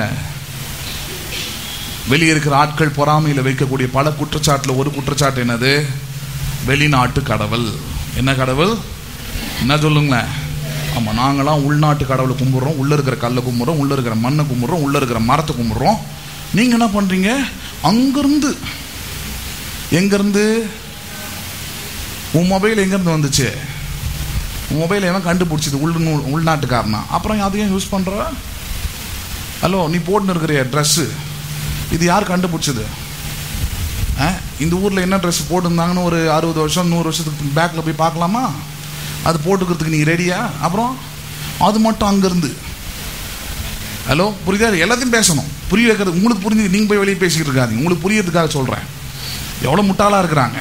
வெளியே இருக்கிற ஆட்கள் பொறாமையில் வைக்கக்கூடிய பல குற்றச்சாட்டுல ஒரு குற்றச்சாட்டு என்னது வெளிநாட்டு கடவுள் என்ன கடவுள் என்ன சொல்லுங்களேன் ஆமா நாங்களாம் உள்நாட்டு கடவுளை கும்பிடுறோம் உள்ள இருக்கிற கல்லை கும்பிடுறோம் உள்ள இருக்கிற மண்ணை கும்பிடுறோம் உள்ள இருக்கிற மரத்தை கும்பிடுறோம் நீங்க என்ன பண்றீங்க அங்கிருந்து எங்கிருந்து உன் மொபைல் எங்கிருந்து வந்துச்சு உன் மொபைல் எவன் கண்டுபிடிச்சது உள் உள்நாட்டுக்காரனா அப்புறம் அதையும் யூஸ் பண்ற ஹலோ நீ போட்டுன்னு இருக்கிற ட்ரெஸ்ஸு இது யார் கண்டுபிடிச்சது ஆ? இந்த ஊரில் என்ன ட்ரெஸ் போட்டிருந்தாங்கன்னு ஒரு அறுபது வருஷம் நூறு வருஷத்துக்கு பேக்கில் போய் பார்க்கலாமா அது போட்டுக்கிறதுக்கு நீ ரெடியா அப்புறம் அது மட்டும் அங்கேருந்து ஹலோ புரியுதா எல்லாத்தையும் பேசணும் புரிய வைக்கிறது உங்களுக்கு புரிஞ்சு நீங்கள் போய் வெளியே பேசிக்கிட்டு இருக்காதீங்க உங்களுக்கு புரியறதுக்காக சொல்கிறேன் எவ்வளோ முட்டாளாக இருக்கிறாங்க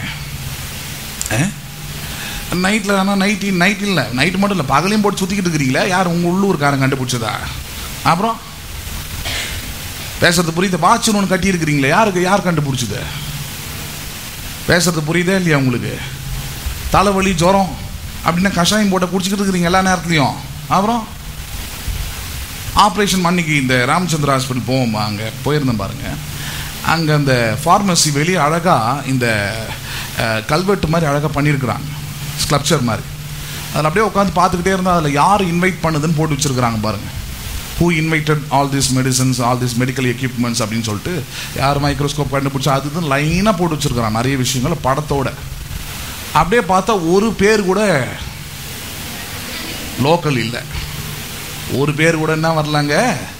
நைட்டில் ஆனால் நைட்டி நைட் இல்லை நைட்டு மட்டும் இல்லை பகலையும் போட்டு சுற்றிக்கிட்டு இருக்கிறீங்களா யார் உங்கள் உள்ளூர்காரன் கண்டுபிடிச்சதா அப்புறம் பேசுறது புரியுது வாட்சுன்னு ஒன்று கட்டி இருக்கிறீங்களே யாருக்கு யார் கண்டுபிடிச்சது பேசுறது புரியுதே இல்லையா உங்களுக்கு தலைவலி ஜுரம் அப்படின்னா கஷாயம் போட்டு குடிச்சிக்கிட்டு இருக்கிறீங்க எல்லா நேரத்துலையும் அப்புறம் ஆப்ரேஷன் அன்னைக்கு இந்த ராமச்சந்திர ஹாஸ்பிட்டல் போவோம் அங்கே போயிருந்தேன் பாருங்க அங்கே அந்த ஃபார்மசி வெளியே அழகாக இந்த அஹ், கல்வெட்டு மாதிரி அழகாக பண்ணியிருக்கிறாங்க ஸ்கல்ப்சர் மாதிரி அதில் அப்படியே உட்காந்து பார்த்துக்கிட்டே இருந்தால் அதில் யார் இன்வைட் பண்ணுதுன்னு போட்டு வச்சிருக்கிறாங்க பாருங்க who invited all this medicines all this medical equipments அப்படின்னு சொல்லிட்டு யார் மைக்ரோஸ்கோப் கண்டுபிடிச்சா அது இதுன்னு லைனாக போட்டு வச்சிருக்கிறாங்க நிறைய விஷயங்கள் படத்தோட அப்படியே பார்த்தா ஒரு பேர் கூட லோக்கல் இல்லை ஒரு பேர் கூட என்ன வரலாங்க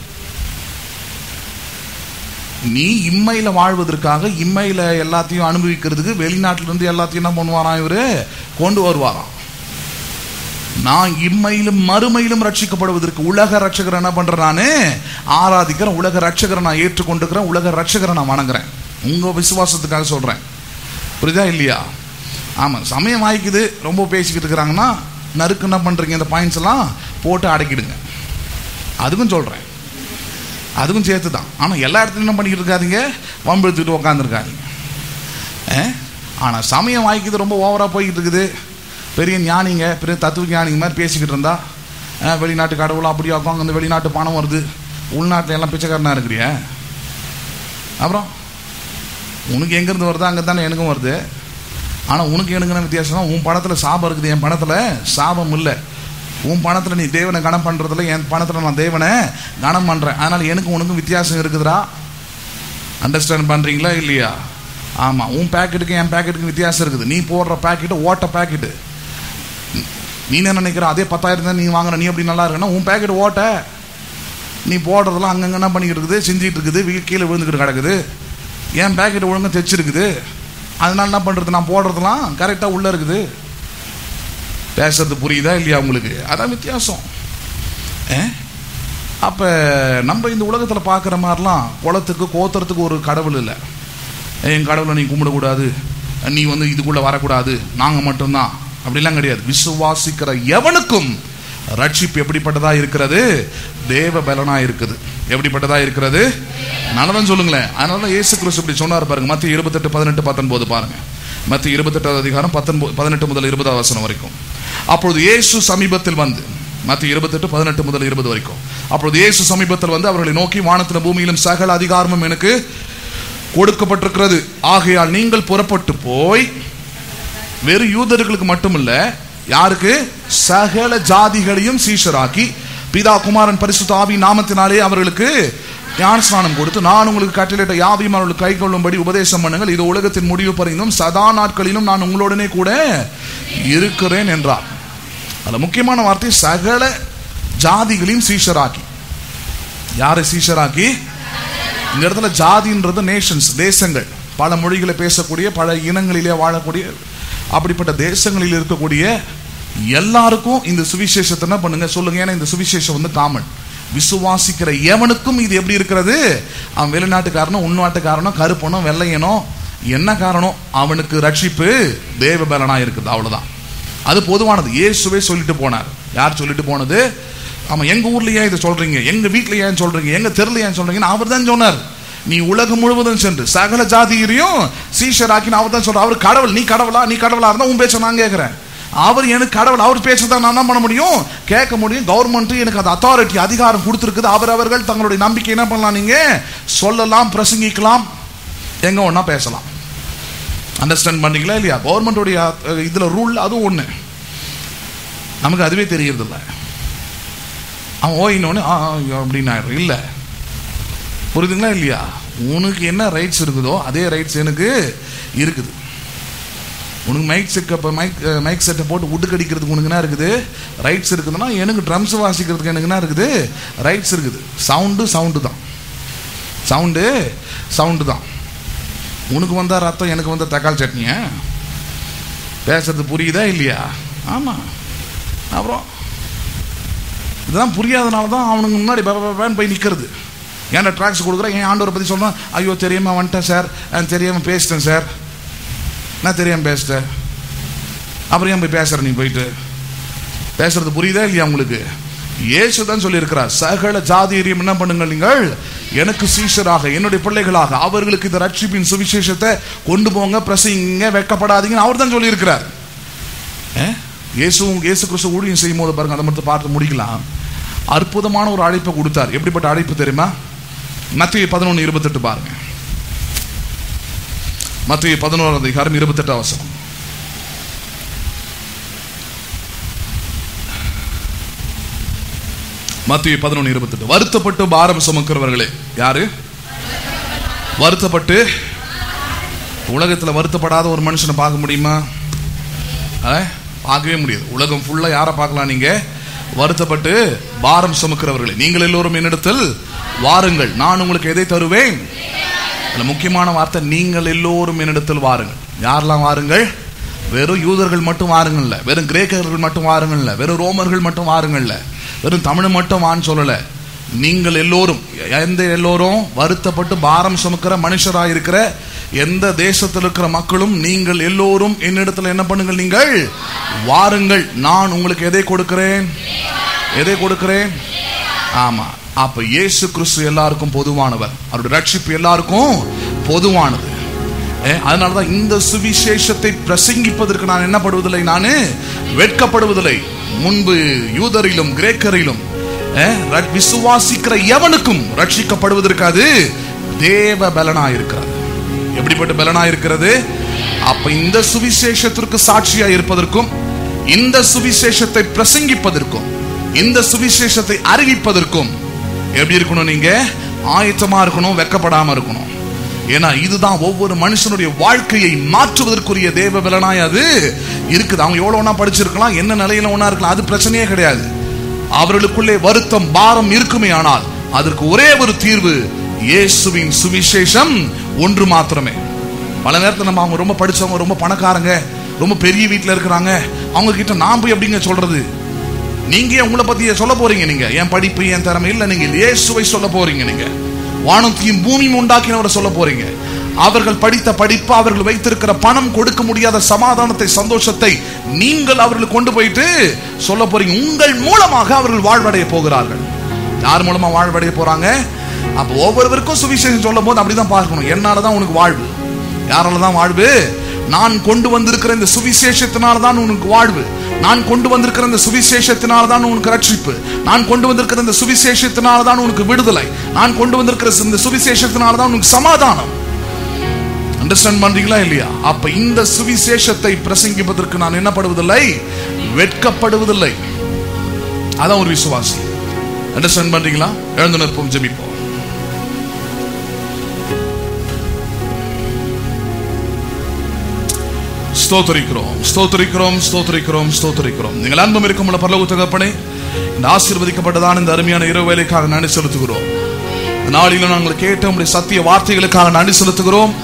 நீ இம்மையில வாழ்வதற்காக இம்மையில எல்லாத்தையும் அனுபவிக்கிறதுக்கு வெளிநாட்டுல இருந்து எல்லாத்தையும் என்ன பண்ணுவாராம் இவரு கொண்டு வருவாராம் நான் இம்மையிலும் மறுமையிலும் ரட்சிக்கப்படுவதற்கு உலக ரட்சகரை என்ன பண்றேன் நானு ஆராதிக்கிறேன் உலக ரட்சகரை நான் ஏற்றுக்கொண்டிருக்கிறேன் உலக ரட்சகரை நான் வணங்குறேன் உங்க விசுவாசத்துக்காக சொல்றேன் புரியுதா இல்லையா ஆமா சமயம் வாய்க்குது ரொம்ப பேசிக்கிட்டு இருக்கிறாங்கன்னா நறுக்கு என்ன பண்றீங்க இந்த பாயிண்ட்ஸ் எல்லாம் போட்டு அடக்கிடுங்க அதுக்கும் சொல்றேன் அதுக்கும் சேர்த்து தான் ஆனால் எல்லா இடத்துலையும் என்ன பண்ணிக்கிட்டு இருக்காதீங்க வம்பு எடுத்துக்கிட்டு உட்காந்துருக்காதீங்க ஆனால் சமயம் வாய்க்குது ரொம்ப ஓவராக போய்கிட்டு இருக்குது பெரிய ஞானிங்க பெரிய தத்துவ ஞானிங்க மாதிரி பேசிக்கிட்டு இருந்தா அஹ், வெளிநாட்டு கடவுள் அப்படியா உட்காந்து இந்த வெளிநாட்டு பணம் வருது உள்நாட்டில் எல்லாம் பிச்சைக்காரனா இருக்கிறிய அப்புறம் உனக்கு எங்கேருந்து வருதோ அங்கே தானே எனக்கும் வருது ஆனால் உனக்கு எனக்குன்னு வித்தியாசம் உன் பணத்தில் சாபம் இருக்குது என் பணத்தில் சாபம் இல்லை உன் பணத்தில் நீ தேவனை கணம் பண்ணுறதுல என் பணத்தில் நான் தேவனை கணம் பண்ணுறேன் அதனால் எனக்கு உனக்கும் வித்தியாசம் இருக்குதுடா அண்டர்ஸ்டாண்ட் பண்ணுறீங்களா இல்லையா ஆமாம் உன் பேக்கெட்டுக்கு என் பேக்கெட்டுக்கு வித்தியாசம் இருக்குது நீ போடுற பேக்கெட்டு ஓட்ட பேக்கெட்டு நீ என்ன நினைக்கிற அதே பத்தாயிரம் தான் நீ வாங்குற நீ அப்படி நல்லா இருக்குன்னா உன் பேக்கெட் ஓட்ட நீ போடுறதெல்லாம் அங்கங்க என்ன பண்ணிக்கிட்டு இருக்குது செஞ்சுட்டு இருக்குது வீ- கீழே விழுந்துக்கிட்டு கிடக்குது என் பேக்கெட் ஒழுங்கா தைச்சிருக்குது அதனால என்ன பண்ணுறது நான் போடுறதெல்லாம் கரெக்டாக உள்ளே இருக்குது பேசுறது புரியுதா இல்லையா உங்களுக்கு அதான் வித்தியாசம் அப்போ நம்ம இந்த உலகத்தில் பார்க்குற மாதிரிலாம் குளத்துக்கு கோத்துறதுக்கு ஒரு கடவுள் இல்லை என் கடவுளை நீ கும்பிடக்கூடாது நீ வந்து இதுக்குள்ளே வரக்கூடாது நாங்கள் மட்டும்தான் அப்படிலாம் கிடையாது விசுவாசிக்கிற எவனுக்கும் ரட்சிப்பு எப்படிப்பட்டதா இருக்கிறது தேவ பலனா இருக்குது எப்படிப்பட்டதா இருக்கிறது நல்லவன் சொல்லுங்களேன் அதனால தான் இயேசு கிறிஸ்து இப்படி சொன்னார் பாருங்க மத்திய இருபத்தெட்டு பதினெட்டு பத்தொன்பது பாருங்க மத்திய இருபத்தெட்டாவது அதிகாரம் பத்தொன்பது பதினெட்டு முதல் இருபதாவது வசனம் வரைக்கும் அப்பொழுது இயேசு சமீபத்தில் வந்து மத்திய இருபத்தெட்டு பதினெட்டு முதல் இருபது வரைக்கும் அப்பொழுது இயேசு சமீபத்தில் வந்து அவர்களை நோக்கி வானத்திலும் பூமியிலும் சகல அதிகாரமும் எனக்கு கொடுக்கப்பட்டிருக்கிறது ஆகையால் நீங்கள் புறப்பட்டு போய் வெறும் யூதர்களுக்கு மட்டுமல்ல யாருக்கு சகல ஜாதிகளையும் சீஷராக்கி பிதா குமாரன் பரிசுத்த ஆவி நாமத்தினாலே அவர்களுக்கு ஞானஸ்நானம் கொடுத்து நான் உங்களுக்கு கட்டளையிட்ட யாவையும் அவர்களுக்கு கை கொள்ளும்படி உபதேசம் பண்ணுங்கள் இது உலகத்தின் முடிவு பறிந்தும் சதா நாட்களிலும் நான் உங்களுடனே கூட இருக்கிறேன் என்றார் அதுல முக்கியமான வார்த்தை சகல ஜாதிகளையும் சீஷராக்கி யாரை சீஷராக்கி இந்த இடத்துல ஜாதின்றது நேஷன்ஸ் தேசங்கள் பல மொழிகளை பேசக்கூடிய பல இனங்களிலே வாழக்கூடிய அப்படிப்பட்ட தேசங்களில் இருக்கக்கூடிய எல்லாருக்கும் இந்த சுவிசேஷத்தை என்ன பண்ணுங்க சொல்லுங்க ஏன்னா இந்த சுவிசேஷம் வந்து காமன் விசுவாசிக்கிற எவனுக்கும் இது எப்படி இருக்கிறது அவன் வெளிநாட்டுக்காரனோ உள்நாட்டுக்காரனோ கருப்பனோ வெள்ளையனோ என்ன காரணம் அவனுக்கு ரட்சிப்பு தேவ பலனா இருக்குது அவ்வளவுதான் அது பொதுவானது இயேசுவே சொல்லிட்டு போனார் யார் சொல்லிட்டு போனது ஆமா எங்க ஊர்ல ஏன் இதை சொல்றீங்க எங்க வீட்ல ஏன் சொல்றீங்க எங்க தெருல ஏன் சொல்றீங்கன்னு அவர் தான் சொன்னார் நீ உலகம் முழுவதும் சென்று சகல ஜாதியரையும் சீஷராக்கின்னு அவர் தான் சொல்றார் அவர் கடவுள் நீ கடவுளா நீ கடவுளா இருந்தா உன் பேச்ச நான் கேட்கிறேன் அவர் எனக்கு கடவுள் அவர் பேச்சதான் நான் என்ன பண்ண முடியும் கேட்க முடியும் கவர்மெண்ட் எனக்கு அது அத்தாரிட்டி அதிகாரம் கொடுத்துருக்குது அவர் அவர்கள் தங்களுடைய நம்பிக்கை என்ன பண்ணலாம் நீங்க சொல்லலாம் பிரசங்கிக்கலாம் எங்க ஒண்ணா பேசலாம் அண்டர்ஸ்டாண்ட் பண்ணீங்களா இல்லையா கவர்மெண்டோடைய இதுல ரூல் அதுவும் ஒண்ணு நமக்கு அதுவே தெரியறது இல்ல அவன் ஓயினோன்னு ஆ ஆ, அப்படின்னு ஆயிடும் இல்ல புரியுதுங்களா இல்லையா உனக்கு என்ன ரைட்ஸ் இருக்குதோ அதே ரைட்ஸ் எனக்கு இருக்குது உனக்கு மைக் செட் மைக் மைக் செட்டை போட்டு உட்டு கடிக்கிறதுக்கு உனக்கு என்ன இருக்குது ரைட்ஸ் இருக்குதுன்னா எனக்கு ட்ரம்ஸ் வாசிக்கிறதுக்கு எனக்கு என்ன இருக்குது ரைட்ஸ் இருக்குது சவுண்டு சவுண்டு தான் சவுண்டு சவுண்டு தான் உனக்கு வந்தா ரத்தம் எனக்கு வந்த தக்காளி சட்னியா பேசுறது புரியுதா இல்லையா ஆமா அப்புறம் இதெல்லாம் புரியாதனால தான் அவனுக்கு முன்னாடி பே- பே- பேன்னு போய் நிற்கிறது ஏன்டா ட்ராக்ஸ் கொடுக்குறேன் என் ஆண்டவரை பற்றி சொல்கிறேன் ஐயோ தெரியாம வந்துட்டேன் சார் நான் தெரியாம பேசிட்டேன் சார் நான் தெரியாம பேசிட்டேன் அப்புறம் ஏன் போய் பேசுற நீ போயிட்டு பேசுறது புரியுதா இல்லையா உங்களுக்கு இயேசு தான் சொல்லியிருக்கிறார் சகல ஜாதியரையும் என்ன பண்ணுங்கள் நீங்கள் எனக்கு சீஷராக என்னுடைய பிள்ளைகளாக அவர்களுக்கு இந்த ரட்சிப்பின் சுவிசேஷத்தை கொண்டு போங்க பிரசங்க வெட்கப்படாதீங்கன்னு அவர் தான் சொல்லியிருக்கிறார் ஏ? இயேசுவும் இயேசு கிறிஸ்து ஊழியம் செய்யும் போது பாருங்க அதை மட்டும் பார்த்து முடிக்கலாம் அற்புதமான ஒரு அழைப்பை கொடுத்தார் எப்படிப்பட்ட அழைப்பு தெரியுமா மத்திய பதினொன்று இருபத்தெட்டு பாருங்க மத்திய பதினோரு அதிகாரம் இருபத்தெட்டு அவசரம் மத்திய பதினொன்று இருபத்தெட்டு வருத்தப்பட்டு பாரம் சுமக்கிறவர்களே யாரு வருத்தப்பட்டு உலகத்துல வருத்தப்படாத ஒரு மனுஷனை பார்க்க முடியுமா ஆ? பார்க்கவே முடியாது உலகம் ஃபுல்லா யாரை பார்க்கலாம் நீங்க வருத்தப்பட்டு பாரம் சுமக்கிறவர்களே நீங்கள் எல்லோரும் என்னிடத்தில் வாருங்கள் நான் உங்களுக்கு எதை தருவேன் அதுல முக்கியமான வார்த்தை நீங்கள் எல்லோரும் என்னிடத்தில் வாருங்கள் யாரெல்லாம் வாருங்கள் வெறும் யூதர்கள் மட்டும் வாருங்கள்ல வெறும் கிரேக்கர்கள் மட்டும் வாருங்கள்ல வெறும் ரோமர்கள் மட்டும் வாருங்கள்ல வெறும் தமிழ் மட்டும் வான்னு சொல்லல நீங்கள் எல்லோரும் எந்த எல்லோரும் வருத்தப்பட்டு பாரம் சுமக்கிற மனுஷராக இருக்கிற எந்த தேசத்தில் இருக்கிற மக்களும் நீங்கள் எல்லோரும் என்னிடத்தில் என்ன பண்ணுங்கள் நீங்கள் வாருங்கள் நான் உங்களுக்கு எதை கொடுக்கிறேன் எதை கொடுக்கிறேன் ஆமா அப்ப இயேசு கிறிஸ்து எல்லாருக்கும் பொதுவானவர் அவருடைய ரட்சிப்பு எல்லாருக்கும் பொதுவானது ஏ, அதனாலதான் இந்த சுவிசேஷத்தை பிரசங்கிப்பதற்கு நான் என்ன படுவதில்லை நானு வெட்கப்படுவதில்லை முன்பு யூதரிலும் கிரேக்கரிலும் ஏ, ர- விசுவாசிக்கிற எவனுக்கும் ரட்சிக்கப்படுவதற்கு அது தேவ பலனா இருக்கிறது எப்படிப்பட்ட பலனா இருக்கிறது அப்ப இந்த சுவிசேஷத்திற்கு சாட்சியா இருப்பதற்கும் இந்த சுவிசேஷத்தை பிரசங்கிப்பதற்கும் இந்த சுவிசேஷத்தை அறிவிப்பதற்கும் எப்படி இருக்கணும் நீங்க ஆயத்தமா இருக்கணும் வெக்கப்படாம இருக்கணும் ஏன்னா இதுதான் ஒவ்வொரு மனுஷனுடைய வாழ்க்கையை மாற்றுவதற்குரிய தேவ பலனாய் அது இருக்குது அவங்க எவ்வளவு ஒண்ணா படிச்சிருக்கலாம் என்ன நிலையில ஒண்ணா இருக்கலாம் அது பிரச்சனையே கிடையாது அவர்களுக்குள்ளே வருத்தம் பாரம் இருக்குமே ஆனால் அதற்கு ஒரே ஒரு தீர்வு இயேசுவின் சுவிசேஷம் ஒன்று மாத்திரமே பல நேரத்துல நம்ம அவங்க ரொம்ப படிச்சவங்க ரொம்ப பணக்காரங்க ரொம்ப பெரிய வீட்டுல இருக்கிறாங்க அவங்க கிட்ட நான் போய் எப்படிங்க சொல்றது நீங்க ஏன் உங்களை பத்தி சொல்ல போறீங்க நீங்க என் படிப்பு என் திறமை இல்ல நீங்க இயேசுவை சொல்ல போறீங்க நீங்க வானத்தையும் பூமியும் உண்டாக்கினவரை சொல்ல போறீங்க அவர்கள் படித்த படிப்பு அவர்கள் வைத்திருக்கிற பணம் கொடுக்க முடியாத சமாதானத்தை சந்தோஷத்தை நீங்கள் அவர்களுக்கு கொண்டு போயிட்டு சொல்ல போறீங்க உங்கள் மூலமாக அவர்கள் வாழ்வடைய போகிறார்கள் யார் மூலமா வாழ்வடைய போறாங்க அப்ப ஒவ்வொருவருக்கும் சுவிசேஷம் சொல்லும் போது அப்படிதான் பார்க்கணும் என்னாலதான் உனக்கு வாழ்வு யாரால தான் வாழ்வு நான் கொண்டு வந்திருக்கிற இந்த சுவிசேஷத்தினால தான் உனக்கு வாழ்வு நான் கொண்டு வந்திருக்கிற இந்த சுவிசேஷத்தினால தான் உனக்கு ரட்சிப்பு நான் கொண்டு வந்திருக்கிற இந்த சுவிசேஷத்தினால தான் உனக்கு விடுதலை நான் கொண்டு வந்திருக்கிற இந்த சுவிசேஷத்தினால தான் உனக்கு சமாதானம் அண்டர்ஸ்டாண்ட் பண்றீங்களா இல்லையா அப்ப இந்த சுவிசேஷத்தை பிரசங்கிப்பதற்கு நான் என்ன படுவதில்லை வெட்கப்படுவதில்லை அதான் ஒரு விசுவாசி அண்டர்ஸ்டாண்ட் பண்றீங்களா எழுந்து நிற்போம் ஜெபிப்போம் ஸ்தோத்தரிக்கிறோம் ஸ்தோத்தரிக்கிறோம் ஸ்தோத்தரிக்கிறோம் ஸ்தோத்தரிக்கிறோம் நீங்கள் அன்பும் இருக்கும் பரலோக தகப்பனே இந்த ஆசீர்வதிக்கப்பட்டதான இந்த அருமையான இரவு வேலைக்காக நன்றி செலுத்துகிறோம் இந்த நாளிலும் நாங்கள் கேட்ட உங்களுடைய சத்திய வார்த்தைகளுக்காக நன்றி செலுத்துகிறோம்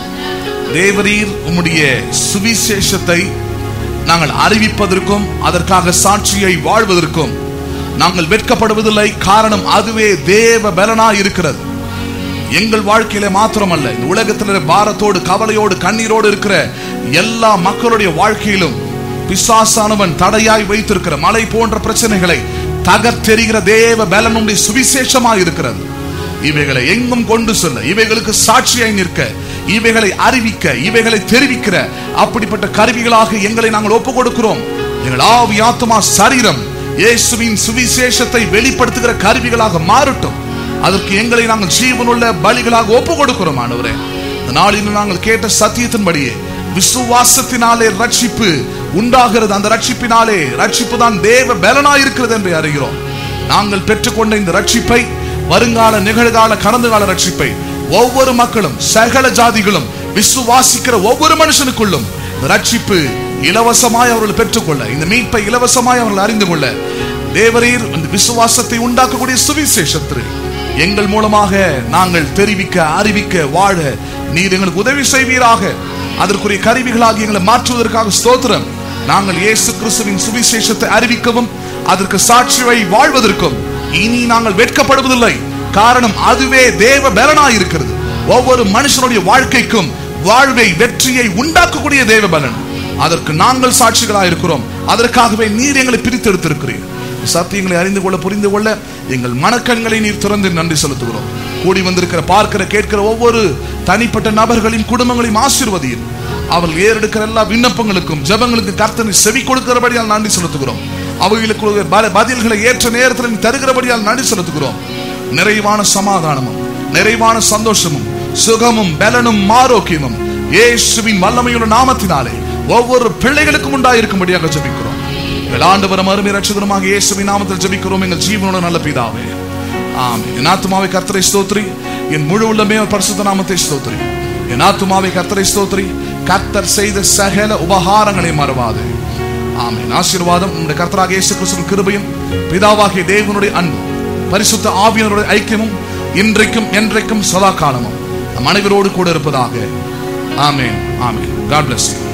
தேவரீர் உம்முடைய சுவிசேஷத்தை நாங்கள் அறிவிப்பதற்கும் அதற்காக சாட்சியை வாழ்வதற்கும் நாங்கள் வெட்கப்படுவதில்லை காரணம் அதுவே தேவ பலனா இருக்கிறது எங்கள் வாழ்க்கையில மாத்திரமல்ல இந்த உலகத்தில் பாரத்தோடு கவலையோடு கண்ணீரோடு இருக்கிற எல்லா மக்களுடைய வாழ்க்கையிலும் பிசாசானவன் தடையாய் வைத்திருக்கிற மலை போன்ற பிரச்சனைகளை தகர்த்தெறிகிற தேவ பலனுடைய சுவிசேஷமா இருக்கிறது இவைகளை எங்கும் கொண்டு செல்ல இவைகளுக்கு சாட்சியாய் நிற்க இவைகளை அறிவிக்க இவைகளை தெரிவிக்கிற அப்படிப்பட்ட கருவிகளாக எங்களை நாங்கள் ஒப்புக் கொடுக்கிறோம் எங்கள் ஆவி ஆத்மா சரீரம் இயேசுவின் சுவிசேஷத்தை வெளிப்படுத்துகிற கருவிகளாக மாறட்டும் அதற்கு எங்களை நாங்கள் ஜீவனுள்ள பலிகளாக ஒப்பு கொடுக்கிறோம் ஆண்டவரே இந்த நாளில் நாங்கள் கேட்ட சத்தியத்தின்படியே விசுவாசத்தினாலே ரட்சிப்பு உண்டாகிறது அந்த ரட்சிப்பினாலே ரட்சிப்பு தான் தேவ பலனா இருக்கிறது என்று அறிகிறோம் நாங்கள் பெற்றுக்கொண்ட இந்த ரட்சிப்பை வருங்கால நிகழ்கால கடந்த கால ரட்சிப்பை ஒவ்வொரு மக்களும் சகல ஜாதிகளும் விசுவாசிக்கிற ஒவ்வொரு மனுஷனுக்குள்ளும் இந்த ரட்சிப்பு இலவசமாய் அவர்கள் பெற்றுக்கொள்ள இந்த மீட்பை இலவசமாய் அவர்கள் அறிந்து கொள்ள தேவரீர் அந்த விசுவாசத்தை உண்டாக்கக்கூடிய சுவிசேஷத்திற்கு எங்கள் மூலமாக நாங்கள் தெரிவிக்க அறிவிக்க வாழ நீர் எங்களுக்கு உதவி செய்வீராக அதற்குரிய கருவிகளாக எங்களை மாற்றுவதற்காக ஸ்தோத்திரம் நாங்கள் இயேசு கிறிஸ்துவின் சுவிசேஷத்தை அறிவிக்கவும் அதற்கு சாட்சியை வாழ்வதற்கும் இனி நாங்கள் வெட்கப்படுவதில்லை காரணம் அதுவே தேவ பலனாய் இருக்கிறது ஒவ்வொரு மனுஷனுடைய வாழ்க்கைக்கும் வாழ்வை வெற்றியை உண்டாக்கக்கூடிய தேவ பலன் அதற்கு நாங்கள் சாட்சிகளாக இருக்கிறோம் அதற்காகவே நீர் எங்களை பிரித்தெடுத்திருக்கிறீர் சத்தியங்களை அறிந்து கொள்ள புரிந்து கொள்ள எங்கள் மனக்கண்களை நீர் திறந்து நன்றி செலுத்துகிறோம் கூடி வந்திருக்கிற பார்க்கிற கேட்கிற ஒவ்வொரு தனிப்பட்ட நபர்களின் குடும்பங்களையும் ஆசீர்வதியும் அவர்கள் ஏறெடுக்கிற எல்லா விண்ணப்பங்களுக்கும் ஜெபங்களுக்கும் கர்த்தனை செவி கொடுக்கிறபடியால் நன்றி செலுத்துகிறோம் அவைகளுக்கு பல- பதில்களை ஏற்ற நேரத்தில் நீ தருகிறபடியால் நடி செலுத்துகிறோம் நிறைவான சமாதானமும் நிறைவான சந்தோஷமும் சுகமும் பலனும் ஆரோக்கியமும் இயேசுவின் வல்லமையுள்ள நாமத்தினாலே ஒவ்வொரு பிள்ளைகளுக்கும் உண்டாயிருக்கும்படியாக ஜெபிக்கிறோம் எங்கள் ஆண்டவரும் அருமை ரட்சகருமாக இயேசுவின் நாமத்தில் ஜெபிக்கிறோம் எங்கள் ஜீவனோட நல்ல பிதாவே ஆமென் என் ஆத்துமாவை கர்த்தரை ஸ்தோத்ரி என் முழு உள்ளமே அவர் பரிசுத்த நாமத்தை ஸ்தோத்ரி என் ஆத்துமாவை கர்த்தரை ஸ்தோத்ரி கர்த்தர் செய்த சகல உபகாரங்களை மறவாது ஆமென் ஆசீர்வாதம் நம்முடைய கர்த்தராக இயேசு கிறிஸ்துவின் கிருபையும் பிதாவாகிய தேவனுடைய அன்பு பரிசுத்த ஆவியனுடைய ஐக்கியமும் இன்றைக்கும் என்றைக்கும் சதா காலமும் நம் அனைவரோடு கூட இருப்பதாக amen amen God bless you